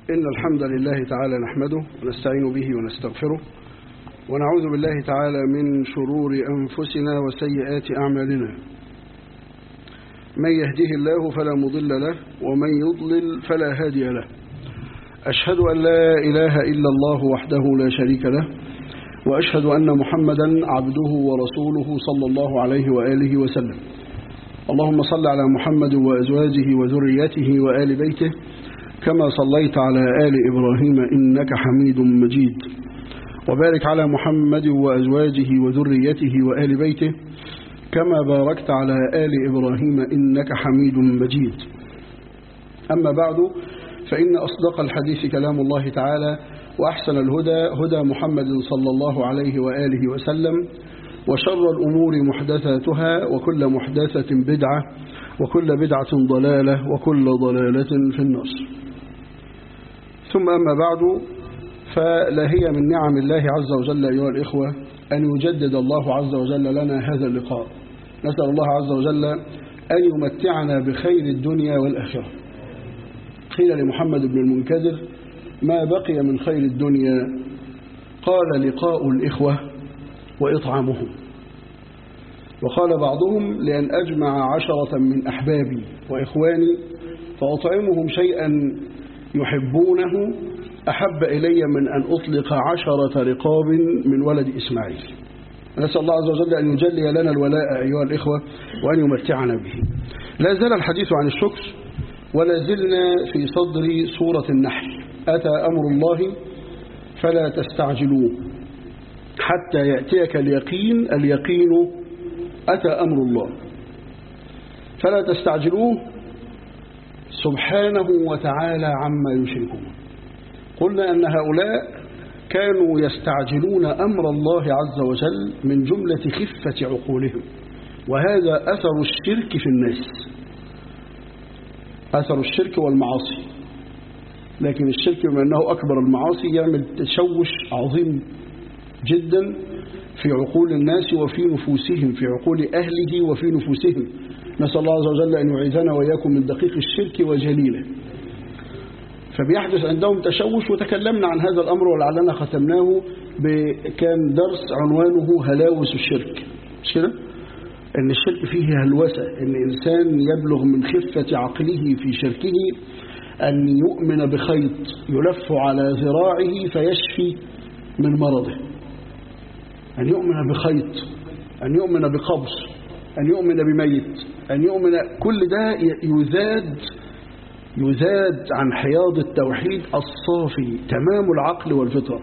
إن الحمد لله تعالى نحمده ونستعين به ونستغفره ونعوذ بالله تعالى من شرور أنفسنا وسيئات أعمالنا من يهده الله فلا مضل له ومن يضلل فلا هادي له أشهد أن لا إله إلا الله وحده لا شريك له وأشهد أن محمدا عبده ورسوله صلى الله عليه وآله وسلم اللهم صل على محمد وأزواجه وذريته وآل بيته كما صليت على آل إبراهيم إنك حميد مجيد وبارك على محمد وأزواجه وذريته وآل بيته كما باركت على آل إبراهيم إنك حميد مجيد أما بعد فإن أصدق الحديث كلام الله تعالى وأحسن الهدى هدى محمد صلى الله عليه وآله وسلم وشر الأمور محدثاتها وكل محدثة بدعة وكل بدعة ضلالة وكل ضلالة في النار ثم أما بعد فلا هي من نعم الله عز وجل أيها الإخوة أن يجدد الله عز وجل لنا هذا اللقاء نسأل الله عز وجل أن يمتعنا بخير الدنيا والآخرة قيل لمحمد بن المنكدر ما بقي من خير الدنيا قال لقاء الإخوة وإطعامهم وقال بعضهم لأن أجمع عشرة من أحبابي وإخواني فأطعمهم شيئا يحبونه أحب إلي من أن أطلق عشرة رقاب من ولد إسماعيل نسأل الله عز وجل أن يجلي لنا الولاء أيها الإخوة وأن يمتعنا به لا زال الحديث عن الشكر ولا زلنا في صدر سورة النحل أتى أمر الله فلا تستعجلوه حتى يأتيك اليقين اليقين أتى أمر الله فلا تستعجلوه سبحانه وتعالى عما يشركون قلنا أن هؤلاء كانوا يستعجلون أمر الله عز وجل من جملة خفة عقولهم وهذا أثر الشرك في الناس أثر الشرك والمعاصي لكن الشرك بما أنه أكبر المعاصي يعمل تشوش عظيم جدا في عقول الناس وفي نفوسهم في عقول أهله وفي نفوسهم نسأل الله عز وجل أن يعيذنا وإياكم من دقيق الشرك وجليله فبيحدث عندهم تشوش وتكلمنا عن هذا الأمر ولعلنا ختمناه كان درس عنوانه هلاوس الشرك مش كده؟ أن الشرك فيه هلوسة أن إنسان يبلغ من خفة عقله في شركه أن يؤمن بخيط يلف على ذراعه فيشفي من مرضه أن يؤمن بخيط أن يؤمن بقبض أن يؤمن بميت أن يؤمن كل ده يزاد يزاد عن حياض التوحيد الصافي تمام العقل والفطرة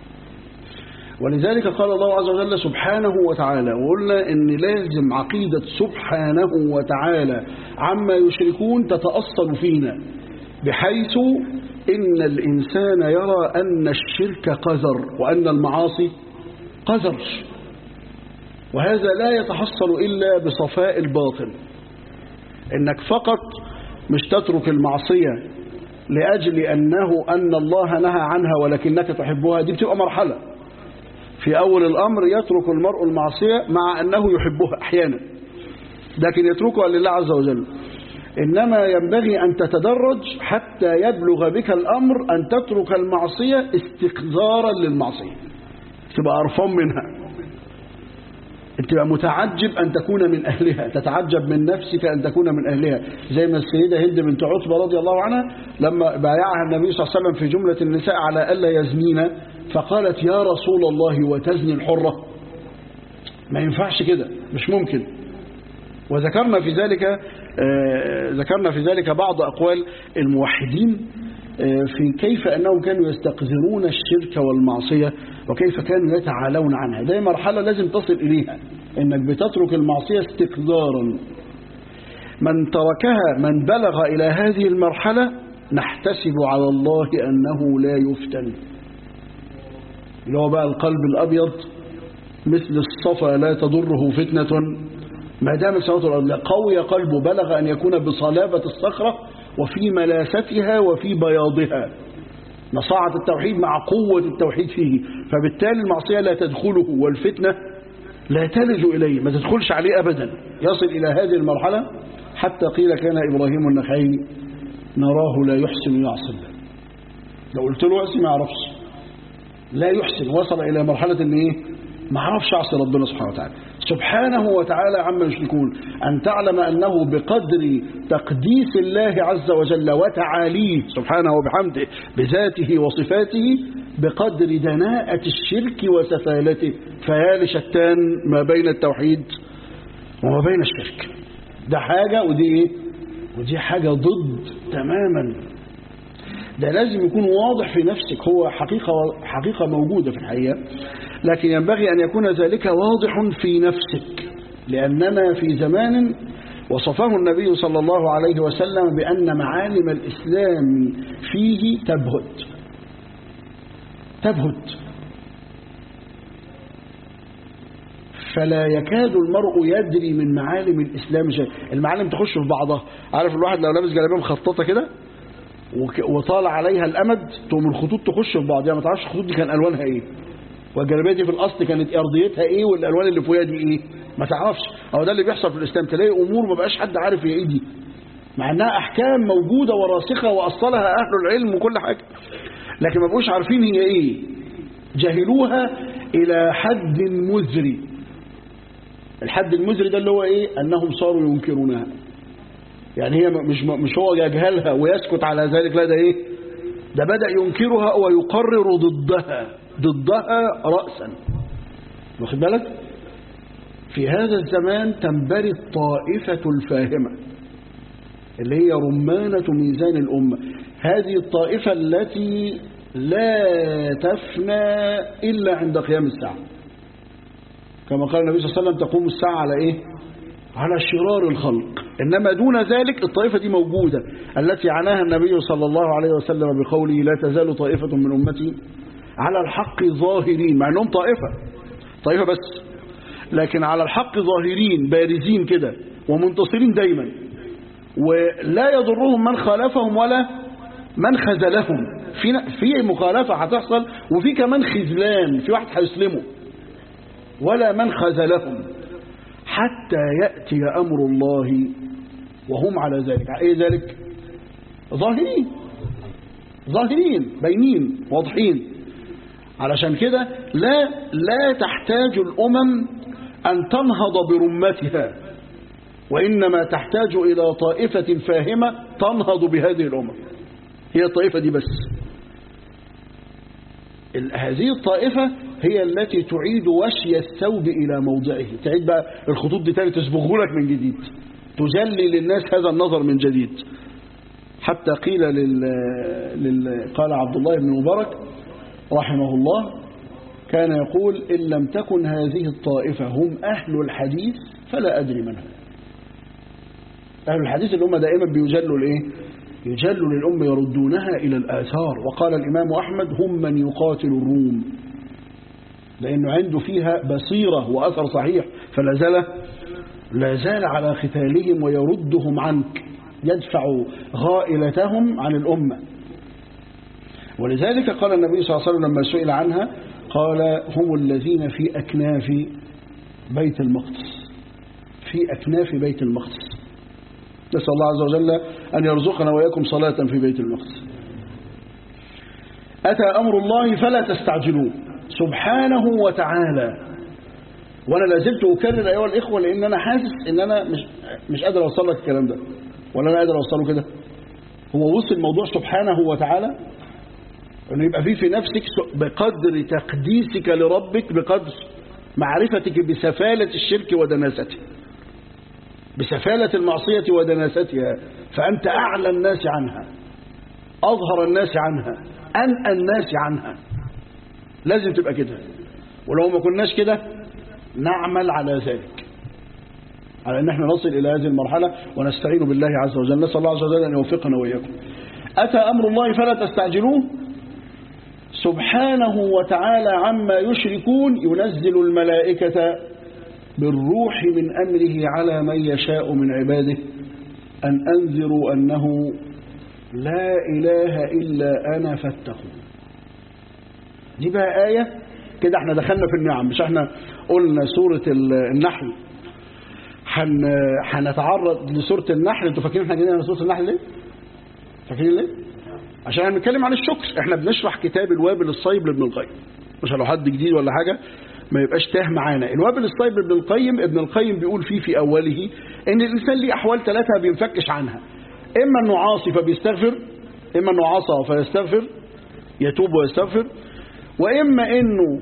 ولذلك قال الله عز وجل سبحانه وتعالى وقلنا ان لازم عقيدة سبحانه وتعالى عما يشركون تتأصل فينا بحيث إن الإنسان يرى أن الشرك قذر وأن المعاصي قذر وهذا لا يتحصل إلا بصفاء الباطن إنك فقط مش تترك المعصية لأجل أنه أن الله نهى عنها ولكنك تحبها دي بتبقى مرحلة في أول الأمر يترك المرء المعصية مع أنه يحبها أحيانا لكن يتركها لله عز وجل إنما ينبغي أن تتدرج حتى يبلغ بك الأمر أن تترك المعصية استقذارا للمعصية تبقى أرفان منها تبقى متعجب أن تكون من أهلها تتعجب من نفسك أن تكون من أهلها زي ما السيدة هند بنت عتبة رضي الله عنها لما بايعها النبي صلى الله عليه وسلم في جملة النساء على ألا يزنين فقالت يا رسول الله وتزني الحرة ما ينفعش كده مش ممكن وذكرنا في ذلك آه ذكرنا في ذلك بعض أقوال الموحدين آه في كيف أنهم كانوا يستقذرون الشرك والمعصية وكيف كانوا يتعالون عنها ده مرحلة لازم تصل إليها إنك بتترك المعصية استقذارا من تركها من بلغ إلى هذه المرحلة نحتسب على الله أنه لا يفتن اللي هو بقى القلب الأبيض مثل الصفا لا تضره فتنة ما دام السماوات والأرض قوي قلبه بلغ أن يكون بصلابة الصخرة وفي ملاستها وفي بياضها نصاعة التوحيد مع قوة التوحيد فيه فبالتالي المعصية لا تدخله والفتنة لا تلج إليه ما تدخلش عليه أبدا يصل إلى هذه المرحلة حتى قيل كان إبراهيم النخعي نراه لا يحسن يعصي الله لو قلت له اعصي ما يعرفش لا يحسن وصل إلى مرحلة ان ايه ما عرفش اعصي ربنا سبحانه وتعالى سبحانه وتعالى عما يشركون أن تعلم أنه بقدر تقديس الله عز وجل وتعاليه سبحانه وبحمده بذاته وصفاته بقدر دناءة الشرك وسفالته فيا لشتان ما بين التوحيد وما بين الشرك ده حاجة ودي ايه ودي حاجة ضد تماما ده لازم يكون واضح في نفسك هو حقيقة, حقيقة موجودة في الحقيقة لكن ينبغي أن يكون ذلك واضح في نفسك لأننا في زمان وصفه النبي صلى الله عليه وسلم بأن معالم الإسلام فيه تبهت تبهت فلا يكاد المرء يدري من معالم الإسلام شيء المعالم تخش في بعضها عارف الواحد لو لابس جلابيه مخططة كده وطال عليها الأمد تقوم الخطوط تخش في بعض يعني ما تعرفش الخطوط دي كان ألوانها إيه والجلابيه دي في الأصل كانت أرضيتها إيه والألوان اللي فوقها دي إيه ما تعرفش أو ده اللي بيحصل في الإسلام تلاقي أمور ما بقاش حد عارف هي إيه دي مع إنها أحكام موجودة وراسخة وأصلها أهل العلم وكل حاجة لكن ما بقوش عارفين هي إيه جهلوها إلى حد مزري الحد المزري ده اللي هو إيه أنهم صاروا ينكرونها يعني هي مش مش هو يجهلها ويسكت على ذلك لا ده ايه ده بدأ ينكرها ويقرر ضدها ضدها رأسا واخد بالك في هذا الزمان تنبري الطائفة الفاهمة اللي هي رمانة ميزان الأمة هذه الطائفة التي لا تفنى إلا عند قيام الساعة كما قال النبي صلى الله عليه وسلم تقوم الساعة على إيه على شرار الخلق إنما دون ذلك الطائفة دي موجودة التي عناها النبي صلى الله عليه وسلم بقوله لا تزال طائفة من أمتي على الحق ظاهرين مع أنهم طائفة طائفة بس لكن على الحق ظاهرين بارزين كده ومنتصرين دايما ولا يضرهم من خالفهم ولا من خذلهم في في مخالفة هتحصل وفي كمان خذلان في واحد هيسلمه ولا من خذلهم حتى يأتي أمر الله وهم على ذلك ايه ذلك ظاهرين ظاهرين باينين واضحين علشان كده لا لا تحتاج الأمم أن تنهض برمتها وإنما تحتاج إلى طائفة فاهمة تنهض بهذه الأمم هي الطائفة دي بس هذه الطائفة هي التي تعيد وشي الثوب إلى موضعه تعيد بقى الخطوط دي تاني تصبغه لك من جديد تجلي للناس هذا النظر من جديد حتى قيل لل... لل... قال عبد الله بن مبارك رحمه الله كان يقول إن لم تكن هذه الطائفة هم أهل الحديث فلا أدري من هم أهل الحديث اللي هم دائما بيجلوا الإيه يجلوا للأمة يردونها إلى الآثار وقال الإمام أحمد هم من يقاتل الروم لأنه عنده فيها بصيرة وأثر صحيح فلا زال لا زال على ختالهم ويردهم عنك يدفع غائلتهم عن الأمة ولذلك قال النبي صلى الله عليه وسلم لما سئل عنها قال هم الذين في أكناف بيت المقدس في أكناف بيت المقدس نسأل الله عز وجل أن يرزقنا وإياكم صلاة في بيت المقدس أتى أمر الله فلا تستعجلوه سبحانه وتعالى وانا لازلت اكرر ايها الاخوه لان انا حاسس ان انا مش مش قادر اوصل لك الكلام ده ولا انا قادر اوصله كده هو وصل الموضوع سبحانه وتعالى انه يبقى فيه في نفسك بقدر تقديسك لربك بقدر معرفتك بسفالة الشرك ودناسته بسفالة المعصية ودناستها فأنت أعلى الناس عنها أظهر الناس عنها أنأى الناس عنها لازم تبقى كده ولو ما كناش كده نعمل على ذلك على ان احنا نصل الى هذه المرحلة ونستعين بالله عز وجل نسأل الله عز وجل ان يوفقنا وإياكم أتى أمر الله فلا تستعجلوه سبحانه وتعالى عما يشركون ينزل الملائكة بالروح من أمره على من يشاء من عباده أن أنذروا أنه لا إله إلا أنا فاتقون دي بقى آية كده احنا دخلنا في النعم مش احنا قلنا سورة النحل هنتعرض لسورة النحل انتوا فاكرين احنا جايين سورة النحل ليه؟ فاكرين ليه؟ عشان احنا بنتكلم عن الشكر احنا بنشرح كتاب الوابل الصيب لابن القيم مش لو حد جديد ولا حاجة ما يبقاش تاه معانا الوابل الصيب لابن القيم ابن القيم بيقول فيه في أوله ان الإنسان ليه أحوال ثلاثة ما بينفكش عنها إما أنه عاصي فبيستغفر إما أنه عصى فيستغفر يتوب ويستغفر وإما أنه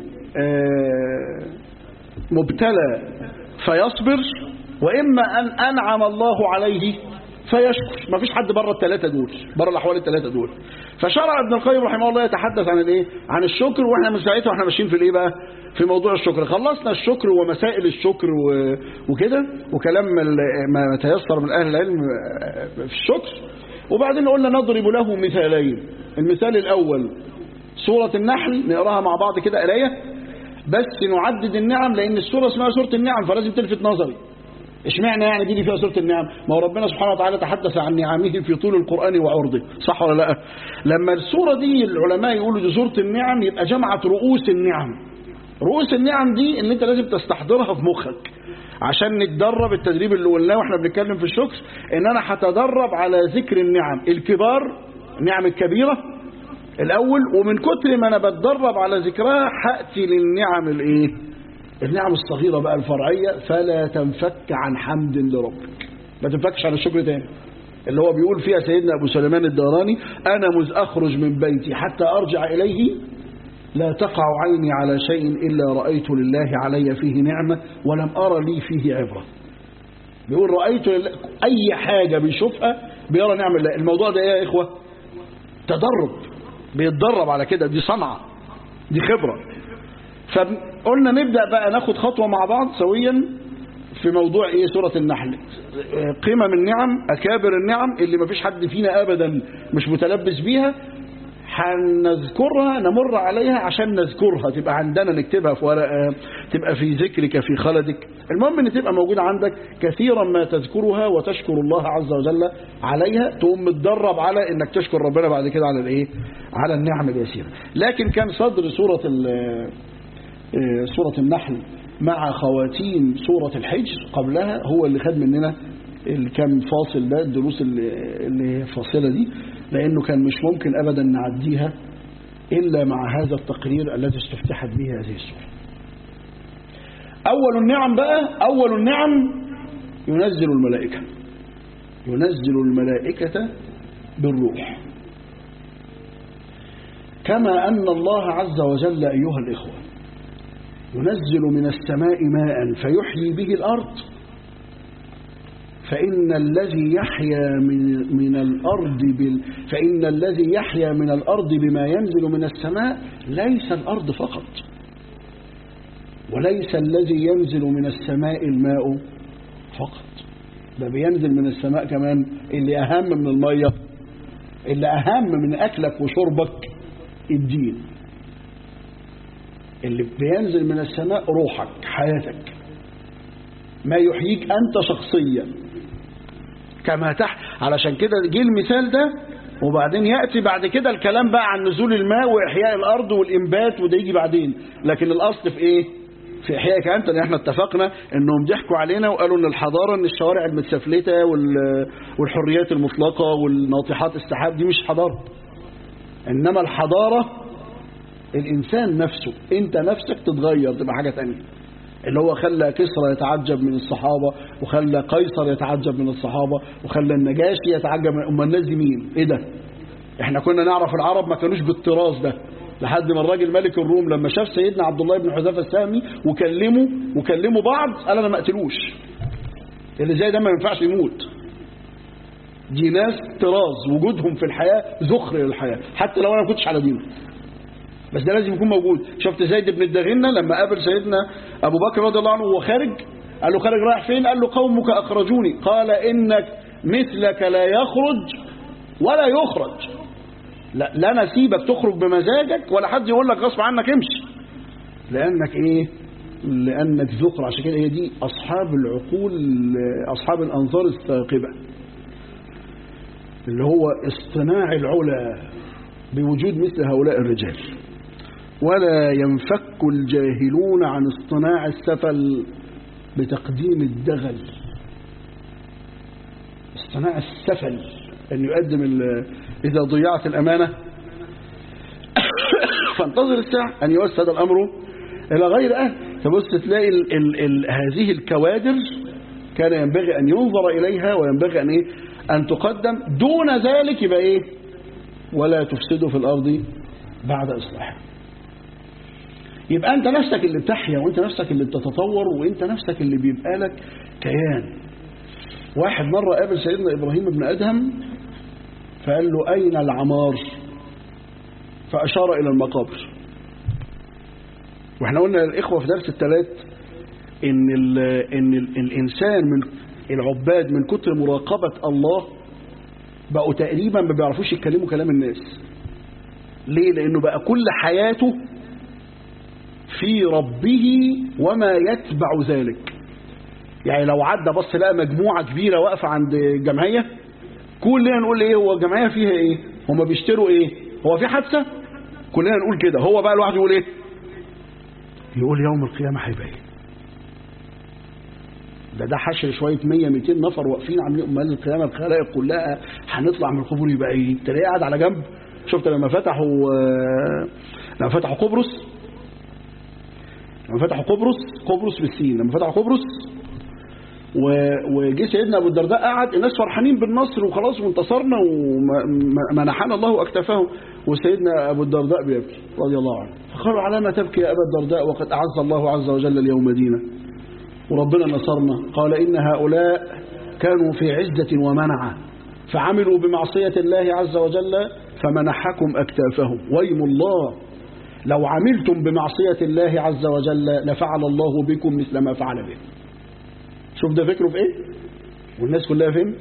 آه مبتلى فيصبر وإما أن أنعم الله عليه فيشكر ما فيش حد بره الثلاثة دول بره الأحوال الثلاثة دول فشرع ابن القيم رحمه الله يتحدث عن الايه عن الشكر واحنا من ساعتها واحنا ماشيين في الايه بقى في موضوع الشكر خلصنا الشكر ومسائل الشكر و... وكده وكلام ما تيسر من اهل العلم في الشكر وبعدين قلنا نضرب له مثالين المثال الاول سورة النحل نقراها مع بعض كده قرايه بس نعدد النعم لان السورة اسمها سورة النعم فلازم تلفت نظري اشمعنى يعني دي, دي فيها سورة النعم ما هو ربنا سبحانه وتعالى تحدث عن نعمه في طول القرآن وعرضه صح ولا لا لما السورة دي العلماء يقولوا دي سورة النعم يبقى جمعت رؤوس النعم رؤوس النعم دي اللي انت لازم تستحضرها في مخك عشان نتدرب التدريب اللي قلناه واحنا بنتكلم في الشكر ان انا هتدرب على ذكر النعم الكبار النعم الكبيرة الاول ومن كتر ما انا بتدرب على ذكرها هاتي للنعم الايه النعم الصغيرة بقى الفرعية فلا تنفك عن حمد لربك ما تنفكش عن الشكر تاني اللي هو بيقول فيها سيدنا أبو سليمان الداراني أنا مذ أخرج من بيتي حتى أرجع إليه لا تقع عيني على شيء إلا رأيت لله علي فيه نعمة ولم أرى لي فيه عبرة بيقول رأيت لله أي حاجة بيشوفها بيرى نعم الله الموضوع ده إيه يا إخوة تدرب بيتدرب على كده دي صنعة دي خبرة فقلنا نبدأ بقى ناخد خطوة مع بعض سويا في موضوع ايه سورة النحل قمم النعم اكابر النعم اللي ما فيش حد فينا ابدا مش متلبس بيها هنذكرها نمر عليها عشان نذكرها تبقى عندنا نكتبها في ورقة تبقى في ذكرك في خلدك المهم ان تبقى موجودة عندك كثيرا ما تذكرها وتشكر الله عز وجل عليها تقوم متدرب على انك تشكر ربنا بعد كده على الايه على النعم اليسيرة لكن كان صدر سورة سورة النحل مع خواتيم سورة الحجر قبلها هو اللي خد مننا الكم فاصل ده الدروس اللي هي فاصلة دي لأنه كان مش ممكن أبدا نعديها إلا مع هذا التقرير الذي استفتحت به هذه السورة أول النعم بقى أول النعم ينزل الملائكة ينزل الملائكة بالروح كما أن الله عز وجل أيها الإخوة ينزل من السماء ماء فيحيي به الأرض فإن الذي يحيا من, من الأرض بال فإن الذي يحيا من الأرض بما ينزل من السماء ليس الأرض فقط وليس الذي ينزل من السماء الماء فقط ده بينزل من السماء كمان اللي أهم من المية اللي أهم من أكلك وشربك الدين اللي بينزل من السماء روحك حياتك ما يحييك أنت شخصيا كما تحت علشان كده جه المثال ده وبعدين يأتي بعد كده الكلام بقى عن نزول الماء وإحياء الأرض والإنبات وده يجي بعدين لكن الأصل في إيه في إحيائك أنت لأن احنا اتفقنا إنهم ضحكوا علينا وقالوا إن الحضارة إن الشوارع المتسفلتة والحريات المطلقة والناطحات السحاب دي مش حضارة إنما الحضارة الإنسان نفسه أنت نفسك تتغير تبقى حاجة تانية اللي هو خلى كسرى يتعجب من الصحابة وخلى قيصر يتعجب من الصحابة وخلى النجاشي يتعجب من أم الناس دي مين ايه ده احنا كنا نعرف العرب ما كانوش بالطراز ده لحد ما الراجل ملك الروم لما شاف سيدنا عبد الله بن حذافه السامي وكلمه وكلموا بعض قال انا ما اقتلوش اللي زي ده ما ينفعش يموت دي ناس طراز وجودهم في الحياة ذخر للحياة حتى لو انا ما كنتش على دينه بس ده لازم يكون موجود شفت زيد بن الدغنة لما قابل سيدنا أبو بكر رضي الله عنه وهو خارج قال له خارج رايح فين قال له قومك أخرجوني قال إنك مثلك لا يخرج ولا يخرج لا, لا نسيبك تخرج بمزاجك ولا حد يقول لك غصب عنك امشي لأنك إيه لأنك ذكر عشان كده هي دي أصحاب العقول أصحاب الأنظار الثاقبة اللي هو اصطناع العلا بوجود مثل هؤلاء الرجال ولا ينفك الجاهلون عن اصطناع السفل بتقديم الدغل اصطناع السفل أن يقدم إذا ضيعت الأمانة فانتظر الساعة أن يوسد الأمر إلى غير أهل تبص تلاقي ال ال ال هذه الكوادر كان ينبغي أن ينظر إليها وينبغي أن, إيه؟ أن تقدم دون ذلك يبقى إيه ولا تفسدوا في الأرض بعد إصلاحها يبقى أنت نفسك اللي بتحيا وأنت نفسك اللي بتتطور وأنت نفسك اللي بيبقى لك كيان واحد مرة قابل سيدنا إبراهيم بن أدهم فقال له أين العمار فأشار إلى المقابر واحنا قلنا للإخوة في درس الثلاث إن, ال إن ال الإنسان من العباد من كتر مراقبة الله بقوا تقريبا ما بيعرفوش يتكلموا كلام الناس ليه لأنه بقى كل حياته في ربه وما يتبع ذلك يعني لو عدى بص لقى مجموعة كبيرة واقفة عند جمعية كلنا نقول ايه هو الجمعية فيها ايه هما بيشتروا ايه هو في حادثة كلنا نقول كده هو بقى الواحد يقول ايه يقول يوم القيامة هيبقى ايه ده ده حشر شوية 100 200 نفر واقفين عاملين امال القيامة الخلائق كلها هنطلع من القبور يبقى ايه تلاقيه قاعد على جنب شفت لما فتحوا لما فتحوا قبرص لما فتحوا قبرص قبرص بالسين لما فتحوا قبرص وجه سيدنا ابو الدرداء قعد الناس فرحانين بالنصر وخلاص وانتصرنا ومنحنا الله اكتافهم وسيدنا ابو الدرداء بيبكي رضي الله عنه فقالوا على ما تبكي يا ابا الدرداء وقد اعز الله عز وجل اليوم دينا وربنا نصرنا قال ان هؤلاء كانوا في عزة ومنعة فعملوا بمعصية الله عز وجل فمنحكم اكتافهم ويم الله لو عملتم بمعصية الله عز وجل لفعل الله بكم مثل ما فعل به شوف ده فكره في ايه والناس كلها فين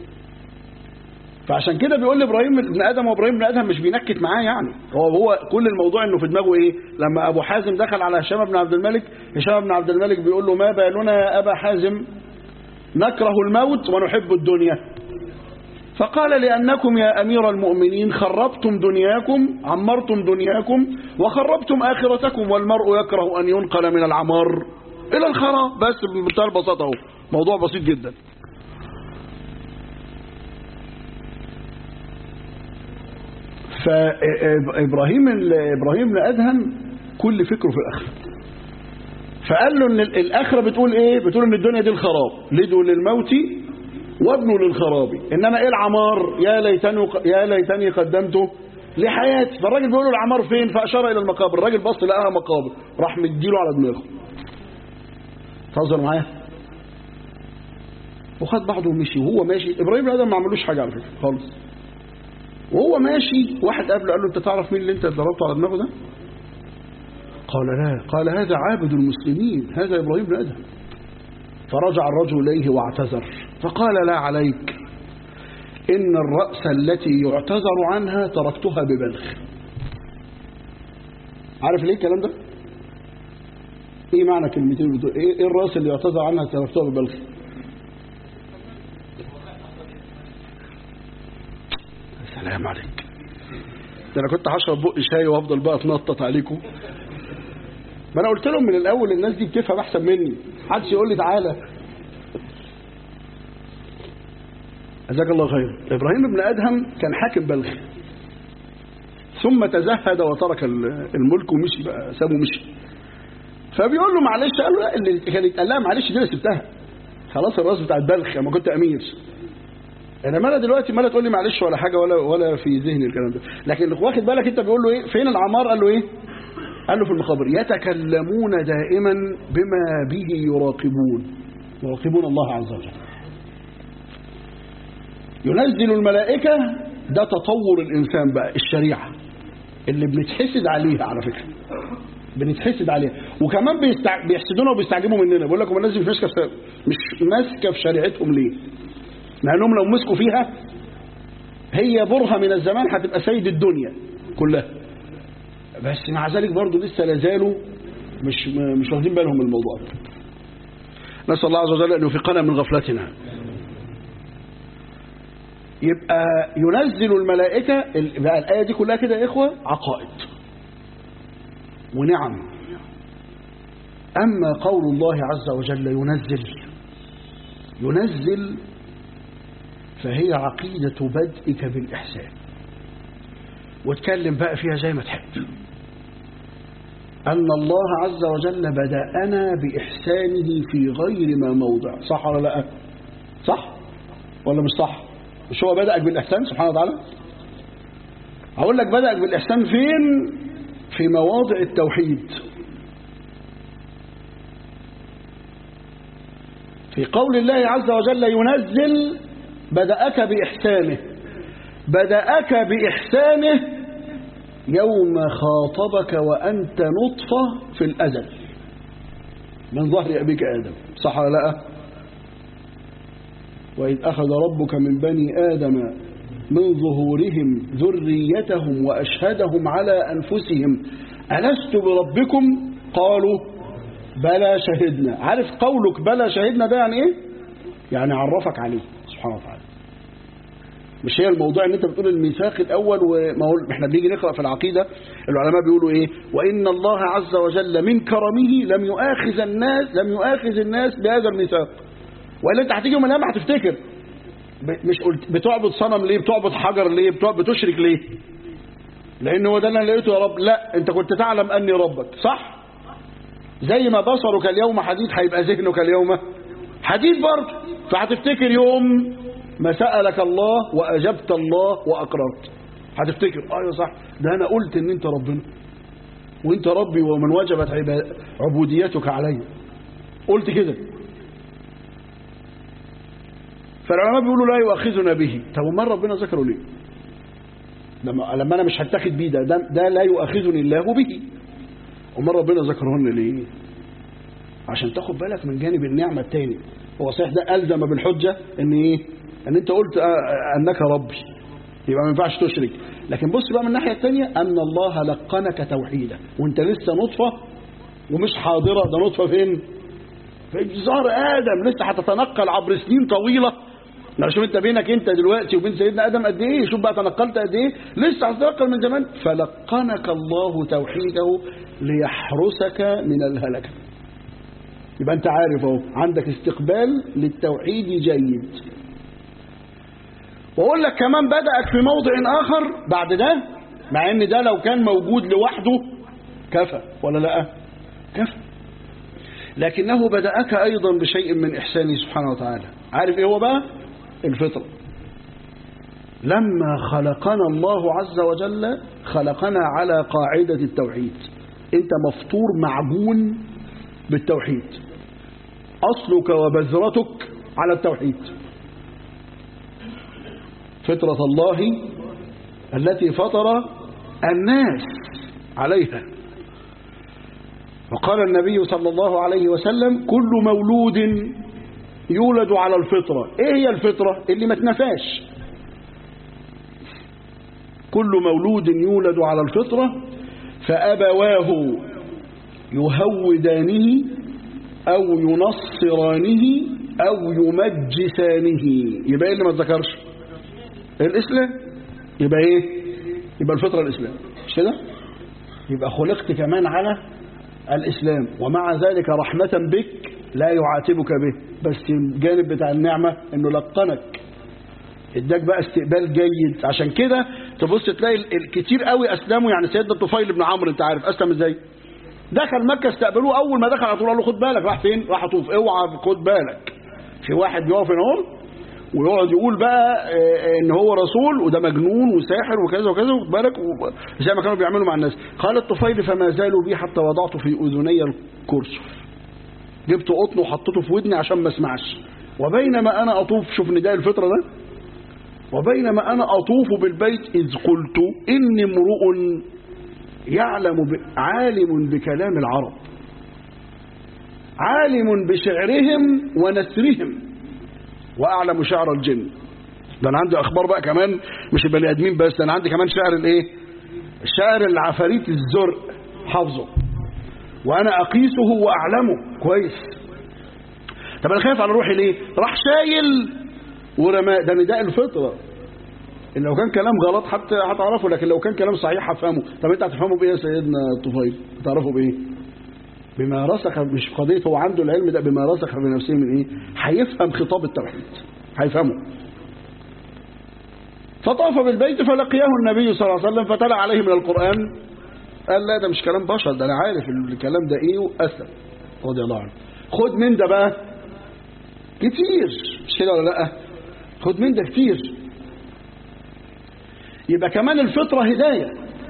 فعشان كده بيقول لابراهيم ابن ادم وابراهيم ابن ادم مش بينكت معاه يعني هو هو كل الموضوع انه في دماغه ايه لما ابو حازم دخل على هشام بن عبد الملك هشام بن عبد الملك بيقول له ما بالنا يا ابا حازم نكره الموت ونحب الدنيا فقال لأنكم يا أمير المؤمنين خربتم دنياكم عمرتم دنياكم وخربتم آخرتكم والمرء يكره أن ينقل من العمار إلى الخراب بس بمنتهى البساطة اهو موضوع بسيط جدا فإبراهيم إبراهيم بن أدهم كل فكره في الآخرة فقال له إن الآخرة بتقول إيه بتقول إن الدنيا دي الخراب لدوا للموت وابنوا للخراب إنما إيه العمار يا ليتني يا ليتني قدمته لحياتي فالراجل بيقول له العمار فين فأشار إلى المقابر الراجل بص لقاها مقابر راح مديله على دماغه تهزر معايا وخد بعضه ومشي وهو ماشي ابراهيم ادم ما عملوش حاجه على فكره خالص وهو ماشي واحد قبله قال له انت تعرف مين اللي انت ضربته على دماغه ده قال لا قال هذا عابد المسلمين هذا ابراهيم بن ادم فرجع الرجل اليه واعتذر فقال لا عليك ان الراس التي يعتذر عنها تركتها ببلخ عارف ليه الكلام ده ايه معنى كلمتين بتقول ايه, إيه الراس اللي يعتذر عنها تركتها ببلخ سلام عليك ده انا كنت هشرب بق شاي وافضل بقى اتنطط عليكم ما انا قلت لهم من الاول الناس دي بتفهم احسن مني محدش يقول لي تعالى جزاك الله خير ابراهيم بن ادهم كان حاكم بلخ ثم تزهد وترك الملك ومشي بقى سابه مشي فبيقول له معلش قال له لا اللي كانت قال لها معلش دي انا سبتها خلاص الراس بتاعت بلخ لما كنت امير انما انا دلوقتي ما تقول لي معلش ولا حاجه ولا ولا في ذهني الكلام ده لكن واخد بالك انت بيقول له ايه فين العمار قال له ايه قال له في المخابر يتكلمون دائما بما به يراقبون يراقبون الله عز وجل ينزل الملائكة ده تطور الإنسان بقى الشريعة اللي بنتحسد عليها على فكرة بنتحسد عليها وكمان بيستع... بيحسدونا وبيستعجبوا مننا بقول لكم الناس مش ماسكه في مش ماسكه في شريعتهم ليه؟ لانهم لو مسكوا فيها هي برهه من الزمان هتبقى سيد الدنيا كلها بس مع ذلك برضه لسه لازالوا مش مش واخدين بالهم من الموضوع ده نسال الله عز وجل ان يوفقنا من غفلتنا يبقى ينزل الملائكه بقى الايه دي كلها كده يا اخوه عقائد ونعم أما قول الله عز وجل ينزل ينزل فهي عقيدة بدئك بالإحسان واتكلم بقى فيها زي ما تحب أن الله عز وجل بدأنا بإحسانه في غير ما موضع صح ولا لا صح ولا مش صح مش هو بدأك بالإحسان سبحانه وتعالى أقول لك بدأك بالإحسان فين في مواضع التوحيد في قول الله عز وجل ينزل بدأك بإحسانه بدأك بإحسانه يوم خاطبك وأنت نطفة في الأزل من ظهر أبيك آدم صح ولا لا وإذ أخذ ربك من بني آدم من ظهورهم ذريتهم وأشهدهم على أنفسهم ألست بربكم قالوا بلى شهدنا عارف قولك بلى شهدنا ده يعني إيه يعني عرفك عليه سبحانه وتعالى مش هي الموضوع ان انت بتقول الميثاق الاول وما هو احنا بنيجي نقرا في العقيده العلماء بيقولوا ايه وان الله عز وجل من كرمه لم يؤاخذ الناس لم يؤاخذ الناس بهذا الميثاق والا انت هتيجي يوم القيامه هتفتكر مش قلت بتعبد صنم ليه بتعبد حجر ليه بتعبد بتشرك ليه لان هو ده اللي انا لقيته يا رب لا انت كنت تعلم اني ربك صح زي ما بصرك اليوم حديد هيبقى ذهنك اليوم حديد برضه فهتفتكر يوم ما سألك الله وأجبت الله وأقررت هتفتكر ايوه صح ده أنا قلت إن أنت ربنا وأنت ربي ومن وجبت عبوديتك علي قلت كده فالعلماء بيقولوا لا يؤاخذنا به طب وما ربنا ذكره ليه لما لما انا مش هتاخد بيه ده, ده ده لا يؤاخذني الله به امال ربنا ذكرهن ليه عشان تاخد بالك من جانب النعمه الثاني هو صحيح ده الزم بالحجه ان ايه ان انت قلت انك ربي يبقى ما ينفعش تشرك لكن بص بقى من الناحيه الثانيه ان الله لقنك توحيدا وانت لسه نطفه ومش حاضره ده نطفه فين في جزار ادم لسه هتتنقل عبر سنين طويله لا شوف انت بينك انت دلوقتي وبين سيدنا ادم قد ايه شوف بقى تنقلت قد ايه لسه هتتنقل من زمان فلقنك الله توحيده ليحرسك من الهلكه يبقى انت عارف اهو عندك استقبال للتوحيد جيد واقول لك كمان بدأك في موضع اخر بعد ده مع ان ده لو كان موجود لوحده كفى ولا لا كفى لكنه بدأك ايضا بشيء من احسانه سبحانه وتعالى عارف ايه هو بقى الفطرة لما خلقنا الله عز وجل خلقنا على قاعدة التوحيد انت مفطور معجون بالتوحيد أصلك وبذرتك على التوحيد فطرة الله التي فطر الناس عليها وقال النبي صلى الله عليه وسلم كل مولود يولد على الفطرة ايه هي الفطرة اللي ما تنفاش كل مولود يولد على الفطرة فأبواه يهودانه أو ينصرانه أو يمجسانه يبقى ايه اللي ما تذكرش الإسلام يبقى ايه يبقى الفطرة الإسلام مش كده يبقى خلقت كمان على الإسلام ومع ذلك رحمة بك لا يعاتبك به بس الجانب بتاع النعمة انه لقنك اداك بقى استقبال جيد عشان كده تبص تلاقي الكتير قوي اسلموا يعني سيدنا الطفيل بن عمرو انت عارف اسلم ازاي دخل مكة استقبلوه اول ما دخل على طول قال له خد بالك راح فين راح اطوف اوعى خد بالك في واحد بيقف هنا اهو ويقعد يقول بقى ان هو رسول وده مجنون وساحر وكذا وكذا وخد بالك زي ما كانوا بيعملوا مع الناس قال الطفيل فما زالوا بي حتى وضعت في اذني الكرسف جبت قطن وحطيته في ودني عشان ما اسمعش وبينما انا اطوف شوف نداء الفطره ده وبينما انا اطوف بالبيت اذ قلت اني امرؤ يعلم عالم بكلام العرب عالم بشعرهم ونثرهم واعلم شعر الجن ده انا عندي اخبار بقى كمان مش البني ادمين بس ده انا عندي كمان شعر الايه الشعر العفاريت الزرق حافظه وانا اقيسه واعلمه كويس طب انا خايف على روحي ليه راح شايل ورماء ده نداء الفطره ان لو كان كلام غلط حتى هتعرفه لكن لو كان كلام صحيح هفهمه طب انت هتفهمه بايه يا سيدنا الطفيل هتعرفه بايه بما رسخ مش قضيه هو عنده العلم ده بما رسخ في نفسه من ايه هيفهم خطاب التوحيد هيفهمه فطاف بالبيت فلقيه النبي صلى الله عليه وسلم فتلا عليه من القرآن قال لا ده مش كلام بشر ده أنا عارف الكلام ده إيه وأسلم رضي الله عنه خد من ده بقى كتير مش كده ولا لا خد من ده كتير يبقى كمان الفطرة هداية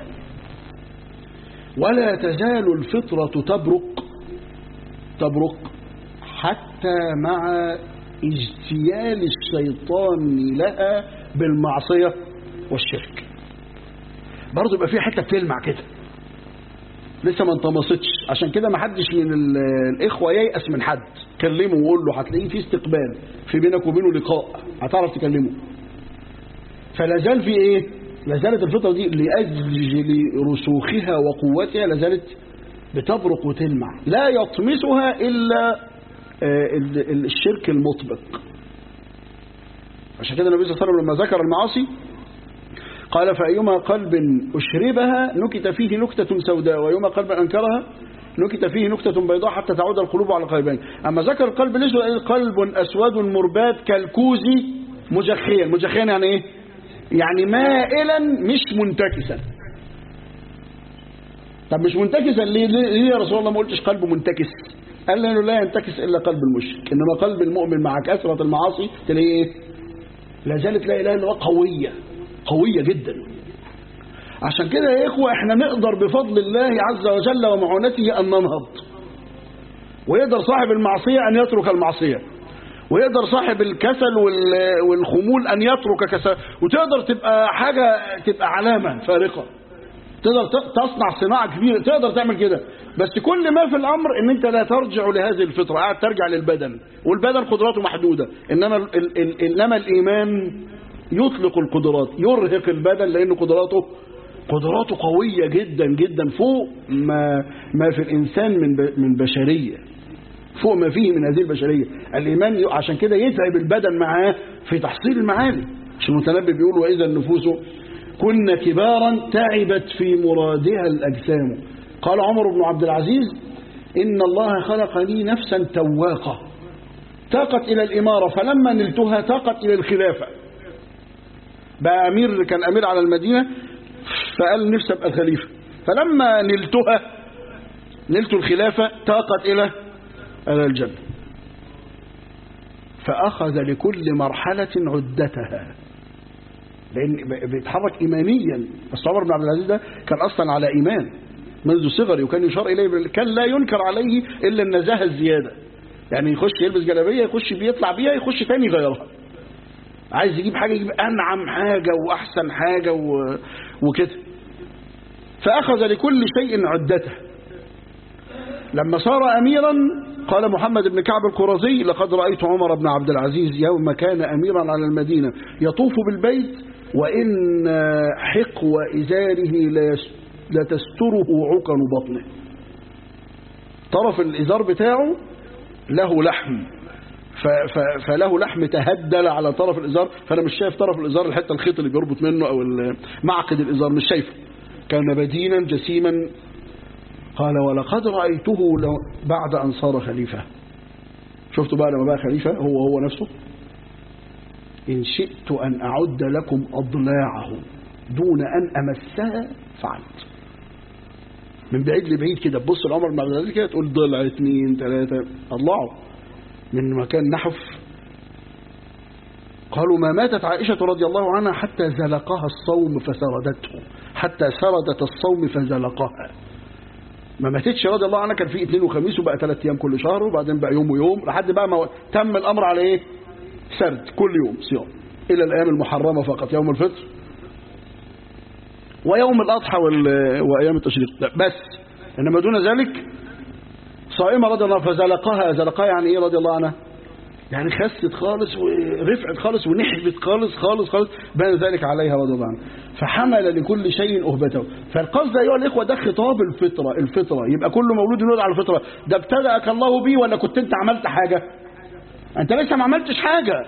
ولا تزال الفطرة تبرق تبرق حتى مع اجتيال الشيطان لها بالمعصية والشرك برضه يبقى في حتة بتلمع كده لسه ما انطمستش عشان كده ما حدش من الإخوة ييأس من حد كلمه وقول له هتلاقيه في استقبال في بينك وبينه لقاء هتعرف تكلمه فلا زال في ايه لا زالت الفطرة دي لأجل رسوخها وقوتها لا زالت بتبرق وتلمع لا يطمسها إلا الشرك المطبق عشان كده النبي صلى الله عليه وسلم لما ذكر المعاصي قال فأيما قلب أشربها نكت فيه نكتة سوداء وأيما قلب أنكرها نكت فيه نكتة بيضاء حتى تعود القلوب على قلبين أما ذكر القلب ليس قلب أسود مرباد كالكوز مجخيا مجخيا يعني إيه يعني مائلا مش منتكسا طب مش منتكسا ليه, ليه يا رسول الله ما قلتش قلبه منتكس قال لأنه لا ينتكس إلا قلب المشرك إنما قلب المؤمن مع كثرة المعاصي تلاقيه إيه لا زالت لا إله إلا الله قوية قوية جدا عشان كده يا إخوة إحنا نقدر بفضل الله عز وجل ومعونته أن ننهض ويقدر صاحب المعصية أن يترك المعصية ويقدر صاحب الكسل والخمول أن يترك كسل وتقدر تبقى حاجة تبقى علامة فارقة تقدر تصنع صناعة كبيرة تقدر تعمل كده بس كل ما في الأمر ان انت لا ترجع لهذه الفطرة قاعد ترجع للبدن والبدن قدراته محدودة إنما, ال ال إنما الإيمان يطلق القدرات يرهق البدن لأن قدراته قدراته قوية جدا جدا فوق ما, ما في الإنسان من من بشرية فوق ما فيه من هذه البشرية الإيمان عشان كده يتعب البدن معاه في تحصيل المعاني مش المتنبي بيقول وإذا النفوس كن كبارا تعبت في مرادها الأجسام قال عمر بن عبد العزيز إن الله خلق لي نفسا تواقة تاقت إلى الإمارة فلما نلتها تاقت إلى الخلافة بقى أمير كان أمير على المدينة فقال نفسي أبقى الخليفة فلما نلتها نلت الخلافة تاقت إلى إلى الجنة فأخذ لكل مرحلة عدتها لأن بيتحرك إيمانيا بس عمر بن عبد العزيز ده كان أصلا على إيمان منذ صغري وكان يشار إليه كان لا ينكر عليه إلا النزاهة الزيادة يعني يخش يلبس جلابية يخش بيطلع بيها يخش تاني يغيرها عايز يجيب حاجة يجيب أنعم حاجة وأحسن حاجة و... وكده فأخذ لكل شيء عدته لما صار أميرا قال محمد بن كعب القرظي لقد رأيت عمر بن عبد العزيز يوم كان أميرا على المدينة يطوف بالبيت وإن حقو إزاره لتستره عقن بطنه طرف الإزار بتاعه له لحم فله لحم تهدل على طرف الإزار فأنا مش شايف طرف الإزار الحتة الخيط اللي بيربط منه أو معقد الإزار مش شايفه كان بدينا جسيما قال ولقد رأيته بعد أن صار خليفة شفتوا بقى لما بقى خليفة هو هو نفسه إن شئت أن أعد لكم أضلاعه دون أن أمسها فعلت من بعيد لبعيد كده تبص لعمر بن عبد العزيز كده تقول ضلع اثنين ثلاثة أضلاعه من مكان نحف قالوا ما ماتت عائشة رضي الله عنها حتى زلقها الصوم فسردته حتى سردت الصوم فزلقها ما ماتتش رضي الله عنها كان في اثنين وخميس وبقى ثلاث ايام كل شهر وبعدين بقى يوم ويوم لحد بقى ما تم الامر على ايه سرد كل يوم صيام الا الايام المحرمه فقط يوم الفطر ويوم الاضحى وايام التشريق بس انما دون ذلك صائمه رضي الله فزلقها زلقها يعني ايه رضي الله عنها يعني خست خالص ورفعت خالص ونحبت خالص خالص خالص بان ذلك عليها رضي الله عنها فحمل لكل شيء أهبته فالقصد أيها الإخوة ده خطاب الفطرة الفطرة يبقى كل مولود يولد على الفطرة ده ابتدأك الله بيه ولا كنت انت عملت حاجة انت لسه ما عملتش حاجة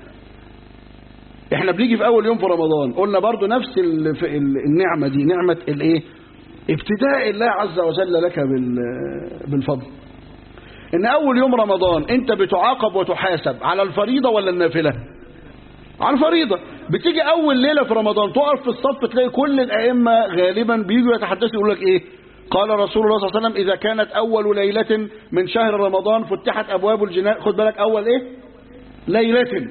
احنا بنيجي في اول يوم في رمضان قلنا برضو نفس النعمة دي نعمة الايه ابتداء الله عز وجل لك بالفضل ان اول يوم رمضان انت بتعاقب وتحاسب على الفريضة ولا النافلة على الفريضة بتيجي أول ليلة في رمضان تقف في الصف تلاقي كل الأئمة غالبا بيجوا يتحدثوا يقول لك إيه قال رسول الله صلى الله عليه وسلم إذا كانت أول ليلة من شهر رمضان فتحت أبواب الجنان خد بالك أول إيه ليلة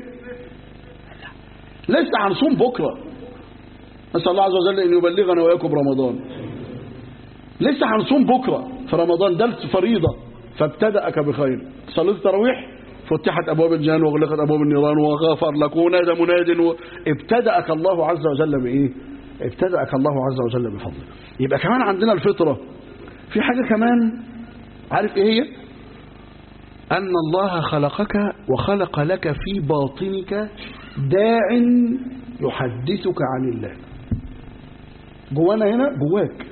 لسه هنصوم بكرة نسأل الله عز وجل أن يبلغنا وإياكم رمضان لسه هنصوم بكرة في رمضان ده الفريضة فابتدأك بخير صليت التراويح فتحت أبواب الجنان وغلقت أبواب النيران وغفر لك ونادى مناد و... ابتدأك الله عز وجل بإيه ابتدأك الله عز وجل بفضله يبقى كمان عندنا الفطرة في حاجة كمان عارف ايه هي أن الله خلقك وخلق لك في باطنك داع يحدثك عن الله جوانا هنا جواك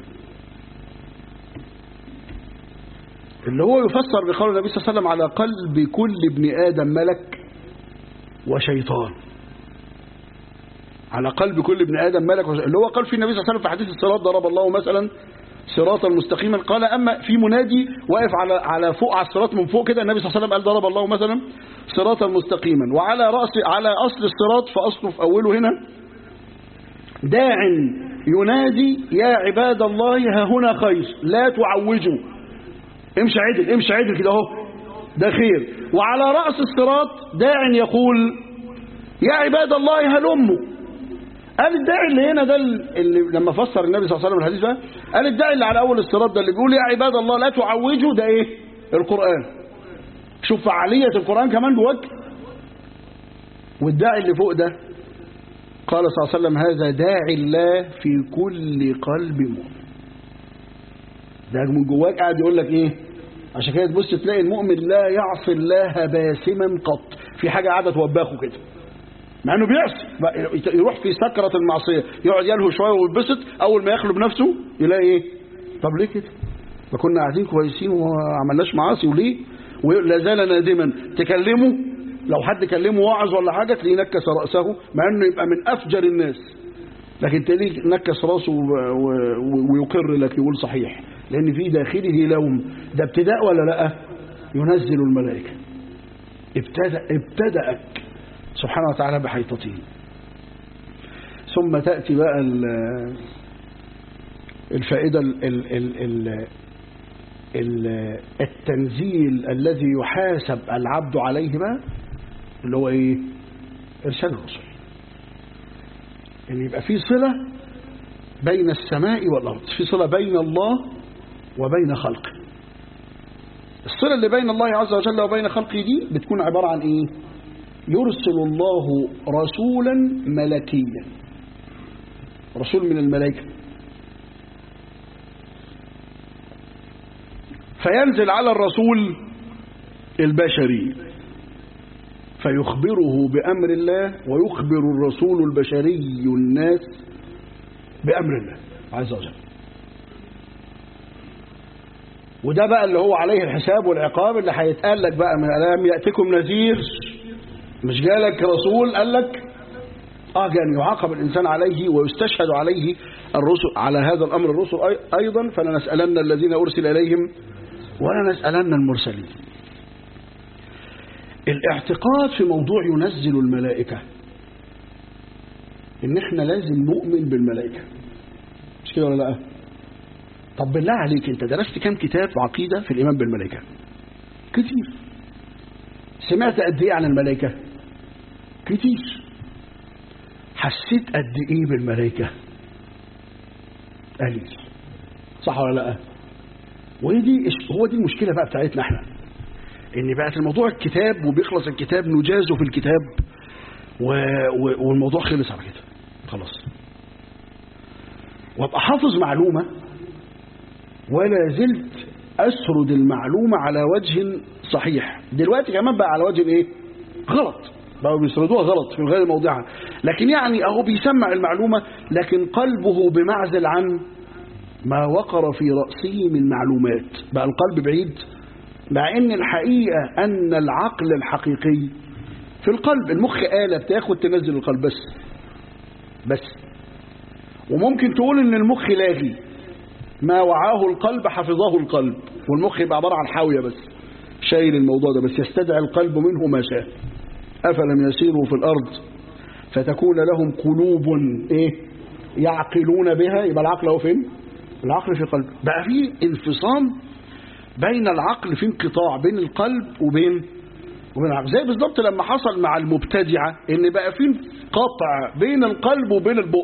اللي هو يفسر بقول النبي صلى الله عليه وسلم على قلب كل ابن آدم ملك وشيطان على قلب كل ابن آدم ملك وشيطان اللي هو قال في النبي صلى الله عليه وسلم في حديث الصراط ضرب الله مثلا صراطا مستقيما قال أما في منادي واقف على على فوق على الصراط من فوق كده النبي صلى الله عليه وسلم قال ضرب الله مثلا صراطا مستقيما وعلى رأس على أصل الصراط فأصله في أوله هنا داع ينادي يا عباد الله ها هنا خير لا تعوجوا امشي عدل امشي عدل كده اهو ده خير وعلى رأس الصراط داع يقول يا عباد الله هلموا قال الداعي اللي هنا ده اللي لما فسر النبي صلى الله عليه وسلم الحديث ده قال الداعي اللي على اول الصراط ده اللي بيقول يا عباد الله لا تعوجوا ده ايه القرآن شوف فعالية القرآن كمان جواك والداعي اللي فوق ده قال صلى الله عليه وسلم هذا داعي الله في كل قلب مؤمن ده من جواك قاعد يقول لك ايه عشان كده تبص تلاقي المؤمن لا يعصي الله باسما قط في حاجة قاعدة توباخه كده مع انه بيعصي يروح في سكرة المعصية يقعد يلهو شوية ويتبسط اول ما يخلو بنفسه يلاقي ايه طب ليه كده ما كنا قاعدين كويسين وما عملناش معاصي وليه ولا زال نادما تكلمه لو حد كلمه واعظ ولا حاجة تلاقيه نكس رأسه مع انه يبقى من افجر الناس لكن تلاقيه نكس راسه ويقر لك يقول صحيح لان في داخله لوم ده ابتداء ولا لا ينزل الملائكة ابتدأ ابتدأك سبحانه وتعالى بحيطته ثم تأتي بقى الفائدة ال ال ال التنزيل الذي يحاسب العبد عليه بقى اللي هو ايه ارسال الرسل ان يبقى في صلة بين السماء والأرض في صلة بين الله وبين خلقه الصلة اللي بين الله عز وجل وبين خلقه دي بتكون عبارة عن ايه يرسل الله رسولا ملكيا رسول من الملائكة فينزل على الرسول البشري فيخبره بأمر الله ويخبر الرسول البشري الناس بأمر الله عز وجل وده بقى اللي هو عليه الحساب والعقاب اللي هيتقال لك بقى من ألام يأتكم نذير مش جالك رسول قال لك اه يعني يعاقب الإنسان عليه ويستشهد عليه الرسل على هذا الأمر الرسل أيضا فلنسألن الذين أرسل إليهم ولنسألن المرسلين الاعتقاد في موضوع ينزل الملائكة ان احنا لازم نؤمن بالملائكة مش كده ولا لا طب بالله عليك انت درست كام كتاب عقيدة في الإيمان بالملائكة كتير سمعت قد ايه عن الملائكة كتير حسيت قد ايه بالملائكة قليل صح ولا لا وهي دي هو دي المشكلة بقى بتاعتنا احنا ان بقت الموضوع الكتاب وبيخلص الكتاب نجازه في الكتاب و... و... والموضوع خلص على كده خلاص وابقى حافظ معلومة ولا زلت أسرد المعلومة على وجه صحيح دلوقتي كمان بقى على وجه ايه غلط بقوا بيسردوها غلط في غير موضعها لكن يعني اهو بيسمع المعلومة لكن قلبه بمعزل عن ما وقر في رأسه من معلومات بقى القلب بعيد مع ان الحقيقة ان العقل الحقيقي في القلب المخ آلة بتاخد تنزل القلب بس بس وممكن تقول ان المخ لاغي ما وعاه القلب حفظه القلب والمخ يبقى عبارة عن حاوية بس شايل الموضوع ده بس يستدعي القلب منه ما شاء أفلم يسيروا في الأرض فتكون لهم قلوب ايه يعقلون بها يبقى العقل هو فين العقل في قلب بقى في انفصام بين العقل في انقطاع بين القلب وبين وبين العقل زي بالظبط لما حصل مع المبتدعة ان بقى في قطع بين القلب وبين البق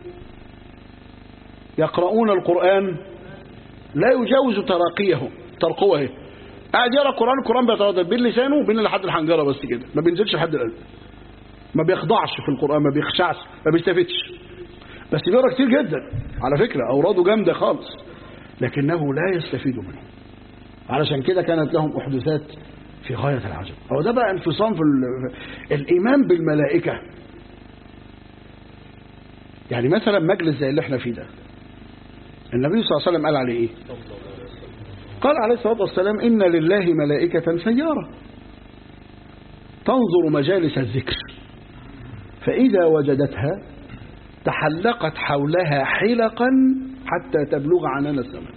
يقرؤون القرآن لا يجاوز تراقيه ترقوه اهي قاعد يقرا القرآن القرآن بيتردد بين لسانه وبين لحد الحنجرة بس كده ما بينزلش لحد القلب ما بيخضعش في القرآن ما بيخشعش ما بيستفدش بس بيقرا كتير جدا على فكرة أوراده جامدة خالص لكنه لا يستفيد منه علشان كده كانت لهم أحدثات في غاية العجب هو ده بقى انفصام في الإيمان بالملائكة يعني مثلا مجلس زي اللي احنا فيه ده النبي صلى الله عليه وسلم قال عليه ايه قال عليه الصلاة والسلام إن لله ملائكة سيارة تنظر مجالس الذكر فإذا وجدتها تحلقت حولها حلقا حتى تبلغ عنان السماء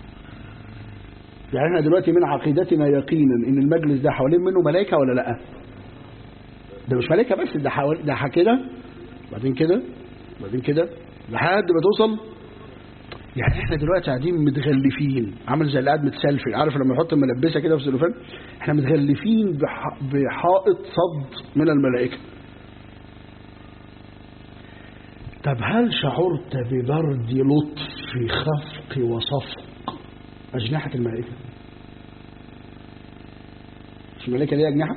يعني احنا دلوقتي من عقيدتنا يقينا ان المجلس ده حوالين منه ملائكه ولا لا ده مش ملائكه بس ده حوالي ده كده بعدين كده بعدين كده لحد ما توصل يعني احنا دلوقتي قاعدين متغلفين عامل زي اللي قاعد متسلفي عارف لما يحط ملبسه كده في السلوفان احنا متغلفين بح... بحائط صد من الملائكه طب هل شعرت ببرد لطف خفق وصفق أجنحة الملائكة مش الملائكة ليها أجنحة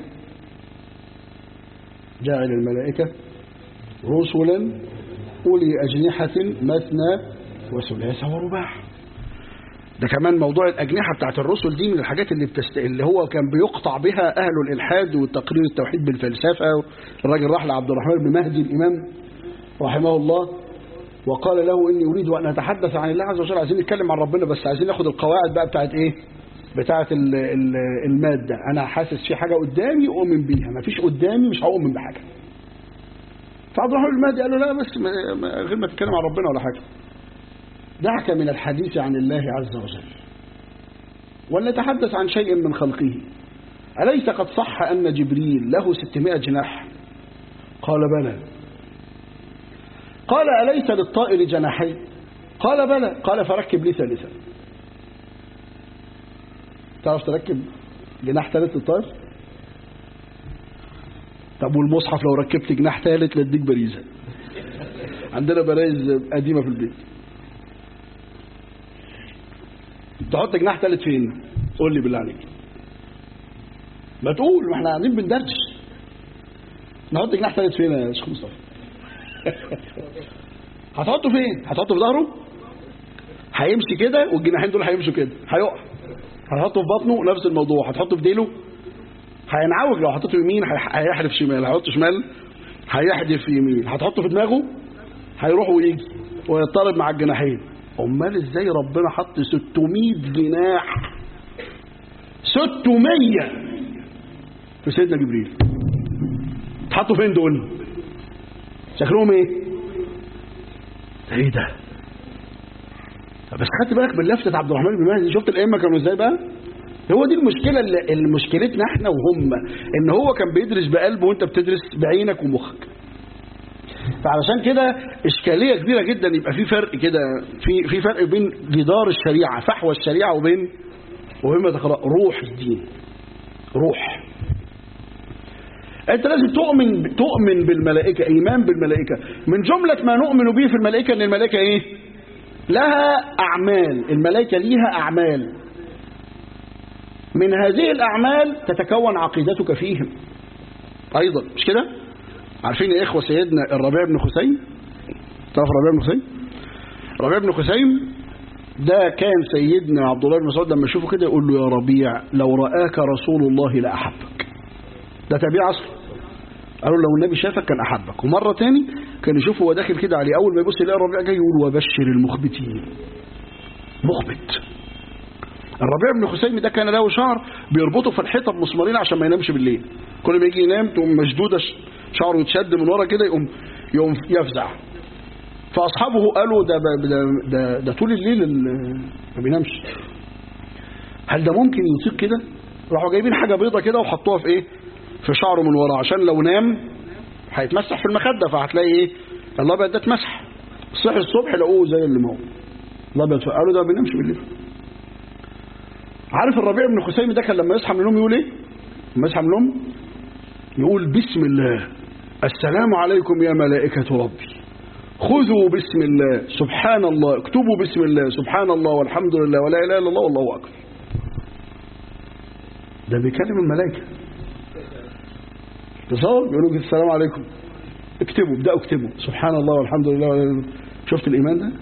جعل الملائكة رسلا أولي أجنحة مثنى وثلاث ورباع ده كمان موضوع الأجنحة بتاعت الرسل دي من الحاجات اللي بتست... اللي هو كان بيقطع بها أهل الإلحاد والتقرير التوحيد بالفلسفة الراجل راح لعبد الرحمن بن مهدي الإمام رحمه الله وقال له إني أريد أن أتحدث عن الله عز وجل عايزين نتكلم عن ربنا بس عايزين ناخد القواعد بقى بتاعت إيه بتاعت ال ال المادة أنا حاسس في حاجة قدامي أؤمن بيها ما فيش قدامي مش هؤمن بحاجة فعبد الرحمن المهدي قال له لا بس غير ما تتكلم عن ربنا ولا حاجة دعك من الحديث عن الله عز وجل ولنتحدث عن شيء من خلقه أليس قد صح أن جبريل له 600 جناح قال بلى قال أليس للطائر جناحين قال بلى قال فركب لي ثالثا تعرف تركب جناح ثالث للطائر طب والمصحف لو ركبت جناح ثالث لديك باريزة عندنا برايز قديمة في البيت تحط جناح ثالث فين قول لي بالله عليك ما تقول ما احنا قاعدين بندردش نحط جناح ثالث فين يا شيخ مصطفى هتحطه فين هتحطه في ظهره هيمشي كده والجناحين دول هيمشوا كده هيقع هتحطه في بطنه نفس الموضوع هتحطه في ديله هينعوج لو حطيته يمين هيحدف شمال هيحطه شمال هيحدف يمين هتحطه في دماغه هيروح ويجي ويضطرب مع الجناحين امال ازاي ربنا حط 600 جناح 600 في سيدنا جبريل اتحطوا فين دول شكلهم ايه ايه ده بس خدت بالك من لفته عبد الرحمن بن مهدي شفت الائمه كانوا ازاي بقى هو دي المشكله اللي مشكلتنا احنا وهم ان هو كان بيدرس بقلبه وانت بتدرس بعينك ومخك فعلشان كده اشكاليه كبيره جدا يبقى في فرق كده في في فرق بين جدار الشريعه فحوى الشريعه وبين وبين ما تقرا روح الدين روح انت لازم تؤمن تؤمن بالملائكه ايمان بالملائكه من جمله ما نؤمن به في الملائكه ان الملائكه ايه لها اعمال الملائكه ليها اعمال من هذه الاعمال تتكون عقيدتك فيهم ايضا مش كده عارفين يا اخوه سيدنا الربيع بن خثيم تعرف الربيع بن خثيم الربيع بن خثيم ده كان سيدنا عبد الله بن مسعود لما يشوفه كده يقول له يا ربيع لو رآك رسول الله لأحبك ده تابع اصلا قالوا لو النبي شافك كان احبك ومره تاني كان يشوفه هو داخل كده عليه اول ما يبص يلاقي الربيع جاي يقول وبشر المخبتين مخبت الربيع بن خثيم ده كان له شعر بيربطه في الحيطه بمسمارين عشان ما ينامش بالليل كل ما يجي ينام تقوم مشدوده شعره يتشد من ورا كده يقوم يقوم يفزع فاصحابه قالوا ده ده ده, ده طول الليل ما بينامش هل ده ممكن يطيق كده راحوا جايبين حاجه بيضه كده وحطوها في ايه في شعره من ورا عشان لو نام هيتمسح في المخده فهتلاقي ايه الابيض ده اتمسح صحي الصبح لقوه زي اللي ما هو الابيض قالوا ده ما بينامش بالليل عارف الربيع بن خثيم ده كان لما يصحى من النوم يقول ايه لما يصحى من النوم يقول بسم الله السلام عليكم يا ملائكة ربي خذوا بسم الله سبحان الله اكتبوا بسم الله سبحان الله والحمد لله ولا اله الا الله والله اكبر ده بيكلم الملائكة تصور بيقولوا السلام عليكم اكتبوا ابدأوا اكتبوا سبحان الله والحمد لله ولا إله إلا الله. شفت الإيمان ده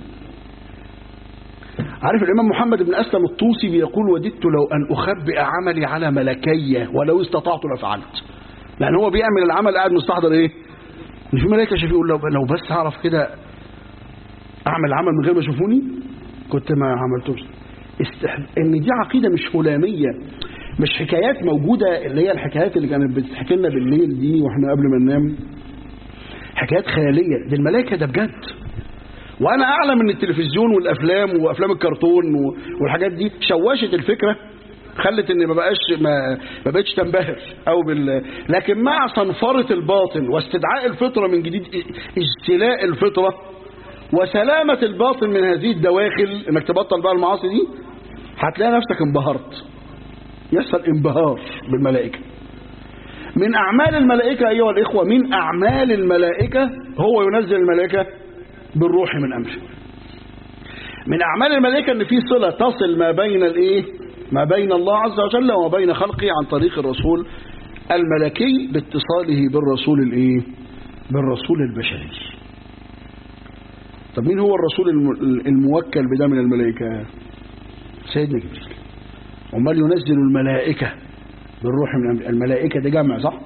عارف الإمام محمد بن أسلم الطوسي بيقول وددت لو أن أخبئ عملي على ملكي ولو استطعت لفعلت لأن هو بيعمل العمل قاعد مستحضر إيه إن في ملائكة شايف يقول لو, لو بس هعرف كده أعمل عمل من غير ما يشوفوني كنت ما عملتوش استح... إن دي عقيدة مش هلامية مش حكايات موجودة اللي هي الحكايات اللي كانت بتحكي لنا بالليل دي واحنا قبل ما ننام حكايات خيالية دي الملائكة ده بجد وانا اعلم ان التلفزيون والافلام وافلام الكرتون و- والحاجات دي شوشت الفكره خلت ان ما بقاش ما, ما بقتش تنبهر او بال لكن مع صنفره الباطن واستدعاء الفطره من جديد اجتلاء الفطره وسلامه الباطن من هذه الدواخل انك تبطل بقى المعاصي دي هتلاقي نفسك انبهرت يحصل انبهار بالملائكه من اعمال الملائكه ايها الاخوه من اعمال الملائكه هو ينزل الملائكه بالروح من امره من اعمال الملائكه ان في صله تصل ما بين الايه ما بين الله عز وجل وما بين خلقه عن طريق الرسول الملكي باتصاله بالرسول الايه بالرسول البشري طب مين هو الرسول الم- الموكل بده من الملائكه سيدنا جبريل امال ينزل الملائكه بالروح من امره الملائكه ده جمع صح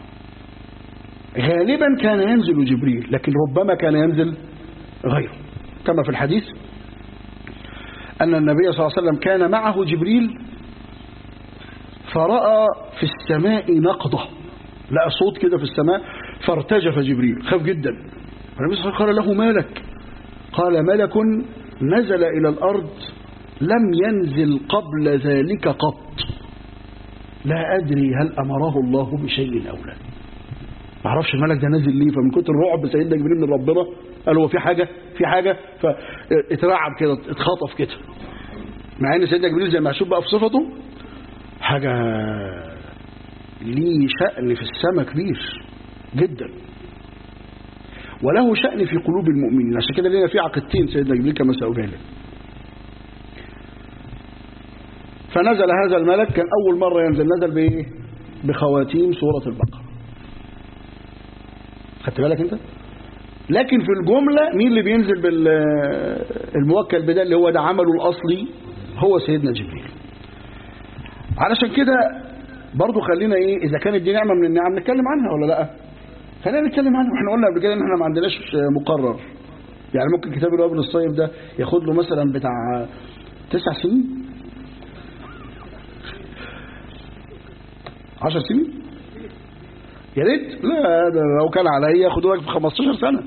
غالبا كان ينزل جبريل لكن ربما كان ينزل غيره كما في الحديث أن النبي صلى الله عليه وسلم كان معه جبريل فرأى في السماء نقضة لقى صوت كده في السماء فارتجف جبريل خاف جدا النبي صلى الله عليه وسلم قال له مالك قال ملك نزل إلى الأرض لم ينزل قبل ذلك قط لا أدري هل أمره الله بشيء أو لا ما اعرفش الملك ده نازل ليه فمن كتر الرعب سيدنا جبريل من ربنا قال هو في حاجه في حاجه فاترعب كده اتخطف كده مع ان سيدنا جبريل زي ما هشوف بقى في صفته حاجه ليه شأن في السماء كبير جدا وله شأن في قلوب المؤمنين عشان كده لنا في عقيدتين سيدنا جبريل كما سأجالي فنزل هذا الملك كان أول مرة ينزل نزل بإيه؟ بخواتيم سورة البقرة خدت بالك انت لكن في الجملة مين اللي بينزل بالموكل بده اللي هو ده عمله الأصلي هو سيدنا جبريل علشان كده برضو خلينا ايه اذا كانت دي نعمة من النعم نتكلم عنها ولا لا خلينا نتكلم عنها احنا قلنا قبل كده ان احنا ما عندناش مقرر يعني ممكن كتاب الوابل الصيف ده ياخد له مثلا بتاع تسع سنين عشر سنين يا ريت لا ده لو كان عليا ياخدوا لك في 15 سنه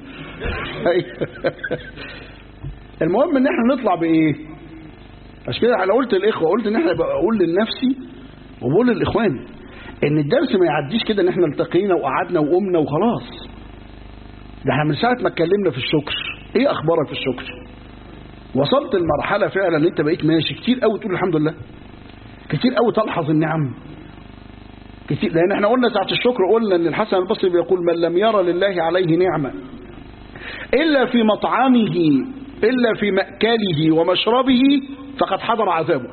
المهم ان احنا نطلع بايه عشان كده انا قلت للاخوه قلت ان احنا بقول لنفسي وبقول للاخوان ان الدرس ما يعديش كده ان احنا التقينا وقعدنا وقمنا وخلاص ده احنا من ساعه ما اتكلمنا في الشكر ايه اخبارك في الشكر وصلت المرحله فعلا ان انت بقيت ماشي كتير قوي تقول الحمد لله كتير قوي تلحظ النعم كتير لان احنا قلنا ساعه الشكر قلنا ان الحسن البصري بيقول من لم يرى لله عليه نعمه الا في مطعمه الا في ماكله ومشربه فقد حضر عذابه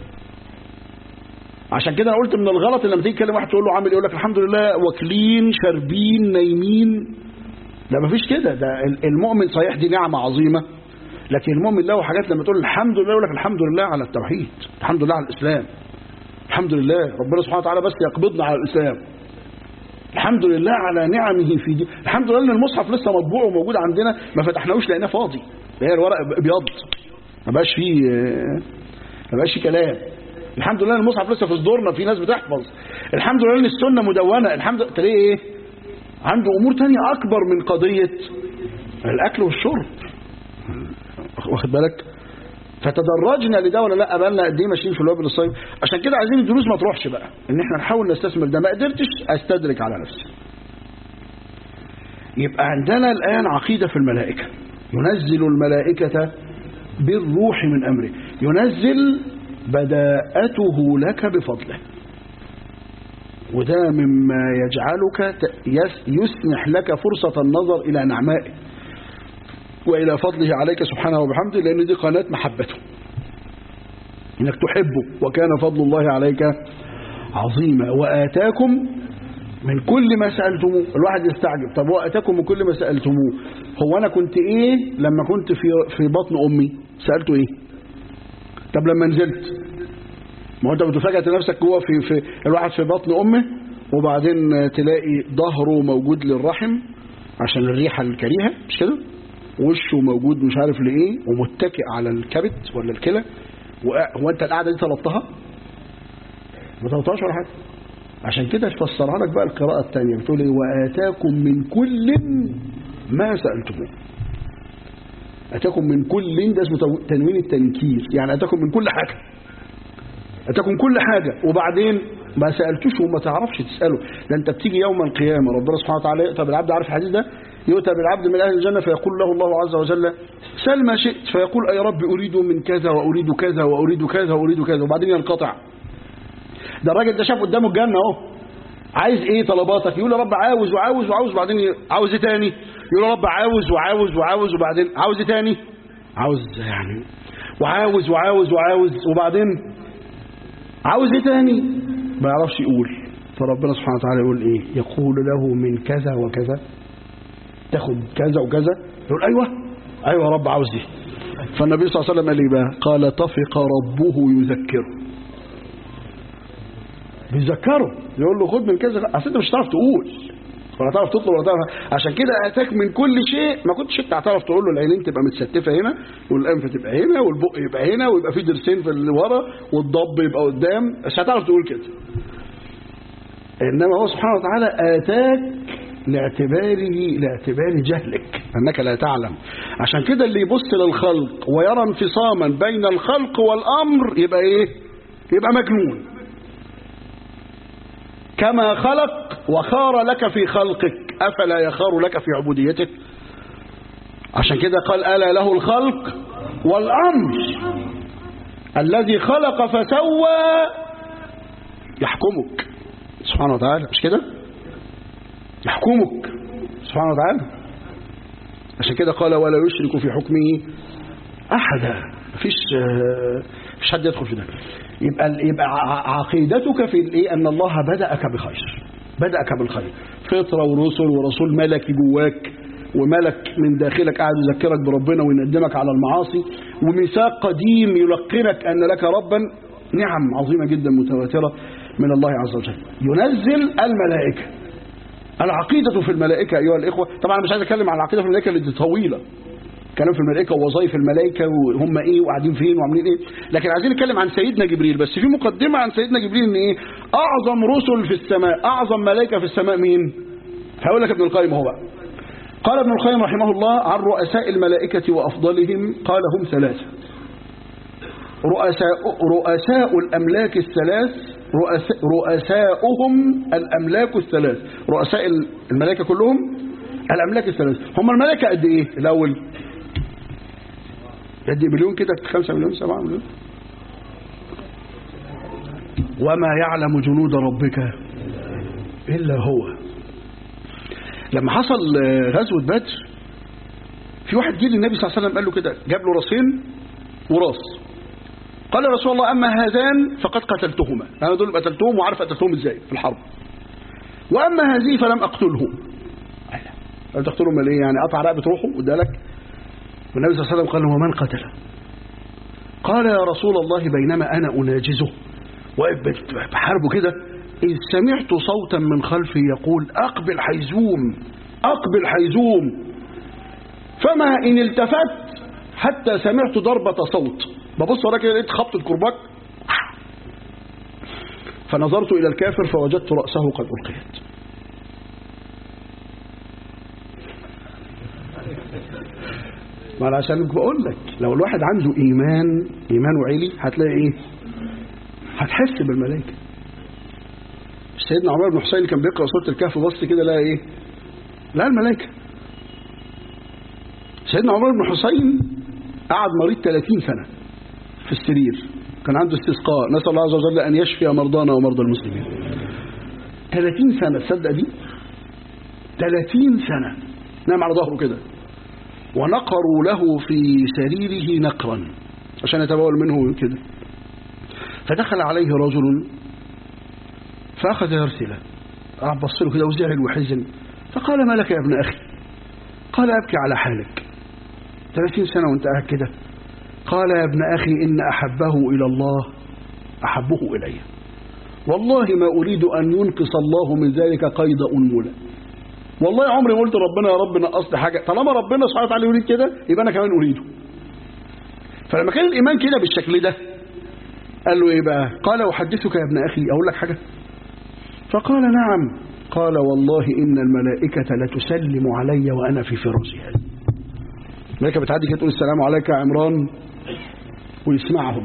عشان كده انا قلت من الغلط لما تيجي تكلم واحد تقول له عامل ايه يقول لك الحمد لله واكلين شاربين نايمين لا مفيش كده ده المؤمن صحيح دي نعمه عظيمه لكن المؤمن له حاجات لما تقول الحمد لله يقول لك الحمد لله على التوحيد الحمد لله على الاسلام الحمد لله ربنا سبحانه وتعالى بس يقبضنا على الاسلام الحمد لله على نعمه في دي الحمد لله ان المصحف لسه مطبوع وموجود عندنا ما فتحناهوش لقيناه فاضي هي الورق ابيض ما بقاش فيه ما بقاش فيه كلام الحمد لله ان المصحف لسه في صدورنا في ناس بتحفظ الحمد لله ان السنه مدونه الحمد لله تلاقيه ايه عنده امور تانية اكبر من قضيه الاكل والشرب واخد بالك فتدرجنا لده ولا لا بقالنا قد ايه ماشيين في الوابل الصيف عشان كده عايزين الدروس ما تروحش بقى ان احنا نحاول نستثمر ده ما قدرتش استدرك على نفسي يبقى عندنا الآن عقيدة في الملائكة ينزل الملائكة بالروح من أمره ينزل بداءته لك بفضله وده مما يجعلك يسنح لك فرصة النظر إلى نعمائه وإلى فضله عليك سبحانه وبحمده لأن دي قناة محبته إنك تحبه وكان فضل الله عليك عظيما وآتاكم من كل ما سألتموه الواحد يستعجب طب وآتاكم من كل ما سألتموه هو أنا كنت إيه لما كنت في في بطن أمي سألته إيه طب لما نزلت ما هو أنت بتفاجئ نفسك جوه في, في الواحد في بطن أمه وبعدين تلاقي ظهره موجود للرحم عشان الريحة الكريهة مش كده وشه موجود مش عارف لإيه ومتكئ على الكبد ولا الكلى هو أنت القعدة دي طلبتها ما طلبتهاش ولا حاجة عشان كده تفسرها لك بقى القراءة الثانية بتقول ايه وآتاكم من كل ما سألتموه آتاكم من كل ده اسمه تنوين التنكير يعني آتاكم من كل حاجة آتاكم كل حاجة وبعدين ما سألتوش وما تعرفش تسأله ده انت بتيجي يوم القيامة ربنا سبحانه وتعالى يؤتى بالعبد عارف الحديث ده يؤتى بالعبد من أهل الجنة فيقول له الله عز وجل سل ما شئت فيقول أي رب أريد من كذا وأريد كذا وأريد كذا وأريد كذا وبعدين ينقطع ده الراجل ده شاف قدامه الجنة اهو عايز ايه طلباتك يقول يا رب عاوز وعاوز وعاوز وبعدين عاوز ايه تاني يقول يا رب عاوز وعاوز وعاوز وبعدين عاوز ايه تاني عاوز يعني وعاوز وعاوز وعاوز وبعدين عاوز ايه تاني ما يعرفش يقول فربنا سبحانه وتعالى يقول ايه يقول له من كذا وكذا تاخد كذا وكذا يقول ايوه ايوه يا رب عاوز دي فالنبي صلى الله عليه وسلم قال ايه بقى قال طفق ربه يذكره بيذكره يقول له خد من كذا اصل انت مش هتعرف تقول ولا تعرف تطلب ولا تعرف عشان كده اتاك من كل شيء ما كنتش انت هتعرف تقول له العينين تبقى متستفه هنا والانف تبقى هنا والبق يبقى هنا ويبقى في ضرسين في اللي ورا والضب يبقى قدام مش هتعرف تقول كده انما هو سبحانه وتعالى اتاك لاعتباره لاعتبار جهلك انك لا تعلم عشان كده اللي يبص للخلق ويرى انفصاما بين الخلق والامر يبقى ايه يبقى مجنون كما خلق وخار لك في خلقك أفلا يخار لك في عبوديتك عشان كده قال ألا له الخلق والأمر الذي خلق فسوى يحكمك سبحانه وتعالى مش كده يحكمك سبحانه وتعالى عشان كده قال ولا يشرك في حكمه أحدا مفيش مفيش حد يدخل في ده يبقى يبقى عقيدتك في الايه ان الله بدأك بخير بدأك بالخير فطرة ورسل ورسول ملكي جواك وملك من داخلك قاعد يذكرك بربنا ويندمك على المعاصي وميثاق قديم يلقنك ان لك ربا نعم عظيمة جدا متواترة من الله عز وجل ينزل الملائكة العقيدة في الملائكة أيها الإخوة طبعا مش عايز أتكلم عن العقيدة في الملائكة اللي دي طويلة كلام في الملائكة ووظائف الملائكة وهم ايه وقاعدين فين وعاملين ايه لكن عايزين نتكلم عن سيدنا جبريل بس في مقدمة عن سيدنا جبريل ان ايه اعظم رسل في السماء اعظم ملائكة في السماء مين هقول لك ابن القيم هو بقى قال ابن القيم رحمه الله عن رؤساء الملائكة وافضلهم قال هم ثلاثة رؤساء رؤساء الاملاك الثلاث رؤساء رؤساؤهم الاملاك الثلاث رؤساء الملائكة كلهم الاملاك الثلاث هم الملائكة قد ايه الاول يدي مليون كده خمسة مليون سبعة مليون وما يعلم جنود ربك إلا هو لما حصل غزوة بدر في واحد جه للنبي صلى الله عليه وسلم قال له كده جاب له راسين وراس قال يا رسول الله أما هذان فقد قتلتهما أنا دول قتلتهم وعارف قتلتهم إزاي في الحرب وأما هذه فلم أقتلهم قال تقتلهم ليه يعني قطع رقبة روحه وادالك والنبي صلى الله عليه وسلم قال ومن قتله قال يا رسول الله بينما أنا أناجزه بحاربه كده إذ سمعت صوتا من خلفي يقول أقبل حيزوم أقبل حيزوم فما إن التفت حتى سمعت ضربة صوت ببص وراك لقيت خبط الكرباج فنظرت إلى الكافر فوجدت رأسه قد ألقيت ما انا عشان بقول لك لو الواحد عنده ايمان ايمانه عالي هتلاقي ايه هتحس بالملائكه سيدنا عمر بن حسين كان بيقرا سوره الكهف بص كده لقى ايه لا الملائكه سيدنا عمر بن حسين قعد مريض 30 سنة في السرير كان عنده استسقاء نسأل الله عز وجل أن يشفي مرضانا ومرضى المسلمين 30 سنة تصدق دي 30 سنة نام على ظهره كده ونقروا له في سريره نقرا عشان يتبول منه كده فدخل عليه رجل فأخذ يرسله قعد بص له كده وزعل وحزن فقال ما لك يا ابن أخي قال أبكي على حالك 30 سنة وانت قاعد كده قال يا ابن أخي إن أحبه إلى الله أحبه إلي والله ما أريد أن ينقص الله من ذلك قيد أنملة والله عمري ما قلت ربنا يا رب نقص لي حاجة طالما ربنا سبحانه وتعالى يريد كده يبقى أنا كمان أريده فلما كان الإيمان كده بالشكل ده قال له إيه بقى قال أحدثك يا ابن أخي أقول لك حاجة فقال نعم قال والله إن الملائكة لتسلم علي وأنا في فراشها الملائكة بتعدي كده تقول السلام عليك يا عمران ويسمعهم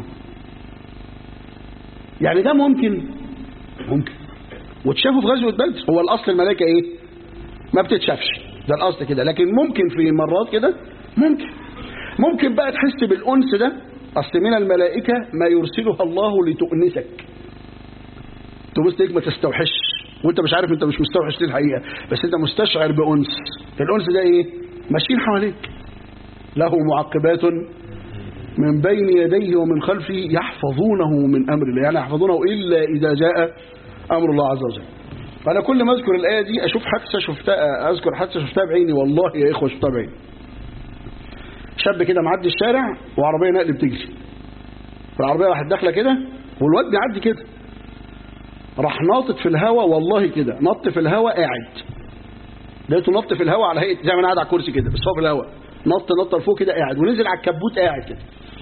يعني ده ممكن ممكن وتشافوا في غزوة بدر هو الأصل الملائكة إيه ما بتتشافش ده الأصل كده لكن ممكن في مرات كده ممكن ممكن بقى تحس بالأنس ده أصل من الملائكة ما يرسلها الله لتؤنسك تبص تيجي ما تستوحش وانت مش عارف انت مش مستوحش ليه الحقيقة بس انت مستشعر بأنس الأنس ده ايه ماشيين حواليك له معقبات من بين يديه ومن خلفه يحفظونه من أمر الله يعني يحفظونه إلا إذا جاء أمر الله عز وجل فأنا كل ما أذكر الآية دي أشوف حادثة شفتها أذكر حادثة شفتها بعيني والله يا إخوة شفتها بعيني شاب كده معدي الشارع وعربية نقل بتجري فالعربية راحت داخلة كده والواد بيعدي كده راح ناطط في الهواء والله كده نط في الهواء قاعد لقيته نط في الهواء على هيئة زي ما انا قاعد على الكرسي كده بس هو في الهواء نط نط لفوق كده قاعد ونزل على الكبوت قاعد كده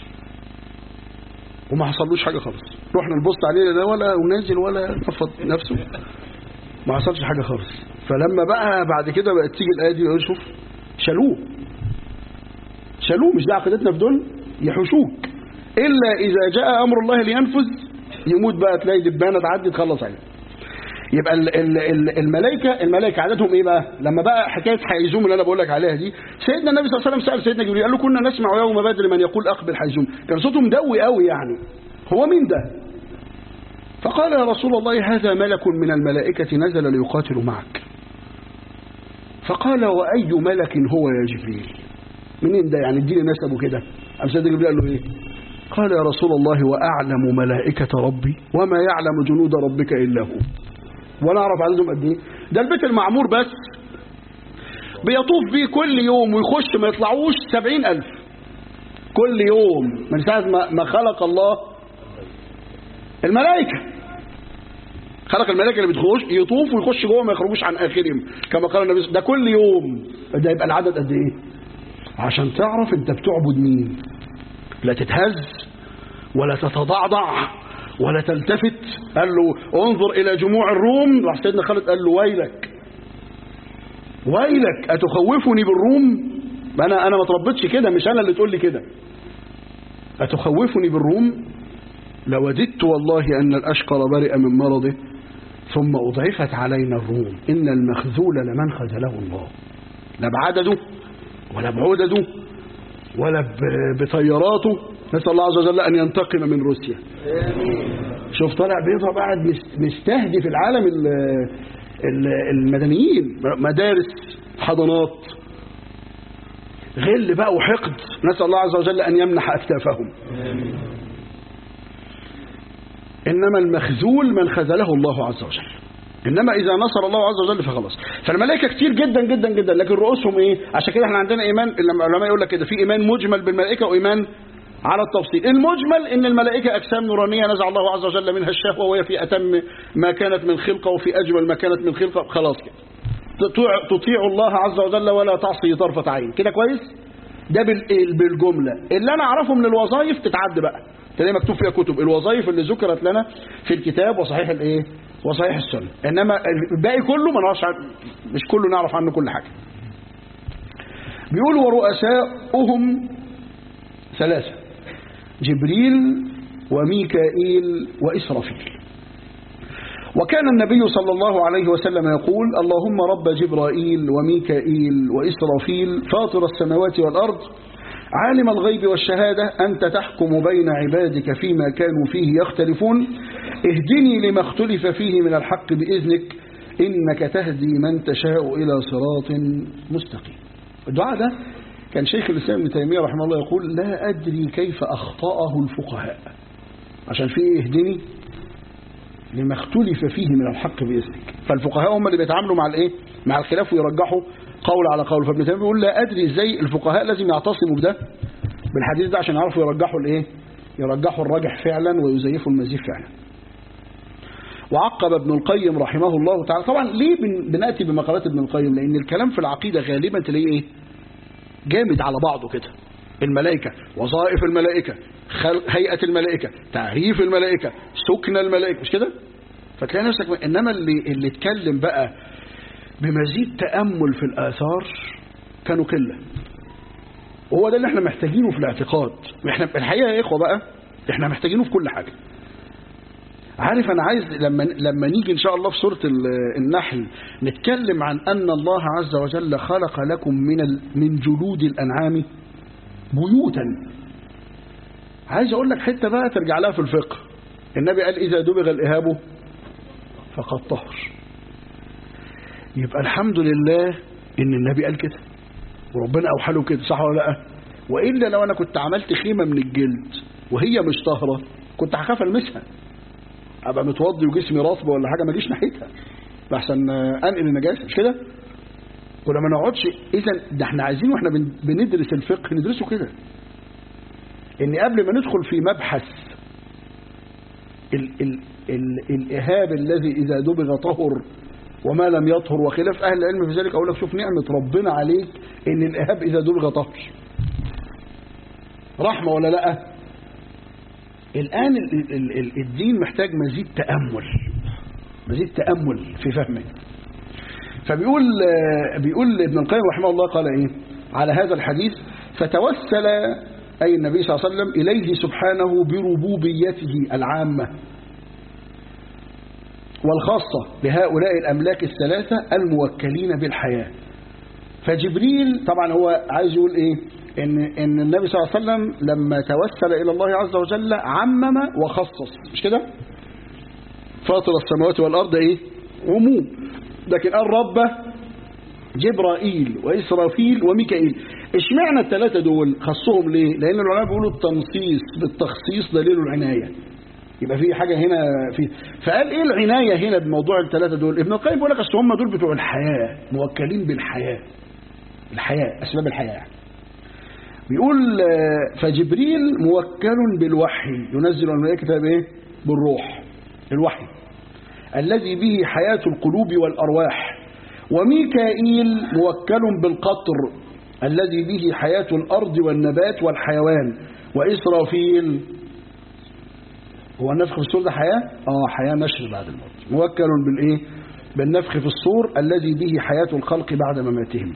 وما حصلوش حاجة خالص رحنا نبص عليه لا ولا ونازل ولا نفض نفسه ما حصلش حاجة خالص فلما بقى بعد كده بقت تيجي الآية دي يقول شوف شالوه شالوه مش ده عقيدتنا في دول يحوشوك إلا إذا جاء أمر الله لينفذ يموت بقى تلاقي دبانة تعدي تخلص عليه يبقى ال ال ال الملائكة الملائكة عادتهم ايه بقى لما بقى حكاية حيزوم اللي انا بقول لك عليها دي سيدنا النبي صلى الله عليه وسلم سأل سيدنا جبريل قال له كنا نسمع يوم بدر من يقول اقبل حيزوم كان صوته مدوي قوي يعني هو مين ده فقال يا رسول الله هذا ملك من الملائكة نزل ليقاتل معك فقال وأي ملك هو يا جبريل منين ده يعني اديني نسبه كده أم سيدنا جبريل قال له ايه قال يا رسول الله وأعلم ملائكة ربي وما يعلم جنود ربك إلا هو ولا أعرف عددهم قد ايه ده البيت المعمور بس بيطوف بيه كل يوم ويخش ما يطلعوش سبعين ألف كل يوم من ساعة ما ما خلق الله الملائكة خلق الملائكة اللي بتخش يطوف ويخش جوه ما يخرجوش عن آخرهم كما قال النبي ده كل يوم ده يبقى العدد قد ايه عشان تعرف انت بتعبد مين لا تتهز ولا تتضعضع ولا تلتفت قال له انظر إلى جموع الروم راح سيدنا خالد قال له ويلك ويلك أتخوفني بالروم أنا أنا ما تربيتش كده مش أنا اللي تقول لي كده أتخوفني بالروم لوددت والله أن الأشقر برئ من مرضه ثم أضعفت علينا الروم إن المخذول لمن خذله الله لا بعدده ولا بعدده ولا بطياراته نسأل الله عز وجل أن ينتقم من روسيا شوف طالع بيضرب قاعد مستهدف العالم المدنيين مدارس حضانات غل بقى وحقد نسأل الله عز وجل أن يمنح أكتافهم إنما المخذول من خذله الله عز وجل إنما إذا نصر الله عز وجل فخلاص فالملائكة كتير جدا جدا جدا لكن رؤوسهم إيه عشان كده احنا عندنا إيمان لما العلماء يقول لك كده في إيمان مجمل بالملائكة وإيمان على التفصيل المجمل ان الملائكة اجسام نورانية نزع الله عز وجل منها الشهوة وهي في اتم ما كانت من خلقه وفي اجمل ما كانت من خلقه خلاص كده تطيع الله عز وجل ولا تعصي طرفة عين كده كويس ده بالجملة اللي انا اعرفه من الوظائف تتعد بقى تلاقي مكتوب فيها كتب الوظائف اللي ذكرت لنا في الكتاب وصحيح الايه وصحيح السنة انما الباقي كله ما نعرفش مش كله نعرف عنه كل حاجة بيقول ورؤساؤهم ثلاثة جبريل وميكائيل وإسرافيل وكان النبي صلى الله عليه وسلم يقول اللهم رب جبرائيل وميكائيل وإسرافيل فاطر السماوات والأرض عالم الغيب والشهادة أنت تحكم بين عبادك فيما كانوا فيه يختلفون اهدني لما اختلف فيه من الحق بإذنك إنك تهدي من تشاء إلى صراط مستقيم الدعاء ده كان شيخ الإسلام ابن تيمية رحمه الله يقول لا أدري كيف أخطأه الفقهاء عشان فيه اهدني لما اختلف فيه من الحق بإذنك فالفقهاء هم اللي بيتعاملوا مع الايه مع الخلاف ويرجحوا قول على قول فابن تيمية بيقول لا أدري ازاي الفقهاء لازم يعتصموا بده بالحديث ده عشان يعرفوا يرجحوا الايه يرجحوا الراجح فعلا ويزيفوا المزيف فعلا وعقب ابن القيم رحمه الله تعالى طبعا ليه بن- بنأتي بمقالات ابن القيم لأن الكلام في العقيدة غالبا تلاقيه ايه جامد على بعضه كده الملائكة وظائف الملائكة خلق هيئة الملائكة تعريف الملائكة سكن الملائكة مش كده فتلاقي نفسك إنما اللي, اللي اتكلم بقى بمزيد تأمل في الآثار كانوا قلة وهو ده اللي احنا محتاجينه في الاعتقاد احنا الحقيقة يا إخوة بقى احنا محتاجينه في كل حاجة عارف انا عايز لما لما نيجي ان شاء الله في سوره ال- النحل نتكلم عن ان الله عز وجل خلق لكم من ال- من جلود الانعام بيوتا عايز اقول لك حته بقى ترجع لها في الفقه النبي قال اذا دبغ الاهاب فقد طهر يبقى الحمد لله ان النبي قال كده وربنا اوحى له كده صح ولا لا والا لو انا كنت عملت خيمه من الجلد وهي مش طاهره كنت هخاف المسها ابقى متوضي وجسمي رطب ولا حاجه ما اجيش ناحيتها احسن انقل النجاسه مش كده ولا ما نقعدش اذا ده احنا عايزين واحنا بن- بندرس الفقه ندرسه كده ان قبل ما ندخل في مبحث ال ال ال الاهاب الذي اذا دبغ طهر وما لم يطهر وخلاف اهل العلم في ذلك اقول لك شوف نعمه ربنا عليك ان الاهاب اذا دبغ طهر رحمه ولا لا الآن ال- ال- ال- الدين محتاج مزيد تأمل مزيد تأمل في فهمه فبيقول آه، بيقول ابن القيم رحمه الله قال ايه على هذا الحديث فتوسل أي النبي صلى الله عليه وسلم إليه سبحانه بربوبيته العامة والخاصة بهؤلاء الأملاك الثلاثة الموكلين بالحياة فجبريل طبعا هو عايز يقول ايه ان ان النبي صلى الله عليه وسلم لما توسل الى الله عز وجل عمم وخصص مش كده فاطر السماوات والارض ايه عموم لكن قال رب جبرائيل واسرافيل وميكائيل اشمعنى الثلاثه دول خصهم ليه لان العلماء بيقولوا التنصيص بالتخصيص دليل العنايه يبقى في حاجه هنا في فقال ايه العنايه هنا بموضوع الثلاثه دول ابن القيم بيقول لك اصل هم دول بتوع الحياه موكلين بالحياه الحياة أسباب الحياة يعني. بيقول آه، فجبريل موكل بالوحي ينزل الملائكة بإيه؟ بالروح الوحي الذي به حياة القلوب والأرواح وميكائيل موكل بالقطر الذي به حياة الأرض والنبات والحيوان وإسرافيل هو النفخ في الصور ده حياة؟ آه حياة نشر بعد الموت موكل بالإيه؟ بالنفخ في الصور الذي به حياة الخلق بعد مماتهم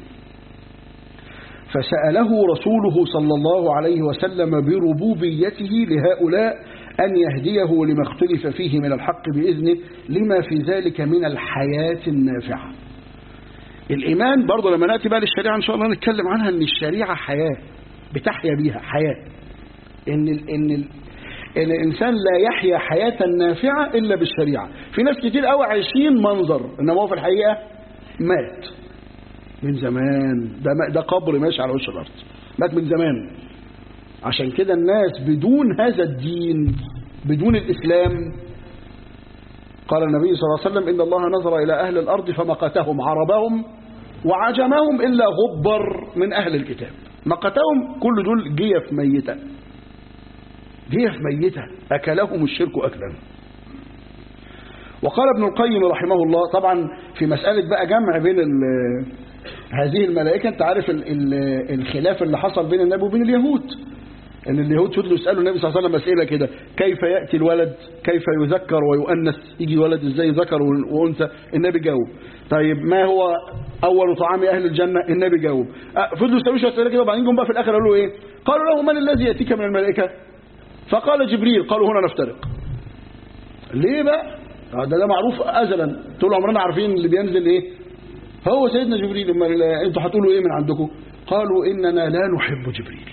فسأله رسوله صلى الله عليه وسلم بربوبيته لهؤلاء أن يهديه لما اختلف فيه من الحق بإذنه لما في ذلك من الحياة النافعة الإيمان برضه لما نأتي بقى للشريعة إن شاء الله نتكلم عنها أن الشريعة حياة بتحيا بيها حياة إن, ال إن ال الإنسان لا يحيا حياة نافعة إلا بالشريعة في ناس كتير قوي عايشين منظر إنما هو في الحقيقة مات من زمان ده ما- ده قبر ماشي على وش الارض مات من زمان عشان كده الناس بدون هذا الدين بدون الاسلام قال النبي صلى الله عليه وسلم ان الله نظر الى اهل الارض فمقتهم عربهم وعجمهم الا غبر من اهل الكتاب مقتهم كل دول جيف ميته جيف ميته اكلهم الشرك اكلا وقال ابن القيم رحمه الله طبعا في مسألة بقى جمع بين ال- هذه الملائكة انت عارف ال ال الخلاف اللي حصل بين النبي وبين اليهود ان اليهود فضلوا يسألوا النبي صلى الله عليه وسلم أسئلة كده كيف يأتي الولد كيف يذكر ويؤنث يجي ولد ازاي ذكر وأنثى النبي جاوب طيب ما هو أول طعام أهل الجنة النبي جاوب أه، فضلوا يسألوا شوية أسئلة كده وبعدين جم بقى في الآخر قالوا له إيه قالوا له من الذي يأتيك من الملائكة فقال جبريل قالوا هنا نفترق ليه بقى ده ده معروف ازلا طول عمرنا عارفين اللي بينزل ايه هو سيدنا جبريل اما انتوا هتقولوا ايه من عندكم قالوا اننا لا نحب جبريل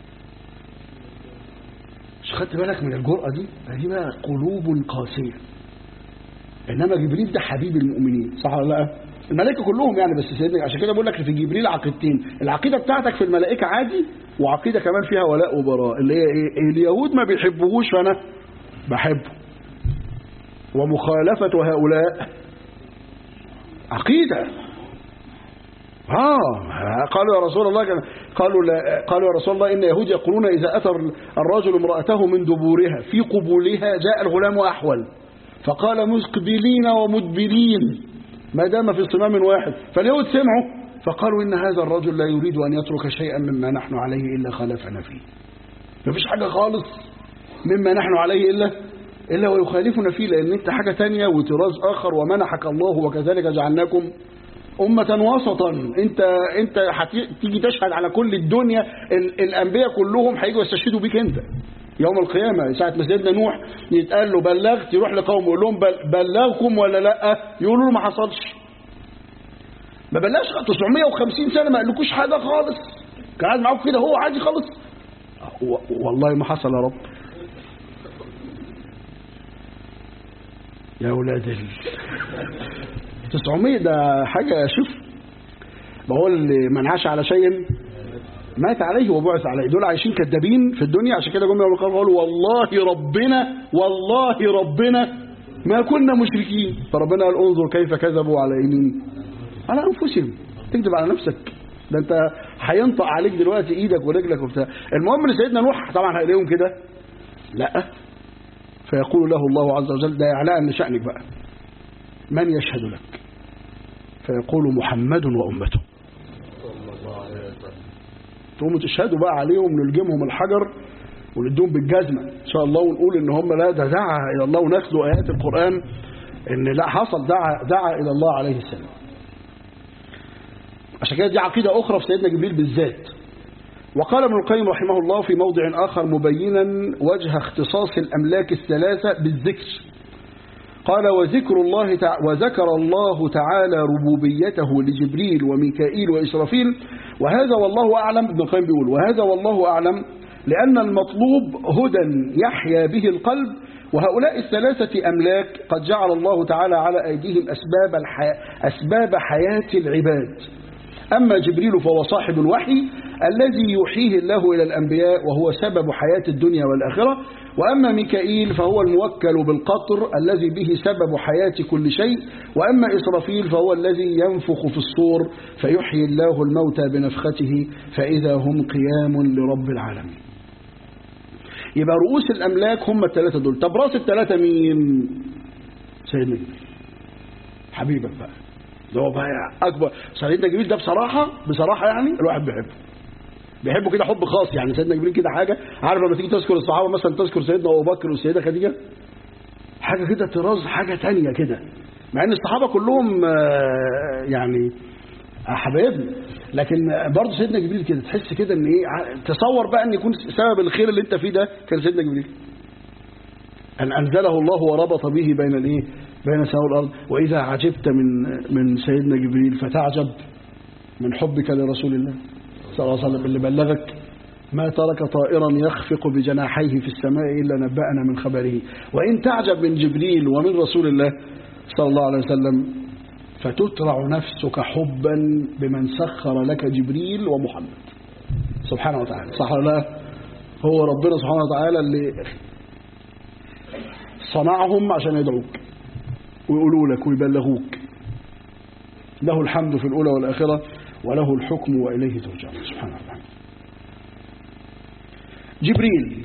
مش خدت بالك من الجرأة دي دي بقى قلوب قاسية انما جبريل ده حبيب المؤمنين صح ولا لا الملائكه كلهم يعني بس سيدنا عشان كده بقول لك في جبريل عقيدتين العقيده بتاعتك في الملائكه عادي وعقيده كمان فيها ولاء وبراء اللي هي ايه اليهود ما بيحبوهوش فانا بحبه ومخالفه هؤلاء عقيده اه قالوا يا رسول الله كان قالوا لا قالوا يا رسول الله ان يهود يقولون اذا اتى الرجل امراته من دبورها في قبولها جاء الغلام احول فقال مقبلين ومدبرين ما دام في صمام واحد فاليهود سمعوا فقالوا إن هذا الرجل لا يريد أن يترك شيئا مما نحن عليه إلا خالفنا فيه ما فيش حاجة خالص مما نحن عليه إلا إلا ويخالفنا فيه لأن أنت حاجة تانية وطراز آخر ومنحك الله وكذلك جعلناكم أمة وسطا أنت أنت هتيجي تشهد على كل الدنيا ال الأنبياء كلهم هيجوا يستشهدوا بيك أنت يوم القيامة ساعة ما سيدنا نوح يتقال له بلغت يروح لقومه يقول لهم بلغكم ولا لا يقولوا له ما حصلش ما بلاش 950 سنة ما قالكوش حاجة خالص كان قاعد معاكم كده هو عادي خالص والله ما حصل يا رب يا ولاد ال 900 ده حاجة شوف بقول اللي منعش على شيء مات عليه وبعث عليه دول عايشين كذابين في الدنيا عشان كده جم يوم القيامه قالوا والله ربنا والله ربنا ما كنا مشركين فربنا قال انظر كيف كذبوا على يمين على انفسهم تكذب على نفسك ده انت هينطق عليك دلوقتي ايدك ورجلك وبتاع المهم ان سيدنا نوح طبعا هيلاقيهم كده لا فيقول له الله عز وجل ده اعلاء من شانك بقى من يشهد لك فيقول محمد وامته تقوموا تشهدوا بقى عليهم نلجمهم الحجر ونديهم بالجزمة إن شاء الله ونقول إن هم لا ده دعا إلى الله وناخدوا آيات القرآن إن لا حصل دعا دعا إلى الله عليه السلام عشان كده دي عقيدة أخرى في سيدنا جبريل بالذات وقال ابن القيم رحمه الله في موضع آخر مبينا وجه اختصاص الأملاك الثلاثة بالذكر قال وذكر الله تع... وذكر الله تعالى ربوبيته لجبريل وميكائيل وإسرافيل وهذا والله أعلم ابن القيم بيقول وهذا والله أعلم لأن المطلوب هدى يحيا به القلب وهؤلاء الثلاثة أملاك قد جعل الله تعالى على أيديهم أسباب, الحي... أسباب حياة العباد أما جبريل فهو صاحب الوحي الذي يوحيه الله إلى الأنبياء وهو سبب حياة الدنيا والآخرة وأما ميكائيل فهو الموكل بالقطر الذي به سبب حياة كل شيء وأما إسرافيل فهو الذي ينفخ في الصور فيحيي الله الموتى بنفخته فإذا هم قيام لرب العالمين يبقى رؤوس الأملاك هم الثلاثة دول طب راس الثلاثة مين سيدنا حبيبك بقى ده هو بقى أكبر سيدنا جبريل ده بصراحة بصراحة يعني الواحد بيحبه بيحبه كده حب خاص يعني سيدنا جبريل كده حاجة عارف لما تيجي تذكر الصحابة مثلا تذكر سيدنا أبو بكر والسيدة خديجة حاجة كده طراز حاجة تانية كده مع ان الصحابة كلهم يعني حبايبنا لكن برضه سيدنا جبريل كده تحس كده ان ايه تصور بقى ان يكون سبب الخير اللي انت فيه ده كان سيدنا جبريل ان انزله الله وربط به بين الايه بين السماء والارض واذا عجبت من من سيدنا جبريل فتعجب من حبك لرسول الله صلى الله عليه وسلم اللي بلغك ما ترك طائرا يخفق بجناحيه في السماء إلا نبأنا من خبره وإن تعجب من جبريل ومن رسول الله صلى الله عليه وسلم فتترع نفسك حبا بمن سخر لك جبريل ومحمد سبحانه وتعالى صح ولا لا هو ربنا سبحانه وتعالى اللي صنعهم عشان يدعوك ويقولوا لك ويبلغوك له الحمد في الأولى والآخرة وله الحكم وإليه ترجعون سبحانه وتعالى جبريل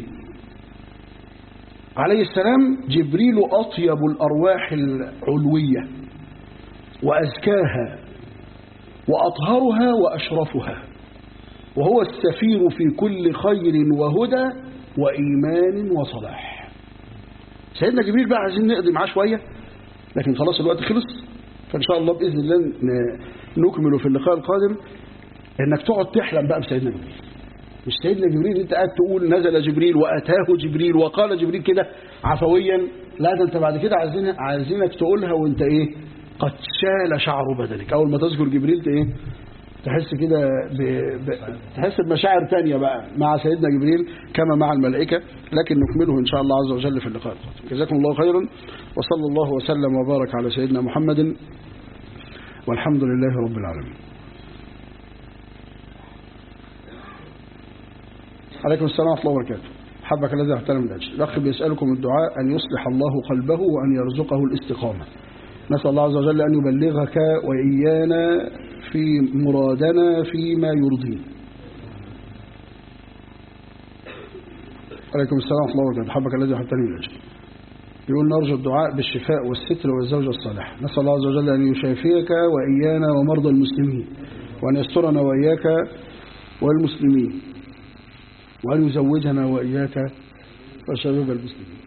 عليه السلام جبريل أطيب الأرواح العلوية وأزكاها وأطهرها وأشرفها وهو السفير في كل خير وهدى وإيمان وصلاح سيدنا جبريل بقى عايزين نقضي معاه شوية لكن خلاص الوقت خلص فإن شاء الله بإذن الله نكمل في اللقاء القادم انك تقعد تحلم بقى بسيدنا جبريل مش سيدنا جبريل انت قاعد تقول نزل جبريل واتاه جبريل وقال جبريل كده عفويا لا ده انت بعد كده عايزين عايزينك تقولها وانت ايه قد شال شعر بدنك اول ما تذكر جبريل ت- ايه تحس كده ب... ب... تحس بمشاعر تانية بقى مع سيدنا جبريل كما مع الملائكة لكن نكمله إن شاء الله عز وجل في اللقاء القادم جزاكم الله خيرا وصلى الله وسلم وبارك على سيدنا محمد والحمد لله رب العالمين عليكم السلام ورحمة الله وبركاته حبك الذي احترم من أجل الأخ بيسألكم الدعاء أن يصلح الله قلبه وأن يرزقه الاستقامة نسأل الله عز وجل أن يبلغك وإيانا في مرادنا فيما يرضيه عليكم السلام ورحمة الله وبركاته حبك الذي احترم من أجل يقول نرجو الدعاء بالشفاء والستر والزوجة الصالحة نسأل الله عز وجل أن يشافيك وإيانا ومرضى المسلمين وأن يسترنا وإياك والمسلمين وأن يزوجنا وإياك وشباب المسلمين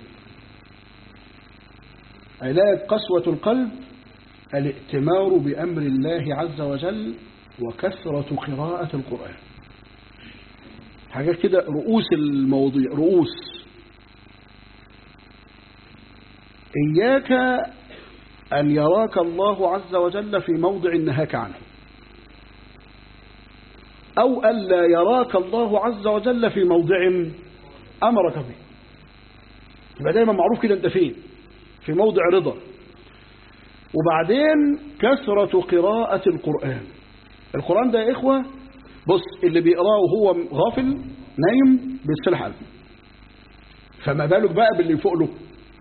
علاج قسوة القلب الائتمار بأمر الله عز وجل وكثرة قراءة القرآن حاجات كده رؤوس المواضيع رؤوس إياك أن يراك الله عز وجل في موضع نهاك عنه أو ألا يراك الله عز وجل في موضع أمرك به يبقى دايما معروف كده أنت فين في موضع رضا وبعدين كثرة قراءة القرآن القرآن ده يا إخوة بص اللي بيقراه وهو غافل نايم بيتصلح قلبه فما بالك بقى باللي فوق له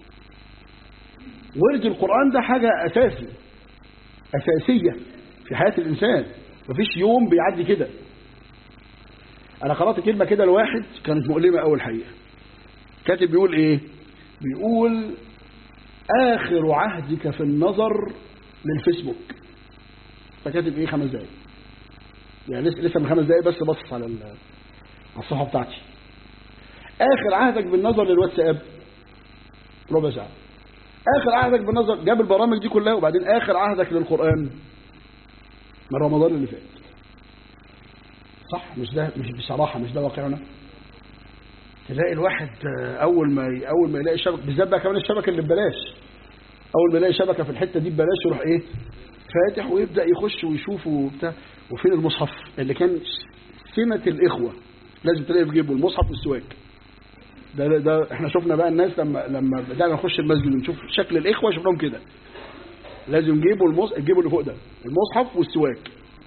ورد القرآن ده حاجة أساسي أساسية في حياة الإنسان مفيش يوم بيعدي كده أنا قرأت كلمة كده لواحد كانت مؤلمة أول حقيقة كاتب بيقول إيه بيقول آخر عهدك في النظر للفيسبوك فكاتب إيه خمس دقايق يعني لسه لسه من خمس دقايق بس بص على ال- على الصفحة بتاعتي آخر عهدك بالنظر للواتساب ربع ساعة آخر عهدك بالنظر جاب البرامج دي كلها وبعدين آخر عهدك للقرآن من رمضان اللي فات صح مش ده مش بصراحة مش ده واقعنا تلاقي الواحد آه، أول ما ي- أول ما يلاقي شبكة بالذات بقى كمان الشبكة اللي ببلاش أول ما يلاقي شبكة في الحتة دي ببلاش يروح إيه فاتح ويبدأ يخش ويشوف وبتاع وفين المصحف اللي كان سمة الإخوة لازم تلاقي في جيبه المصحف والسواك ده, ده, ده احنا شفنا بقى الناس لما لما بدأنا نخش المسجد ونشوف شكل الإخوة شفناهم كده لازم يجيبوا المص... يجيبوا اللي فوق ده المصحف والسواك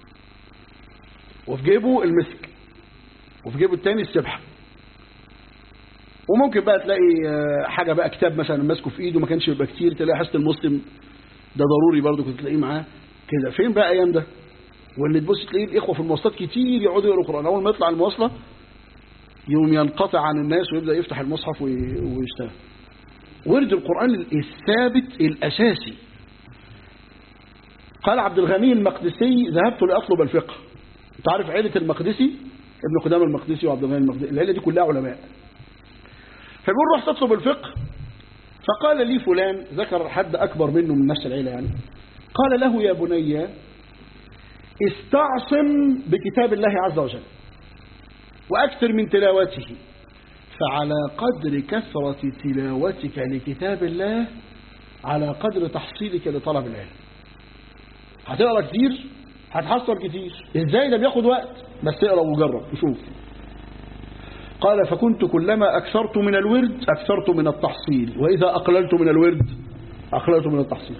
وفي جيبه المسك وفي جيبه التاني السبحة وممكن بقى تلاقي آه، حاجة بقى كتاب مثلا ماسكه في ايده ما كانش يبقى كتير تلاقي حسن المسلم ده ضروري برضه كنت تلاقيه معاه كده فين بقى ايام ده واللي تبص تلاقيه الاخوه في المواصلات كتير يقعدوا يقروا قران اول ما يطلع المواصله يوم ينقطع عن الناس ويبدا يفتح المصحف وي- ويشتغل ورد القران الثابت الاساسي قال عبد الغني المقدسي ذهبت لاطلب الفقه انت عارف عيله المقدسي ابن قدامه المقدسي وعبد الغني المقدسي العيله دي كلها علماء فبيقول رحت اطلب الفقه فقال لي فلان ذكر حد اكبر منه من نفس العيله يعني قال له يا بني استعصم بكتاب الله عز وجل وأكثر من تلاوته فعلى قدر كثرة تلاوتك لكتاب الله على قدر تحصيلك لطلب العلم هتقرا كتير هتحصل كتير ازاي ده بياخد وقت بس اقرا وجرب وشوف قال فكنت كلما أكثرت من الورد أكثرت من التحصيل وإذا أقللت من الورد أقللت من التحصيل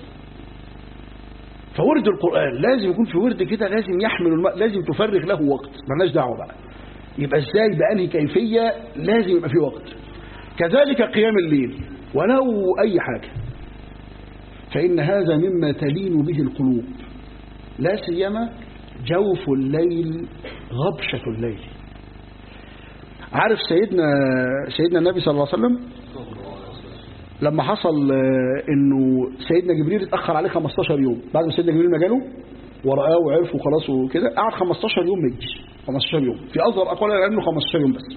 فورد القرآن لازم يكون في ورد كده لازم يحمل الماء لازم تفرغ له وقت مالناش دعوة بقى يبقى ازاي بأنهي كيفية لازم يبقى في وقت كذلك قيام الليل ولو أي حاجة فإن هذا مما تلين به القلوب لا سيما جوف الليل غبشة الليل عارف سيدنا سيدنا النبي صلى الله عليه وسلم لما حصل آه، انه سيدنا جبريل اتاخر عليه 15 يوم بعد ما سيدنا جبريل ما جاله ورآه وعرفه وخلاص وكده قعد 15 يوم ما يجيش 15 يوم في اصغر اقوال العلم له 15 يوم بس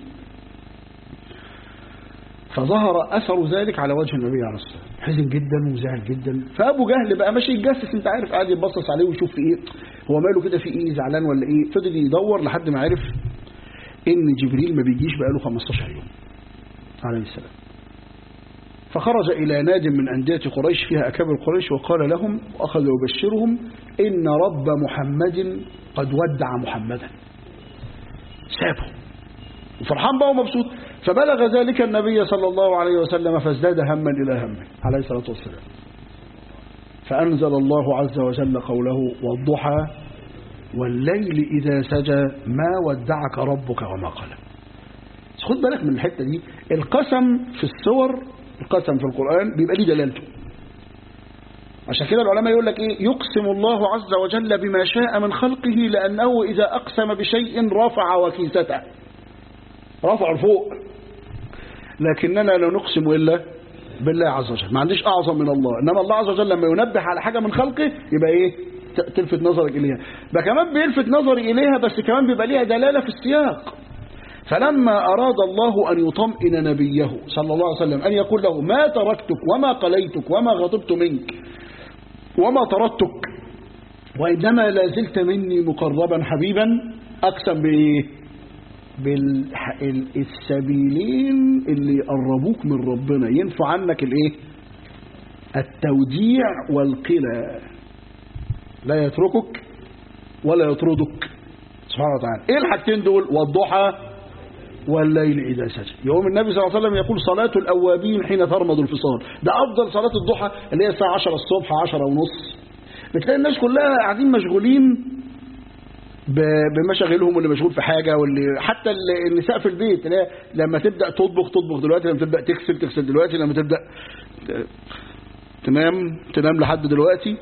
فظهر اثر ذلك على وجه النبي عليه الصلاه والسلام حزن جدا وزعل جدا فابو جهل بقى ماشي يتجسس انت عارف قاعد يبصص عليه ويشوف في ايه هو ماله كده في ايه زعلان ولا ايه فضل يدور لحد ما عرف ان جبريل ما بيجيش بقاله 15 يوم عليه السلام فخرج إلى ناد من أندية قريش فيها أكابر قريش وقال لهم وأخذ يبشرهم إن رب محمد قد ودع محمدا سابه وفرحان بقى ومبسوط فبلغ ذلك النبي صلى الله عليه وسلم فازداد هما إلى همه عليه الصلاة والسلام فأنزل الله عز وجل قوله والضحى والليل إذا سجى ما ودعك ربك وما قلى خد بالك من الحتة دي القسم في السور القسم في القرآن بيبقى ليه دلالته عشان كده العلماء يقول لك ايه يقسم الله عز وجل بما شاء من خلقه لأنه إذا أقسم بشيء رفع وكيسته رفع لفوق لكننا لا نقسم إلا بالله عز وجل ما عنديش أعظم من الله إنما الله عز وجل لما ينبه على حاجة من خلقه يبقى إيه تلفت نظرك إليها بقى كمان بيلفت نظري إليها بس كمان بيبقى ليها دلالة في السياق فلما أراد الله أن يطمئن نبيه صلى الله عليه وسلم أن يقول له ما تركتك وما قليتك وما غضبت منك وما طردتك وإنما لا زلت مني مقربا حبيبا أقسم بإيه بالسبيلين اللي يقربوك من ربنا ينفع عنك الايه التوديع والقلى لا يتركك ولا يطردك سبحانه وتعالى ايه الحاجتين دول والضحى والليل إذا سجد يوم النبي صلى الله عليه وسلم يقول صلاة الأوابين حين ترمض الفصال ده أفضل صلاة الضحى اللي هي الساعة 10 الصبح 10 ونص بتلاقي الناس كلها قاعدين مشغولين بمشاغلهم واللي مشغول في حاجة واللي حتى النساء في البيت اللي لما تبدأ تطبخ تطبخ دلوقتي لما تبدأ تغسل تغسل دلوقتي لما تبدأ تنام تنام لحد دلوقتي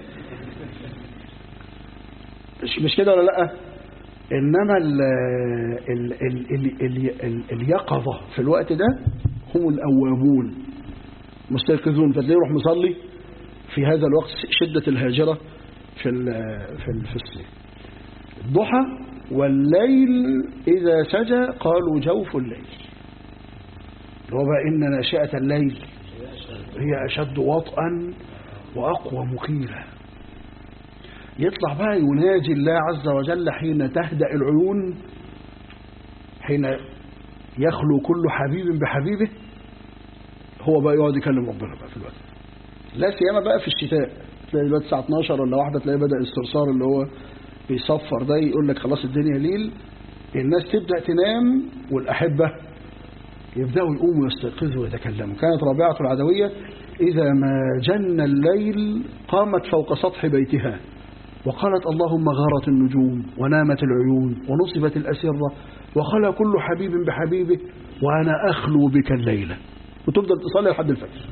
مش مش كده ولا لا انما ال ال ال ال ال ال اليقظة في الوقت ده هم الأوابون مستيقظون فتلاقيه يروح مصلي في هذا الوقت شدة الهاجرة في ال في ال في الصيف الضحى والليل إذا سجى قالوا جوف الليل هو بقى إن ناشئة الليل هي أشد وطئا وأقوى مقيلة يطلع بقى يناجي الله عز وجل حين تهدأ العيون حين يخلو كل حبيب بحبيبه هو بقى يقعد يكلم ربنا بقى في الوقت لا سيما بقى في الشتاء تلاقي دلوقتي الساعة 12 ولا واحدة تلاقي بدأ الصرصار اللي هو بيصفر ده يقول لك خلاص الدنيا ليل الناس تبدأ تنام والأحبة يبدأوا يقوموا يستيقظوا ويتكلموا كانت رابعة العدوية إذا ما جن الليل قامت فوق سطح بيتها وقالت اللهم غارت النجوم ونامت العيون ونصبت الأسرة وخلى كل حبيب بحبيبه وأنا أخلو بك الليلة وتفضل تصلي لحد الفجر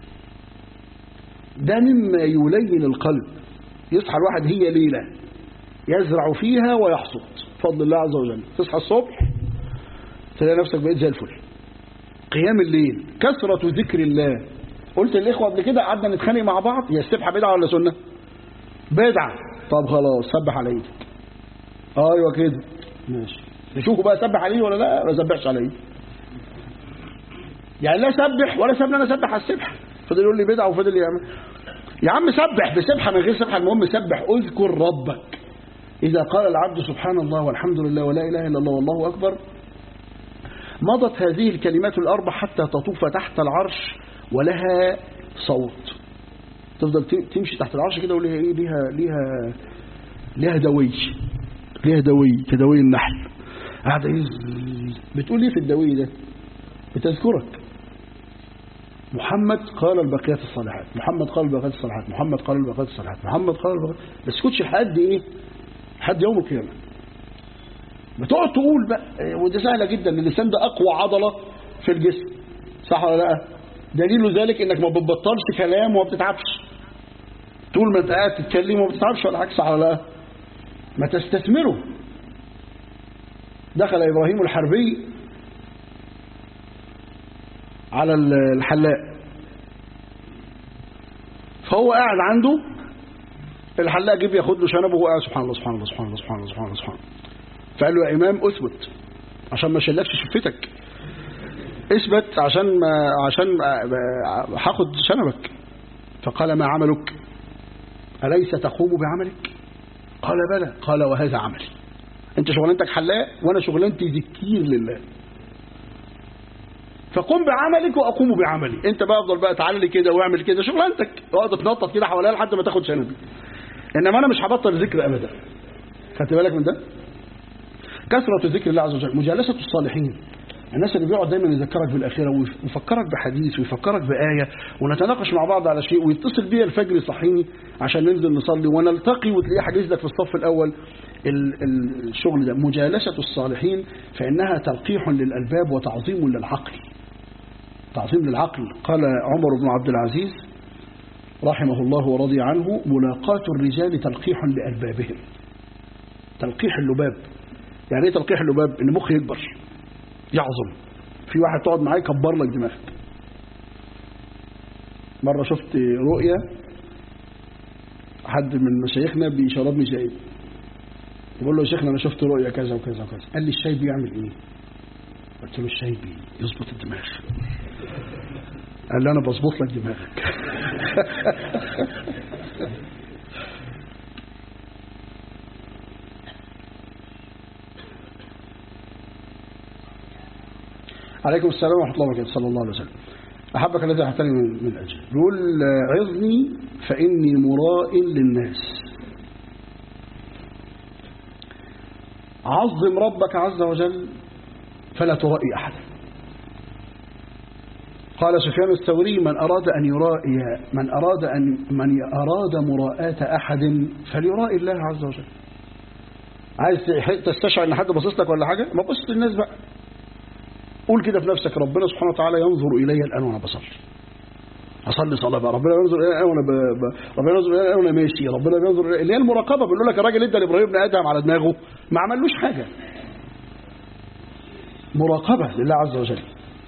ده مما يلين القلب يصحى الواحد هي ليلة يزرع فيها ويحصد فضل الله عز وجل تصحى الصبح تلاقي نفسك بقيت زي الفل قيام الليل كثرة ذكر الله قلت للإخوة قبل كده قعدنا نتخانق مع بعض هي السبحة بدعة ولا سنة بدعة طب خلاص سبح على ايدك ايوه كده ماشي نشوفه بقى سبح عليه ولا لا ما سبحش على ايدي يعني لا سبح ولا سبنا انا سبح على السبح فضل يقول لي بدعة وفضل يعمل يا عم سبح بسبحة من غير سبحة المهم سبح اذكر ربك إذا قال العبد سبحان الله والحمد لله ولا إله إلا الله والله أكبر مضت هذه الكلمات الأربع حتى تطوف تحت العرش ولها صوت تفضل تمشي تحت العرش كده وليها ايه ليها ليها ليها دوي ليها دوي كدوي النحل قاعده بتقول ايه في الدوي ده بتذكرك محمد قال البقيات الصالحات محمد قال البقيات الصالحات محمد قال البقيات الصالحات محمد قال البقيات بس كنتش لحد ايه لحد يوم القيامه بتقعد تقول بقى ودي سهله جدا اللسان ده اقوى عضله في الجسم صح ولا لا دليل ذلك انك ما بتبطلش كلام وما بتتعبش طول ما انت قاعد تتكلم وما بتتعبش ولا حاجه صح ولا لا ما تستثمره دخل ابراهيم الحربي على الحلاق فهو قاعد عنده الحلاق جه بياخد له شنبه وهو قاعد سبحان الله سبحان الله سبحان الله سبحان الله سبحان الله سبحان الله فقال له يا امام اثبت عشان ما شلكش شفتك اثبت عشان ما عشان هاخد شنبك فقال ما عملك أليس تقوم بعملك قال بلى قال وهذا عملي انت شغلانتك حلاق وانا شغلانتي ذكير لله فقم بعملك واقوم بعملي انت بقى افضل بقى تعالى لي كده واعمل كده شغلانتك اقعد تنطط كده حواليها لحد ما تاخد شنبي انما انا مش هبطل ذكر ابدا خدت بالك من ده كثرة ذكر الله عز وجل مجالسة الصالحين الناس اللي بيقعد دايما يذكرك بالآخرة ويفكرك بحديث ويفكرك بآية ونتناقش مع بعض على شيء ويتصل بيا الفجر يصحيني عشان ننزل نصلي ونلتقي وتلاقيه حاجز لك في الصف الأول ال- ال- الشغل ده مجالسة الصالحين فإنها تلقيح للألباب وتعظيم للعقل تعظيم للعقل قال عمر بن عبد العزيز رحمه الله ورضي عنه ملاقاة الرجال تلقيح لألبابهم تلقيح اللباب يعني ايه تلقيح اللباب ان مخ يكبر يعظم في واحد تقعد معاه يكبر لك دماغك مرة شفت رؤية حد من مشايخنا بيشربني شاي بقول له يا شيخنا انا شفت رؤية كذا وكذا وكذا قال لي الشاي بيعمل ايه قلت له الشاي بيظبط الدماغ قال لي انا بظبط لك دماغك عليكم السلام ورحمة الله وبركاته صلى الله عليه وسلم أحبك الذي أحتني من, من أجل يقول عظني فإني مراء للناس عظم ربك عز وجل فلا ترائي أحدا قال سفيان الثوري من أراد أن يرائي من أراد أن من أراد مراءاة أحد فليرائي الله عز وجل عايز تستشعر ان حد باصص لك ولا حاجه ما تبص للناس بقى قول كده في نفسك ربنا سبحانه وتعالى ينظر الي الان وانا بصلي اصلي صلاه بقى ربنا ينظر الي الان وانا ب... ب... ربنا ينظر الي الان وانا ماشي ربنا بينظر الي اللي هي المراقبه بيقول لك الراجل ادى لابراهيم بن ادهم على دماغه ما عملوش حاجه مراقبه لله عز وجل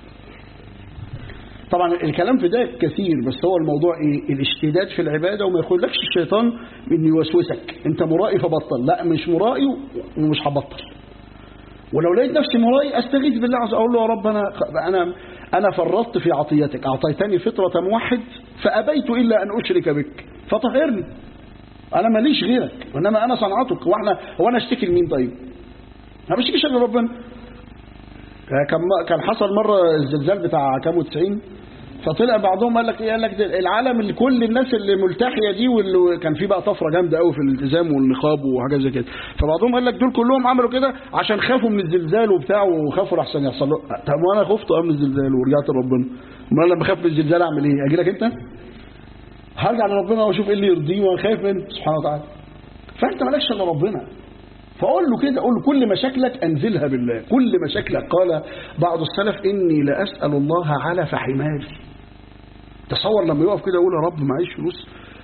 طبعا الكلام في ده كثير بس هو الموضوع ايه الاشتداد في العباده وما يخلكش الشيطان انه يوسوسك انت مرائي فبطل لا مش مرائي ومش هبطل ولو لقيت نفسي مرائي استغيث بالله عز وجل اقول له يا رب انا انا انا فرطت في عطيتك اعطيتني فطره موحد فابيت الا ان اشرك بك فطهرني انا ماليش غيرك وانما انا صنعتك واحنا هو انا اشتكي لمين طيب؟ انا ما بشتكيش لربنا كان كان حصل مره الزلزال بتاع كام و90 فطلع بعضهم قال لك ايه قال لك العالم اللي كل الناس اللي ملتحيه دي واللي كان في بقى طفره جامده قوي في الالتزام والنقاب وحاجات زي كده فبعضهم قال لك دول كلهم عملوا كده عشان خافوا من الزلزال وبتاع وخافوا لحسن يحصل له طب وانا خفت من الزلزال ورجعت لربنا امال انا لما بخاف من الزلزال اعمل ايه اجي لك انت هرجع لربنا واشوف ايه اللي يرضيه وانا خايف منه سبحانه وتعالى فانت مالكش الا ربنا فقول له كده قول له كل مشاكلك انزلها بالله كل مشاكلك قال بعض السلف اني لاسال الله على فحماري تصور لما يقف كده يقول يا رب معيش فلوس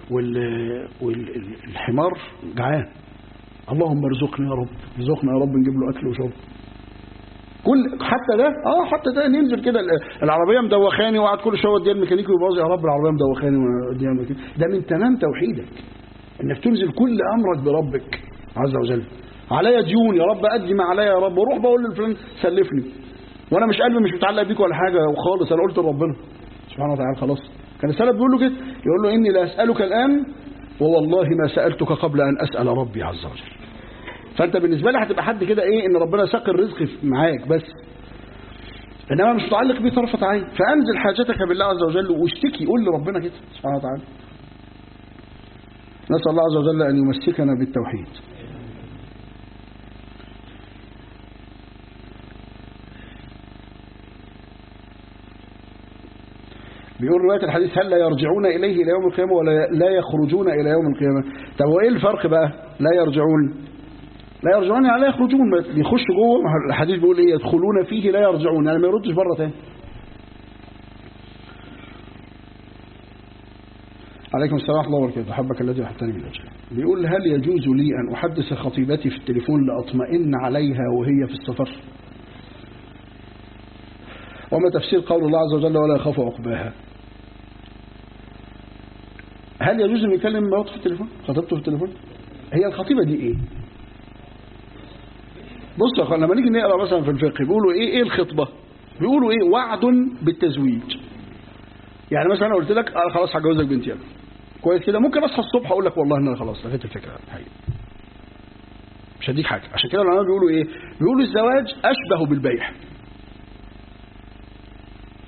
والحمار جعان اللهم ارزقني يا رب ارزقنا يا رب نجيب له اكل وشرب كل حتى ده اه حتى ده ننزل كده العربيه مدوخاني وقعد كل شويه اديها الميكانيكي ويبوظ يا رب العربيه مدوخاني واديها الميكانيكي ده من تمام توحيدك انك تنزل كل امرك بربك عز وجل عليا ديون يا رب ادي ما عليا يا رب واروح بقول للفلان سلفني وانا مش قلبي مش متعلق بيك ولا حاجه وخالص انا قلت لربنا سبحانه وتعالى خلاص كان السلف بيقول له كده يقول له اني لا اسالك الان ووالله ما سالتك قبل ان اسال ربي عز وجل فانت بالنسبه لي هتبقى حد كده ايه ان ربنا ساق الرزق معاك بس انما مش متعلق بيه طرفه عين فانزل حاجتك بالله عز وجل واشتكي قول لربنا كده سبحانه وتعالى نسال الله عز وجل ان يمسكنا بالتوحيد بيقول رواية الحديث هل لا يرجعون إليه إلى يوم القيامة ولا لا يخرجون إلى يوم القيامة طب هو إيه الفرق بقى لا يرجعون لا يرجعون يعني لا يخرجون يخشوا جوه الحديث بيقول إيه يدخلون فيه لا يرجعون يعني ما يردش بره تاني عليكم السلام ورحمة الله وبركاته حبك الذي أحبتني من أجله بيقول هل يجوز لي أن أحدث خطيبتي في التليفون لأطمئن عليها وهي في السفر وما تفسير قول الله عز وجل ولا يخاف عقباها هل يجوز أن يكلم مراته في التليفون خطيبته في التليفون هي الخطيبة دي ايه بص يا اخوان لما نيجي نقرا مثلا في الفقه بيقولوا ايه ايه الخطبة بيقولوا ايه وعد بالتزويج يعني مثلا انا قلت لك انا خلاص هجوزك بنتي انا كويس كده ممكن اصحى الصبح اقول لك والله ان انا خلاص لغيت الفكره الحقيقه مش هديك حاجه عشان كده العلماء بيقولوا ايه بيقولوا الزواج اشبه بالبيع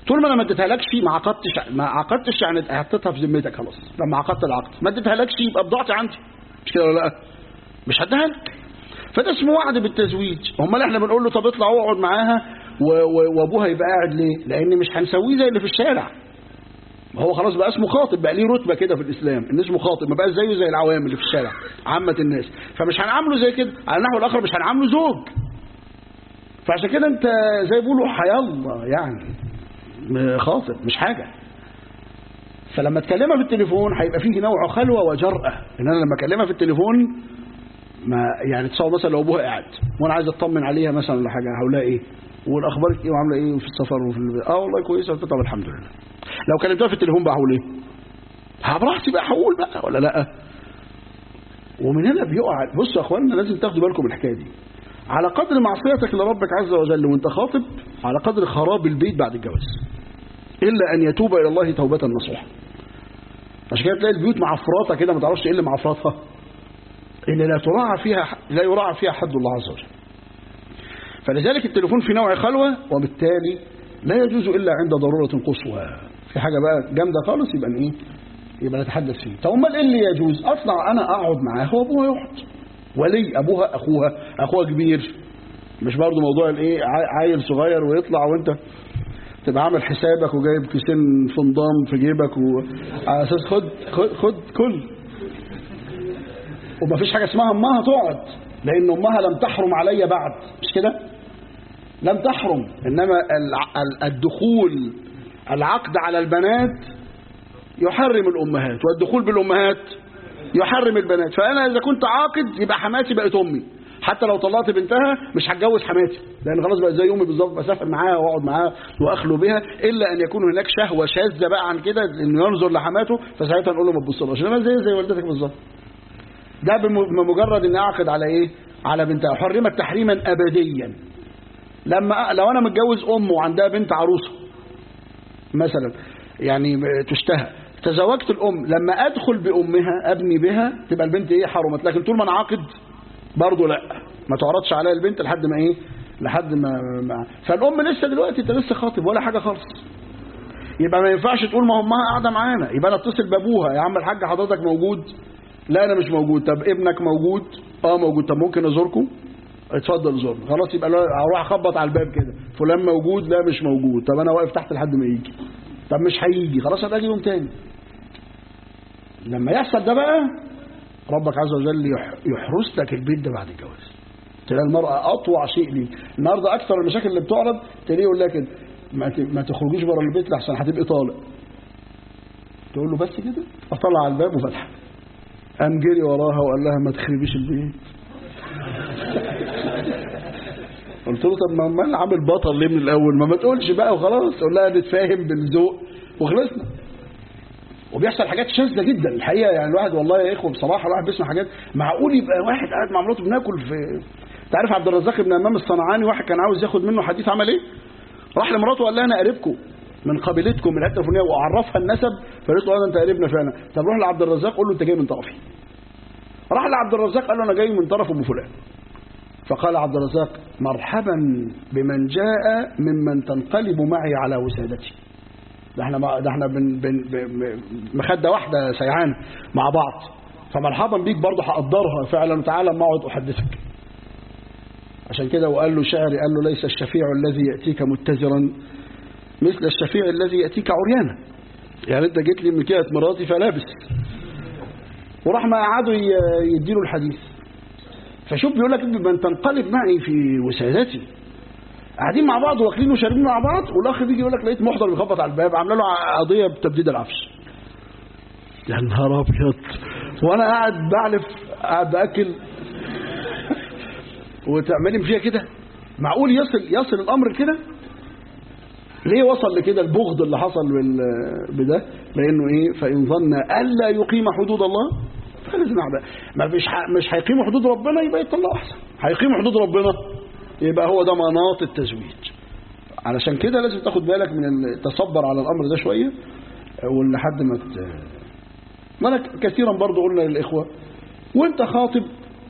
طول ما انا ما اديتهالكش ما عقدتش ما عقدتش يعني حطيتها في ذمتك خلاص لما عقدت العقد ما اديتهالكش يبقى بضاعتي عندي مش كده ولا لا مش هديها لك فده اسمه وعد بالتزويج امال احنا بنقول له طب اطلع واقعد معاها وابوها يبقى قاعد ليه لان مش هنسويه زي اللي في الشارع ما هو خلاص بقى اسمه خاطب بقى ليه رتبه كده في الاسلام ان اسمه خاطب ما بقاش زيه زي العوام اللي في الشارع عامه الناس فمش هنعامله زي كده على النحو الاخر مش هنعامله زوج فعشان كده انت زي بيقولوا حيالله يعني خاطب مش حاجه فلما تكلمها في التليفون هيبقى فيه نوع خلوه وجرأه ان انا لما اكلمها في التليفون ما يعني تصور مثلا لو ابوها قاعد وانا عايز اطمن عليها مثلا ولا حاجه هقول لها ايه والاخبار ايه وعامله ايه وفي السفر وفي البيت اه والله كويسه قلت طب الحمد لله لو كلمتها في التليفون بقى هقول ايه براحتي بقى هقول بقى ولا لا ومن هنا بيقع بصوا يا اخوانا لازم تاخدوا بالكم من الحكايه دي على قدر معصيتك لربك عز وجل وانت خاطب على قدر خراب البيت بعد الجواز الا ان يتوب الى الله توبه نصوحه عشان كده تلاقي البيوت معفراته كده ما تعرفش ايه اللي معفراتها اللي لا تراعى فيها لا يراعى فيها حد الله عز وجل فلذلك التليفون في نوع خلوة وبالتالي لا يجوز إلا عند ضرورة قصوى في حاجة بقى جامدة خالص يبقى إيه يبقى نتحدث فيه طب امال ايه اللي يجوز اطلع انا اقعد معاه وابوها يقعد ولي ابوها اخوها اخوها كبير مش برضه موضوع الايه عيل صغير ويطلع وانت تبقى عامل حسابك وجايب كيسين فندام في جيبك وعلى اساس خد خد, خد كل ومفيش حاجه اسمها امها تقعد لان امها لم تحرم علي بعد مش كده لم تحرم انما الدخول العقد على البنات يحرم الامهات والدخول بالامهات يحرم البنات فانا اذا كنت عاقد يبقى حماتي بقت امي حتى لو طلقت بنتها مش هتجوز حماتي لان خلاص بقت زي امي بالظبط بسافر معاها واقعد معاها واخلو بها الا ان يكون هناك شهوه شاذه بقى عن كده انه ينظر لحماته فساعتها نقول له ما تبصلهاش انما زي زي والدتك بالظبط ده بمجرد ان اعقد على ايه على بنتها حرمت تحريما ابديا لما لو انا متجوز ام وعندها بنت عروسه مثلا يعني تشتهى تزوجت الام لما ادخل بامها ابني بها تبقى البنت ايه حرمت لكن طول ما انا عاقد برضه لا ما تعرضش عليا البنت لحد ما ايه لحد ما, ما فالام لسه دلوقتي انت لسه خاطب ولا حاجه خالص يبقى ما ينفعش تقول ما امها قاعده معانا يبقى انا اتصل بابوها يا عم الحاج حضرتك موجود لا انا مش موجود طب ابنك موجود اه موجود طب ممكن ازوركم اتفضل زورنا خلاص يبقى اروح اخبط على الباب كده فلان موجود لا مش موجود طب انا واقف تحت لحد ما يجي طب مش هيجي خلاص هبقى اجي يوم تاني لما يحصل ده بقى ربك عز وجل يحرس لك البيت ده بعد الجواز تلاقي المرأة أطوع شيء ليك النهاردة أكثر المشاكل اللي بتعرض تلاقيه يقول لك ما تخرجيش بره البيت لحسن هتبقي طالق تقول له بس كده فطلع على الباب وفتح قام جري وراها وقال لها ما تخربيش البيت قلت له طب ما امال عامل بطل ليه من الاول ما ما تقولش بقى وخلاص قول لها نتفاهم بالذوق وخلصنا وبيحصل حاجات شاذه جدا الحقيقه يعني الواحد والله يا اخوه بصراحه الواحد بيسمع حاجات معقول يبقى واحد قاعد مع مراته بناكل في تعرف عبد الرزاق بن امام الصنعاني واحد كان عاوز ياخد منه حديث عمل ايه؟ راح لمراته وقال لها انا قريبكم من قبيلتكم من الحته الفلانيه وعرفها النسب فقالت له انت قريبنا فعلا طب روح لعبد الرزاق قول له انت جاي من طرفي راح لعبد الرزاق قال له انا جاي من طرف ام فلان فقال عبد الرزاق مرحبا بمن جاء ممن تنقلب معي على وسادتي ده احنا ده احنا بن بن بن مخده واحده سيعان مع بعض فمرحبا بيك برضه هقدرها فعلا تعالى ما اقعد احدثك عشان كده وقال له شعري قال له ليس الشفيع الذي ياتيك متزرا مثل الشفيع الذي ياتيك عريانا يعني انت جيت لي من كده مراتي فلابس وراح ما قعدوا يديله الحديث فشوف بيقول لك من تنقلب معي في وسادتي قاعدين مع بعض واكلين وشاربين مع بعض والاخ بيجي يقول لك لقيت محضر بيخبط على الباب عامله له قضيه بتبديد العفش يا نهار ابيض وانا قاعد بعلف قاعد باكل وتعملي فيها كده معقول يصل يصل الامر كده ليه وصل لكده البغض اللي حصل بده لانه ايه فان ظن الا يقيم حدود الله فلازم ما مش مش هيقيم حدود ربنا يبقى يطلع احسن هيقيم حدود ربنا يبقى هو ده مناط التزويج علشان كده لازم تاخد بالك من تصبر على الامر ده شويه ولحد ما ت... ما انا كثيرا برضو قلنا للاخوه وانت خاطب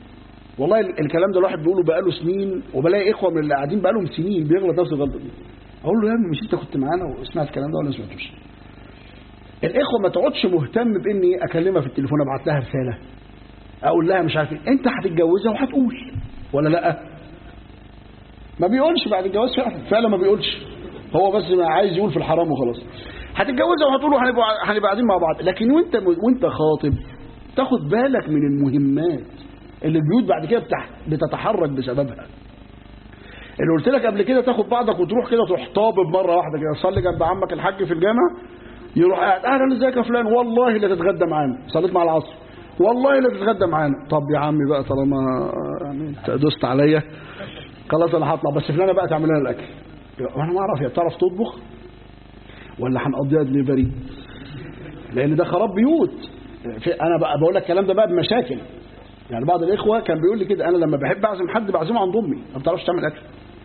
والله الكلام ده الواحد بيقوله بقاله سنين وبلاقي اخوه من اللي قاعدين بقالهم سنين بيغلط نفس الغلطه دي اقول له يا ابني مش انت كنت معانا وسمعت الكلام ده ولا ما سمعتوش الاخوه ما تقعدش مهتم باني اكلمها في التليفون ابعت لها رساله اقول لها مش عارف ايه انت هتتجوزها وهتقول ولا لا ما بيقولش بعد الجواز فعلا فعلا ما بيقولش هو بس ما عايز يقول في الحرام وخلاص هتتجوزها وهتقولوا هنبقى هنبقى قاعدين مع بعض لكن وانت وانت خاطب تاخد بالك من المهمات اللي البيوت بعد كده بتح- بتتحرك بسببها اللي قلت لك قبل كده تاخد بعضك وتروح كده تروح طابب مره واحده كده تصلي جنب عمك الحاج في الجامع يروح قاعد اهلا ازيك يا فلان والله لا تتغدى معانا صليت مع العصر والله لا تتغدى معانا طب يا عمي بقى طالما يعني انت دوست عليا خلاص انا هطلع بس فلانه بقى تعمل لنا الاكل وانا ما اعرف يا تعرف تطبخ ولا هنقضيها دليفري لان ده خراب بيوت في انا بقى بقول لك الكلام ده بقى بمشاكل يعني بعض الاخوه كان بيقول لي كده انا لما بحب اعزم حد بعزمه عند امي ما بتعرفش تعمل اكل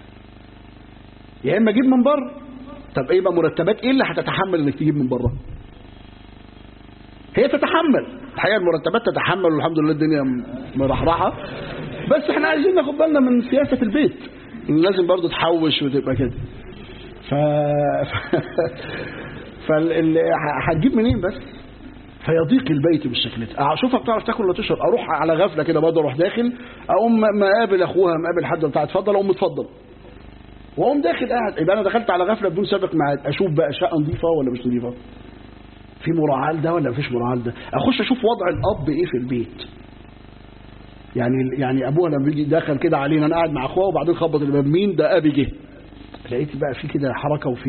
يا اما اجيب من بره طب ايه بقى مرتبات ايه اللي هتتحمل انك تجيب من بره هي تتحمل الحقيقه المرتبات تتحمل والحمد لله الدنيا مرحرحه بس احنا عايزين ناخد بالنا من سياسه البيت لازم برضو تحوش وتبقى كده ف فال... هتجيب منين بس فيضيق البيت بالشكل ده اشوفك بتعرف تاكل ولا تشرب اروح على غفله كده برضه اروح داخل اقوم مقابل اخوها مقابل حد بتاع اتفضل اقوم اتفضل واقوم داخل قاعد يبقى انا دخلت على غفله بدون سابق ميعاد اشوف بقى شقه نظيفه ولا مش نظيفه في مراعاه لده ولا مفيش مراعاه لده اخش اشوف وضع الاب ايه في البيت يعني يعني ابوها لما بيجي دخل كده علينا انا قاعد مع اخوها وبعدين خبط الباب مين ده ابي جه لقيت بقى في كده حركه وفي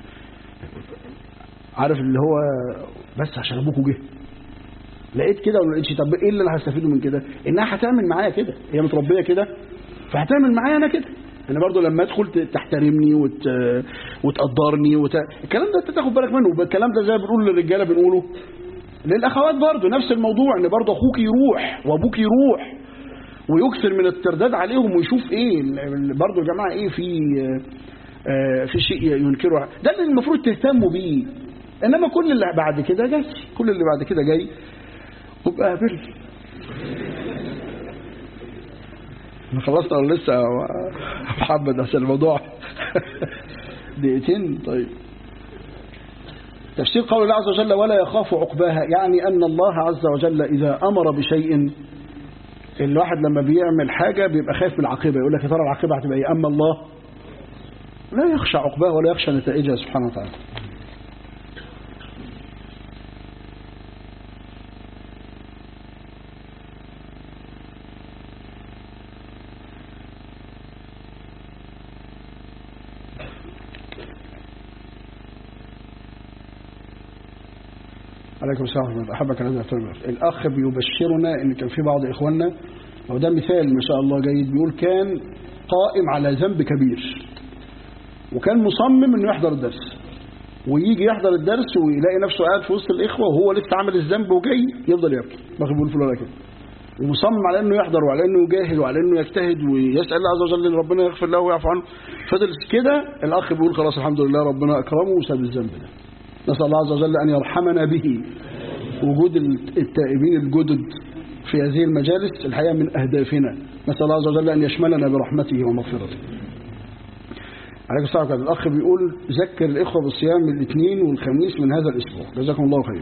عارف اللي هو بس عشان ابوكوا جه لقيت كده ولا لقيتش طب ايه اللي انا هستفيده من كده انها هتعمل معايا كده هي متربيه كده فهتعمل معايا انا كده انا برضو لما ادخل تحترمني وت... وتقدرني وت... الكلام ده انت تاخد بالك منه الكلام ده زي ما بنقول للرجاله بنقوله للاخوات برضو نفس الموضوع ان برضو اخوك يروح وابوك يروح ويكثر من الترداد عليهم ويشوف ايه برضو يا جماعه ايه في آه في شيء ينكره ده اللي المفروض تهتموا بيه انما كل اللي بعد كده جاي كل اللي بعد كده جاي وابقى قابل احنا خلصنا ولا لسه يا محمد عشان الموضوع دقيقتين طيب تفسير قول الله عز وجل ولا يخاف عقباها يعني أن الله عز وجل إذا أمر بشيء الواحد لما بيعمل حاجة بيبقى خايف من العاقبة يقول لك يا ترى العاقبة هتبقى ايه أما الله لا يخشى عقباها ولا يخشى نتائجها سبحانه وتعالى عليكم السلام ورحمة الله أحبك الذي أحترم الأخ بيبشرنا إن كان في بعض إخواننا وده مثال ما شاء الله جيد بيقول كان قائم على ذنب كبير وكان مصمم إنه يحضر الدرس ويجي يحضر الدرس ويلاقي نفسه قاعد في وسط الإخوة وهو لسه عامل الذنب وجاي يفضل يبكي ما بيقول فلان كده ومصمم على انه يحضر وعلى انه يجاهد وعلى انه يجتهد ويسال الله عز وجل ان ربنا يغفر له ويعفو عنه فضل كده الاخ بيقول خلاص الحمد لله ربنا اكرمه وساب الذنب ده نسأل الله عز وجل أن يرحمنا به وجود التائبين الجدد في هذه المجالس الحقيقة من أهدافنا نسأل الله عز وجل أن يشملنا برحمته ومغفرته عليكم السلام عليكم الأخ بيقول ذكر الإخوة بالصيام الاثنين والخميس من هذا الأسبوع جزاكم الله خير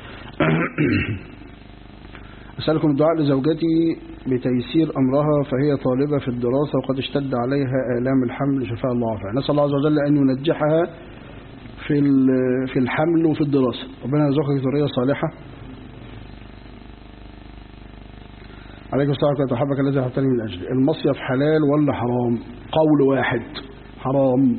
أسألكم الدعاء لزوجتي بتيسير أمرها فهي طالبة في الدراسة وقد اشتد عليها آلام الحمل شفاء الله وعافية نسأل الله عز وجل أن ينجحها في في الحمل وفي الدراسة ربنا يرزقك ذرية صالحة عليكم السلام ورحمة الله وبركاته الذي أحبتني من أجل المصيف حلال ولا حرام قول واحد حرام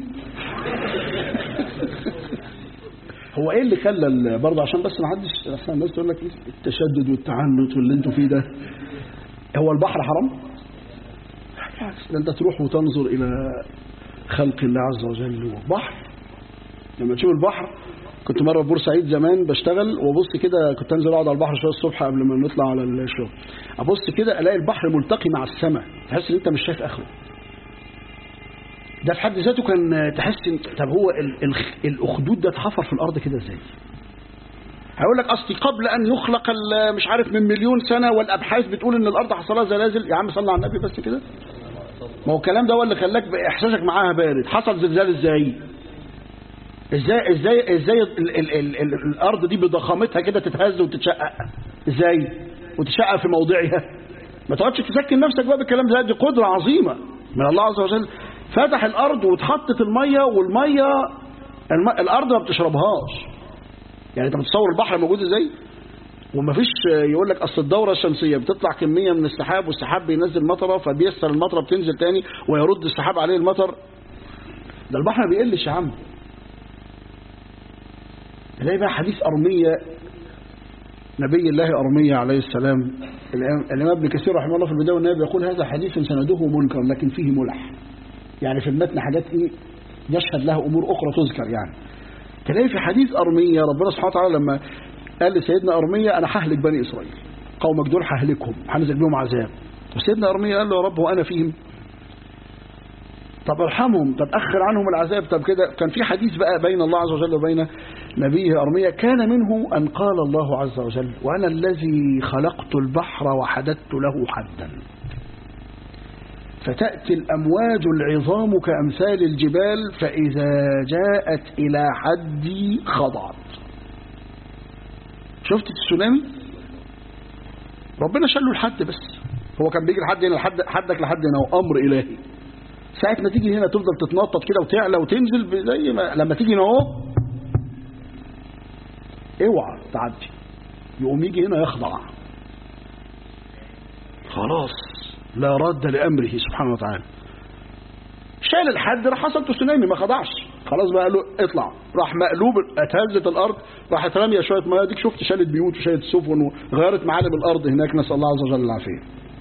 هو ايه اللي خلى برضه عشان بس ما حدش عشان الناس تقول لك التشدد والتعنت واللي انتوا فيه ده هو البحر حرام ده انت تروح وتنظر الى خلق الله عز وجل وبحر لما تشوف البحر كنت مرة في بورسعيد زمان بشتغل وابص كده كنت انزل اقعد على البحر شويه الصبح قبل ما نطلع على الشغل ابص كده الاقي البحر ملتقي مع السماء تحس ان انت مش شايف اخره ده في حد ذاته كان تحس ان طب هو الاخدود ده اتحفر في الارض كده ازاي هيقول لك اصلي قبل ان يخلق مش عارف من مليون سنه والابحاث بتقول ان الارض حصل لها زلازل يا عم صلى على النبي بس كده ما هو الكلام ده هو اللي خلاك احساسك معاها بارد حصل زلزال ازاي ازاي ازاي ازاي ال ال ال ال الارض دي بضخامتها كده تتهز وتتشقق ازاي وتشقق في موضعها ما تقعدش تسكن نفسك بقى بالكلام ده دي قدره عظيمه من الله عز وجل فتح الارض واتحطت الميه والميه الم... الارض ما بتشربهاش يعني انت متصور البحر موجود ازاي ومفيش يقول لك اصل الدوره الشمسيه بتطلع كميه من السحاب والسحاب بينزل مطره فبيسر المطره بتنزل تاني ويرد السحاب عليه المطر ده البحر ما بيقلش يا عم تلاقي بقى حديث أرمية نبي الله أرمية عليه السلام الإمام ابن كثير رحمه الله في البداية والنهاية يقول هذا حديث سنده منكر لكن فيه ملح يعني في المتن حاجات إيه يشهد لها أمور أخرى تذكر يعني تلاقي في حديث أرمية ربنا سبحانه وتعالى لما قال لسيدنا أرمية أنا ههلك بني إسرائيل قومك دول ههلكهم هنزل بهم عذاب وسيدنا أرمية قال له يا رب وأنا فيهم طب ارحمهم طب أخر عنهم العذاب طب كده كان في حديث بقى بين الله عز وجل وبين نبيه أرمية كان منه أن قال الله عز وجل وأنا الذي خلقت البحر وحددت له حدا فتأتي الأمواج العظام كأمثال الجبال فإذا جاءت إلى حدي خضعت شفت التسونامي ربنا شله الحد بس هو كان بيجي لحد هنا لحد حدك لحد هنا وأمر إلهي ساعة ما تيجي هنا تفضل تتنطط كده وتعلى وتنزل زي ما لما تيجي هنا اهو اوعى تعدي يقوم يجي هنا يخضع خلاص لا رد لأمره سبحانه وتعالى شال الحد راح حصل تسونامي ما خضعش خلاص بقى له اطلع راح مقلوب اتهزت الارض راحت راميه شويه ميه ديك شفت شالت بيوت وشالت سفن وغيرت معالم الارض هناك نسال الله عز وجل العافيه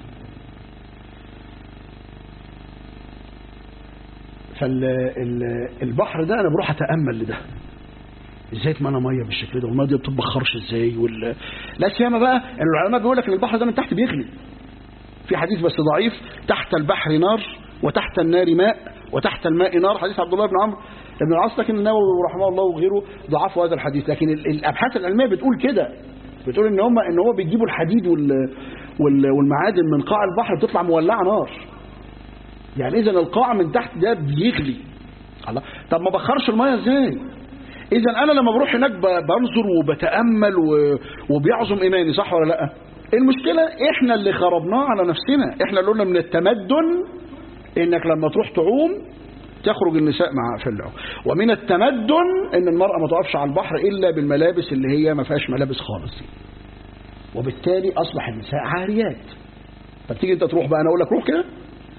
فالبحر ده انا بروح اتامل لده ازاي اتمنى ميه بالشكل ده والميه دي بتبخرش ازاي وال... لا سيما بقى العلماء بيقول لك ان البحر ده من تحت بيغلي في حديث بس ضعيف تحت البحر نار وتحت النار ماء وتحت الماء نار حديث عبد الله بن عمرو بن العاص لكن النووي رحمه الله وغيره ضعفوا هذا الحديث لكن الابحاث العلميه بتقول كده بتقول ان هم ان هو بيجيبوا الحديد وال... وال... والمعادن من قاع البحر بتطلع مولعه نار يعني اذا القاع من تحت ده بيغلي الله طب ما بخرش الميه ازاي اذا انا لما بروح هناك بنظر وبتامل وبيعظم ايماني صح ولا لا المشكله احنا اللي خربناه على نفسنا احنا اللي قلنا من التمدن انك لما تروح تعوم تخرج النساء مع في العوم ومن التمدن ان المراه ما تقفش على البحر الا بالملابس اللي هي ما فيهاش ملابس خالص وبالتالي اصبح النساء عاريات طب تيجي انت تروح بقى انا اقول لك روح كده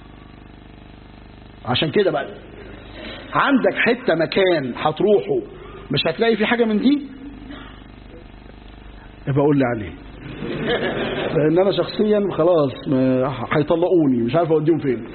عشان كده بقى عندك حته مكان هتروحه مش هتلاقي في حاجه من دي يبقى قول لي عليه لان انا شخصيا خلاص هيطلقوني مش عارف اوديهم فين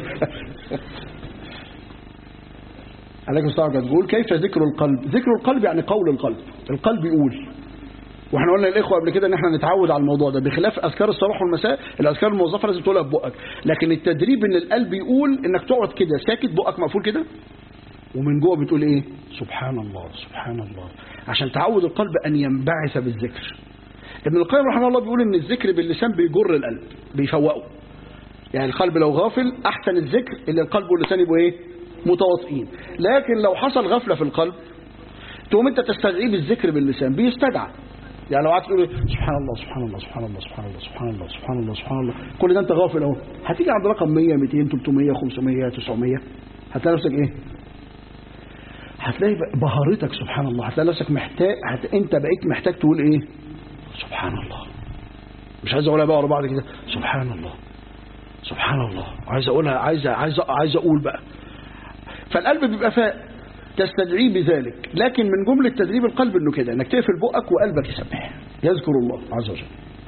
عليكم السلام عليكم تقول كيف ذكر القلب ذكر القلب يعني قول القلب القلب يقول واحنا قلنا للاخوه قبل كده ان احنا نتعود على الموضوع ده بخلاف اذكار الصباح والمساء الاذكار الموظفه لازم تقولها ببقك لكن التدريب ان القلب يقول انك تقعد كده ساكت بقك مقفول كده ومن جوه بتقول ايه سبحان الله سبحان الله عشان تعود القلب ان ينبعث بالذكر ابن القيم رحمه الله بيقول ان الذكر باللسان بيجر القلب بيفوقه يعني القلب لو غافل احسن الذكر اللي القلب واللسان يبقوا ايه متواطئين لكن لو حصل غفله في القلب تقوم انت تستدعيه بالذكر باللسان بيستدعى يعني لو قعدت تقول سبحان الله سبحان الله سبحان الله سبحان الله سبحان الله سبحان الله سبحان الله كل ده انت غافل اهو هتيجي عند رقم 100 200 300 500 900 هتلاقي نفسك ايه هتلاقي بهارتك سبحان الله هتلاقي نفسك محتاج هت... انت بقيت محتاج تقول ايه سبحان الله مش عايز اقولها بقى ورا بعض كده سبحان الله سبحان الله عايز اقولها عايز عايز عايز اقول بقى فالقلب بيبقى فاق تستدعيه بذلك لكن من جملة تدريب القلب انه كده انك تقفل بقك وقلبك يسبح يذكر الله عز وجل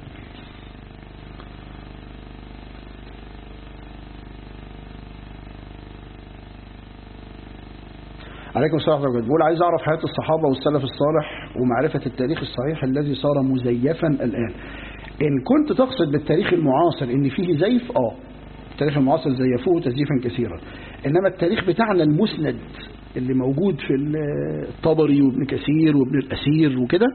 عليكم السلام ورحمة الله بقول عايز أعرف حياة الصحابة والسلف الصالح ومعرفة التاريخ الصحيح الذي صار مزيفا الآن إن كنت تقصد بالتاريخ المعاصر إن فيه زيف آه التاريخ المعاصر زيفوه تزييفا كثيرا إنما التاريخ بتاعنا المسند اللي موجود في الطبري وابن كثير وابن الأسير وكده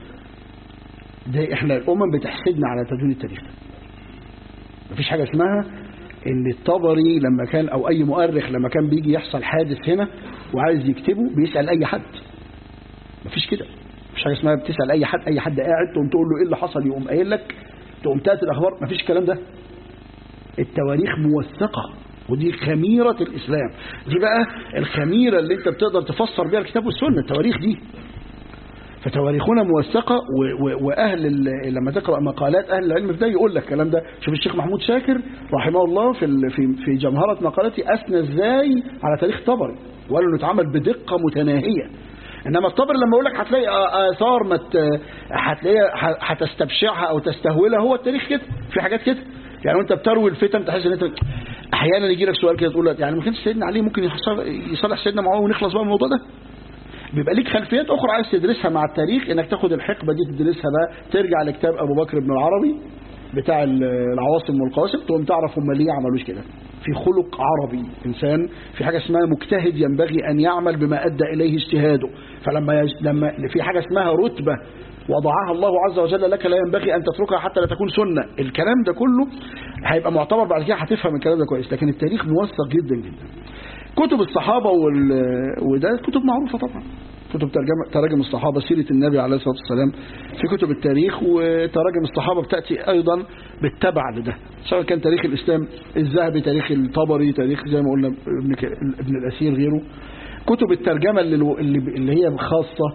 ده احنا الأمم بتحسدنا على تدوين التاريخ ده مفيش حاجة اسمها ان الطبري لما كان او اي مؤرخ لما كان بيجي يحصل حادث هنا وعايز يكتبه بيسأل أي حد مفيش كده مفيش حاجة اسمها بتسأل أي حد أي حد قاعد تقوم تقول له إيه اللي حصل يقوم قايل لك تقوم تأتي الأخبار مفيش الكلام ده التواريخ موثقة ودي خميرة الإسلام دي بقى الخميرة اللي انت بتقدر تفسر بيها الكتاب والسنة التواريخ دي فتواريخنا موثقة و- و- وأهل ال- لما تقرأ مقالات أهل العلم في ده يقول لك الكلام ده شوف الشيخ محمود شاكر رحمه الله في ال- في في جمهرة مقالته أثنى إزاي على تاريخ طبري وقال إنه اتعمل بدقة متناهية إنما الطبري لما أقول لك هتلاقي آ- آثار ما ت- هتلاقيها ه- هتستبشعها أو تستهولها هو التاريخ كده في حاجات كده يعني وانت بتروي الفتن تحس ان انت احيانا يجي لك سؤال كده تقول لك يعني ما كانش سيدنا علي ممكن يحصل- يصالح سيدنا معاويه ونخلص بقى من الموضوع ده بيبقى ليك خلفيات اخرى عايز تدرسها مع التاريخ انك تاخد الحقبه دي تدرسها بقى ترجع لكتاب ابو بكر بن العربي بتاع ال- العواصم والقواسم تقوم تعرف هم ليه عملوش كده في خلق عربي انسان في حاجه اسمها مجتهد ينبغي ان يعمل بما ادى اليه اجتهاده فلما يج... لما في حاجه اسمها رتبه وضعها الله عز وجل لك لا ينبغي ان تتركها حتى لا تكون سنه الكلام ده كله هيبقى معتبر بعد كده هتفهم الكلام ده كويس لكن التاريخ موثق جدا جدا كتب الصحابة وال... وده كتب معروفة طبعا كتب ترجمة تراجم الصحابة سيرة النبي عليه الصلاة والسلام في كتب التاريخ وتراجم الصحابة بتأتي أيضا بالتبع لده سواء كان تاريخ الإسلام الذهبي تاريخ الطبري تاريخ زي ما قلنا ابن, ك... ابن الأسير غيره كتب الترجمة اللي, اللي, اللي هي خاصة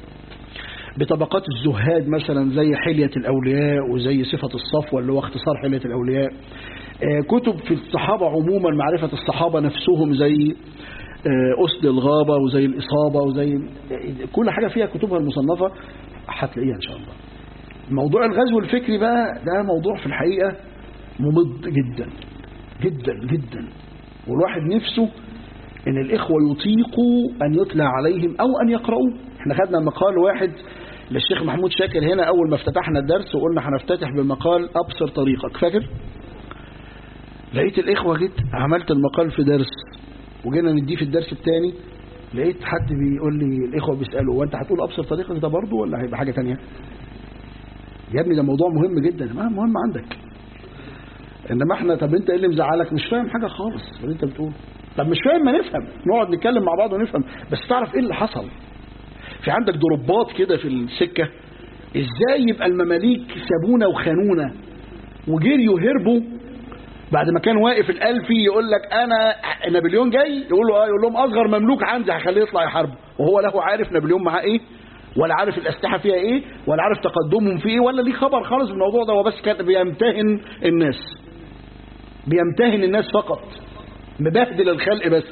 بطبقات الزهاد مثلا زي حلية الأولياء وزي صفة الصفوة اللي هو اختصار حلية الأولياء آه، كتب في الصحابة عموما معرفة الصحابة نفسهم زي آه، أسد الغابة وزي الإصابة وزي كل حاجة فيها كتبها المصنفة هتلاقيها إن شاء الله موضوع الغزو الفكري بقى ده موضوع في الحقيقة ممض جدا جدا جدا والواحد نفسه ان الاخوة يطيقوا ان يتلى عليهم او ان يقرؤوا احنا خدنا مقال واحد للشيخ محمود شاكر هنا اول ما افتتحنا الدرس وقلنا هنفتتح بمقال ابصر طريقك فاكر لقيت الاخوة جيت عملت المقال في درس وجينا نديه في الدرس الثاني لقيت حد بيقول لي الاخوة بيسألوا هو انت هتقول ابصر طريقك ده برضه ولا هيبقى حاجة تانية يا ابني ده موضوع مهم جدا ما مهم عندك انما احنا طب انت ايه اللي مزعلك مش فاهم حاجة خالص اللي انت بتقول طب مش فاهم ما نفهم نقعد نتكلم مع بعض ونفهم بس تعرف ايه اللي حصل في عندك ضربات كده في السكة ازاي يبقى المماليك سابونا وخانونا وجريوا هربوا بعد ما كان واقف الألفي يقول لك أنا نابليون جاي يقول له آه يقول لهم أصغر مملوك عندي هخليه يطلع يحارب وهو لا عارف نابليون معاه إيه ولا عارف الأسلحة فيها إيه ولا عارف تقدمهم في إيه ولا ليه خبر خالص بالموضوع ده هو بس كان بيمتهن الناس بيمتهن الناس فقط مبهدل الخلق بس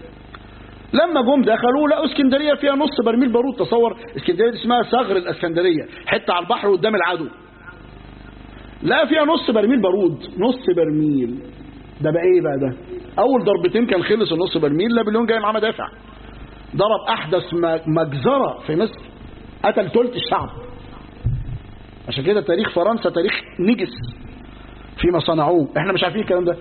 لما جم دخلوا لقوا اسكندريه فيها نص برميل بارود تصور اسكندريه دي اسمها ثغر الاسكندريه حته على البحر قدام العدو لا فيها نص برميل بارود نص برميل ده بقى ايه بقى ده اول ضربتين كان خلص النص برميل نابليون جاي معاه مدافع ضرب احدث مجزره في مصر قتل ثلث الشعب عشان كده تاريخ فرنسا تاريخ نجس فيما صنعوه احنا مش عارفين الكلام ده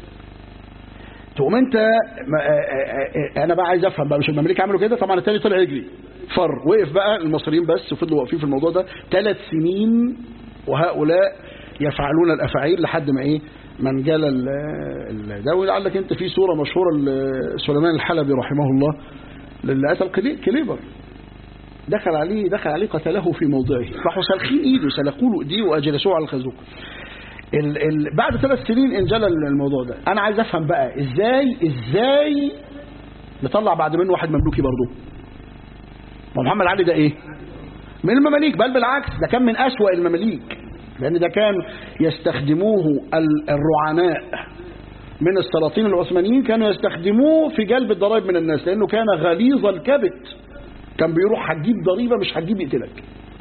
تقوم انت ما اه اه انا بقى عايز افهم بقى مش المماليك عملوا كده طبعا التاني طلع يجري فر وقف بقى المصريين بس وفضلوا واقفين في الموضوع ده ثلاث سنين وهؤلاء يفعلون الافاعيل لحد ما ايه من جال ال ده ولعلك انت في صوره مشهوره لسليمان الحلبي رحمه الله اللي قتل كليبر دخل عليه دخل عليه قتله في موضعه راحوا سالخين ايده سلقوا له ايديه واجلسوه على الخازوق ال ال بعد ثلاث سنين انجلى الموضوع ده انا عايز افهم بقى ازاي ازاي نطلع بعد منه واحد مملوكي برضه ما محمد علي ده ايه من المماليك بل بالعكس ده كان من اسوأ المماليك لان ده كان يستخدموه الرعناء من السلاطين العثمانيين كانوا يستخدموه في جلب الضرائب من الناس لانه كان غليظ الكبت كان بيروح هتجيب ضريبه مش هتجيب يقتلك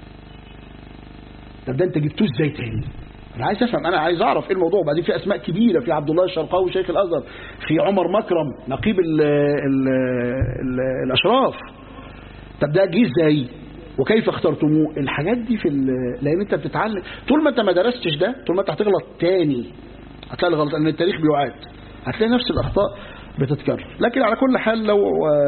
طب ده انت جبتوه ازاي تاني انا عايز افهم انا عايز اعرف ايه الموضوع وبعدين في اسماء كبيره في عبد الله الشرقاوي شيخ الازهر في عمر مكرم نقيب ال ال ال الاشراف طب ده جه ازاي وكيف اخترتموه الحاجات دي في لان انت بتتعلم طول ما انت ما درستش ده طول ما انت هتغلط تاني هتلاقي الغلط لان التاريخ بيعاد هتلاقي نفس الاخطاء بتتكرر لكن على كل حال لو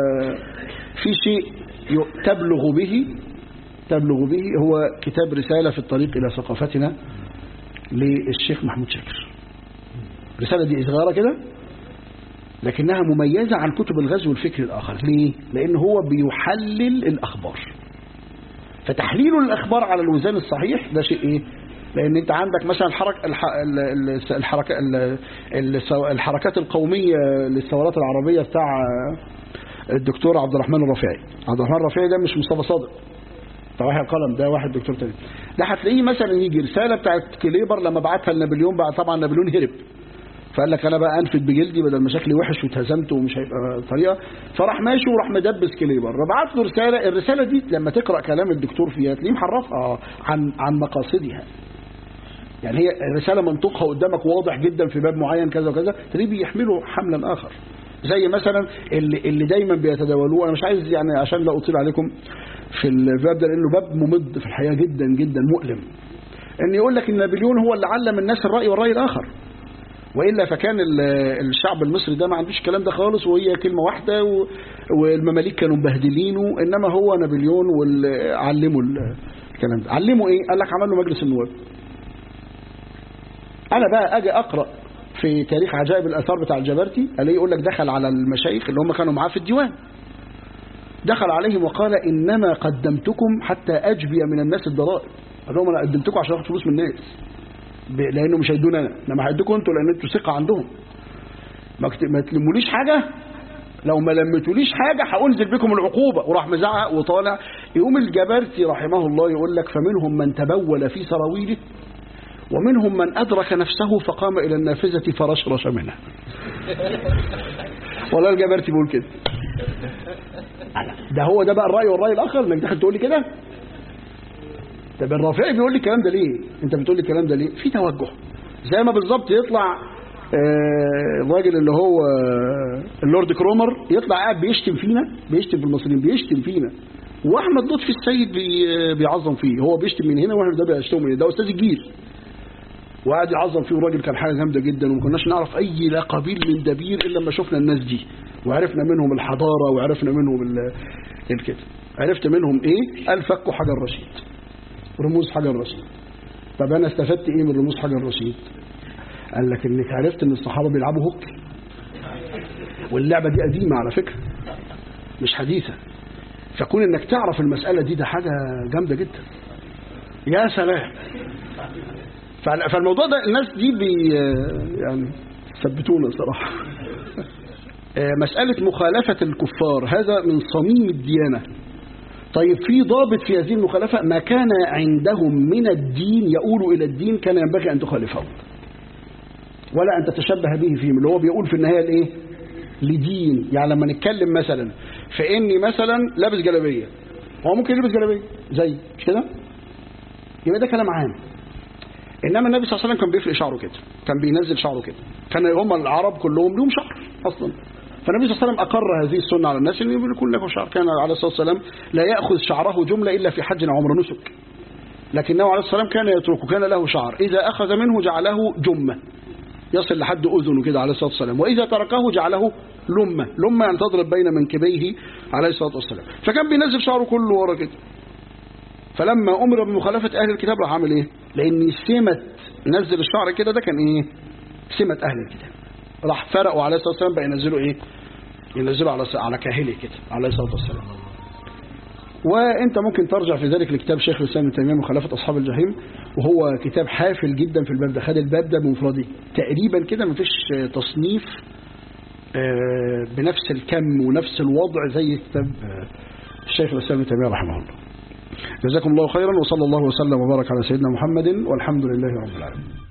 في شيء تبلغ به تبلغ به هو كتاب رسالة في الطريق إلى ثقافتنا للشيخ محمود شاكر الرسالة دي صغيرة كده لكنها مميزة عن كتب الغزو الفكري الآخر ليه؟ لأن هو بيحلل الأخبار فتحليل الأخبار على الوزان الصحيح ده شيء إيه؟ لأن أنت عندك مثلا الحرك الح... الحركة الحركات القومية للثورات العربية بتاع الدكتور عبد الرحمن الرفيعي عبد الرحمن الرفيعي ده مش مصطفى صادق ده واحد قلم ده واحد دكتور تاني ده هتلاقيه مثلا يجي رسالة بتاعت كليبر لما بعتها لنابليون بقى طبعا نابليون هرب فقال لك انا بقى انفد بجلدي بدل ما شكلي وحش واتهزمت ومش هيبقى طريقه فراح ماشي وراح مدبس كليبر بعت له رساله الرساله دي لما تقرا كلام الدكتور فيها تلاقيه محرفها عن عن مقاصدها يعني هي الرساله منطقها قدامك واضح جدا في باب معين كذا وكذا تلاقيه بيحمله حملا اخر زي مثلا اللي, اللي دايما بيتداولوه انا مش عايز يعني عشان لا اطيل عليكم في الباب ده لانه باب ممد في الحياه جدا جدا مؤلم ان يقول لك ان نابليون هو اللي علم الناس الراي والراي الاخر وإلا فكان الشعب المصري ده ما عندوش الكلام ده خالص وهي كلمة واحدة والمماليك كانوا مبهدلينه إنما هو نابليون واللي علموا الكلام ده علموا إيه قال لك عمل له مجلس النواب أنا بقى أجي أقرأ في تاريخ عجائب الآثار بتاع الجبرتي الاقيه يقول لك دخل على المشايخ اللي هم كانوا معاه في الديوان دخل عليهم وقال إنما قدمتكم حتى أجبي من الناس الضرائب قال لهم أنا قدمتكم عشان أخذ فلوس من الناس لانه مش هيدونا انا انما هيدوكم انتوا لان انتوا ثقه عندهم ما ما تلموليش حاجه لو ما لمتوليش حاجه هانزل بكم العقوبه وراح مزعق وطالع يقوم الجبرتي رحمه الله يقول لك فمنهم من تبول في سراويله ومنهم من ادرك نفسه فقام الى النافذه فرشرش منها والله الجبرتي بيقول كده ده هو ده بقى الراي والراي الاخر انك داخل تقول لي كده طب الرافعي بيقول لي الكلام ده ليه انت بتقول لي الكلام ده ليه في توجه زي ما بالظبط يطلع آه الراجل اللي هو اللورد كرومر يطلع قاعد بيشتم فينا بيشتم في المصريين بيشتم فينا واحمد لطفي السيد بي بيعظم فيه هو بيشتم من هنا واحنا ده بيشتم من هنا ده استاذ الجيل وقعد يعظم فيه والراجل كان حاجه جامده جدا وما كناش نعرف اي لا قبيل من دبير الا لما شفنا الناس دي وعرفنا منهم الحضاره وعرفنا منهم الكده عرفت منهم ايه قال فكوا حجر رشيد رموز حجر رشيد طب انا استفدت ايه من رموز حجر رشيد قال لك انك عرفت ان الصحابه بيلعبوا هوكي واللعبه دي قديمه على فكره مش حديثه فكون انك تعرف المساله دي ده حاجه جامده جدا يا سلام فالموضوع ده الناس دي بي يعني ثبتونا صراحه مساله مخالفه الكفار هذا من صميم الديانه طيب في ضابط في هذه المخالفة ما كان عندهم من الدين يقول إلى الدين كان ينبغي أن تخالفه ولا أن تتشبه به فيهم اللي هو بيقول في النهاية الإيه لدين يعني لما نتكلم مثلا في إني مثلا لابس جلابية هو ممكن يلبس جلابية زي مش كده يبقى ده كلام عام إنما النبي صلى الله عليه وسلم كان بيفرق شعره كده كان بينزل شعره كده كان هم العرب كلهم لهم شعر أصلا فالنبي صلى الله عليه وسلم أقر هذه السنة على الناس أن يكون له شعر كان عليه الصلاة والسلام لا يأخذ شعره جملة إلا في حج عمر نسك لكنه عليه الصلاة والسلام كان يتركه كان له شعر إذا أخذ منه جعله جمة يصل لحد أذنه كده عليه الصلاة والسلام وإذا تركه جعله لمة لمة يعني تضرب بين منكبيه عليه الصلاة والسلام فكان بينزل شعره كله ورا كده فلما أمر بمخالفة أهل الكتاب راح عامل إيه لأن سمة نزل الشعر كده ده كان إيه سمة أهل الكتاب راح فرقوا عليه الصلاة والسلام بقى ينزلوا إيه ينزلوا على على كاهله كده عليه الصلاة والسلام وانت ممكن ترجع في ذلك لكتاب شيخ الاسلام ابن تيميه مخالفه اصحاب الجحيم وهو كتاب حافل جدا في الباب ده خد الباب ده بمفرده تقريبا كده مفيش تصنيف بنفس الكم ونفس الوضع زي كتاب الشيخ الاسلام ابن تيميه رحمه الله جزاكم الله خيرا وصلى الله وسلم وبارك على سيدنا محمد والحمد لله رب العالمين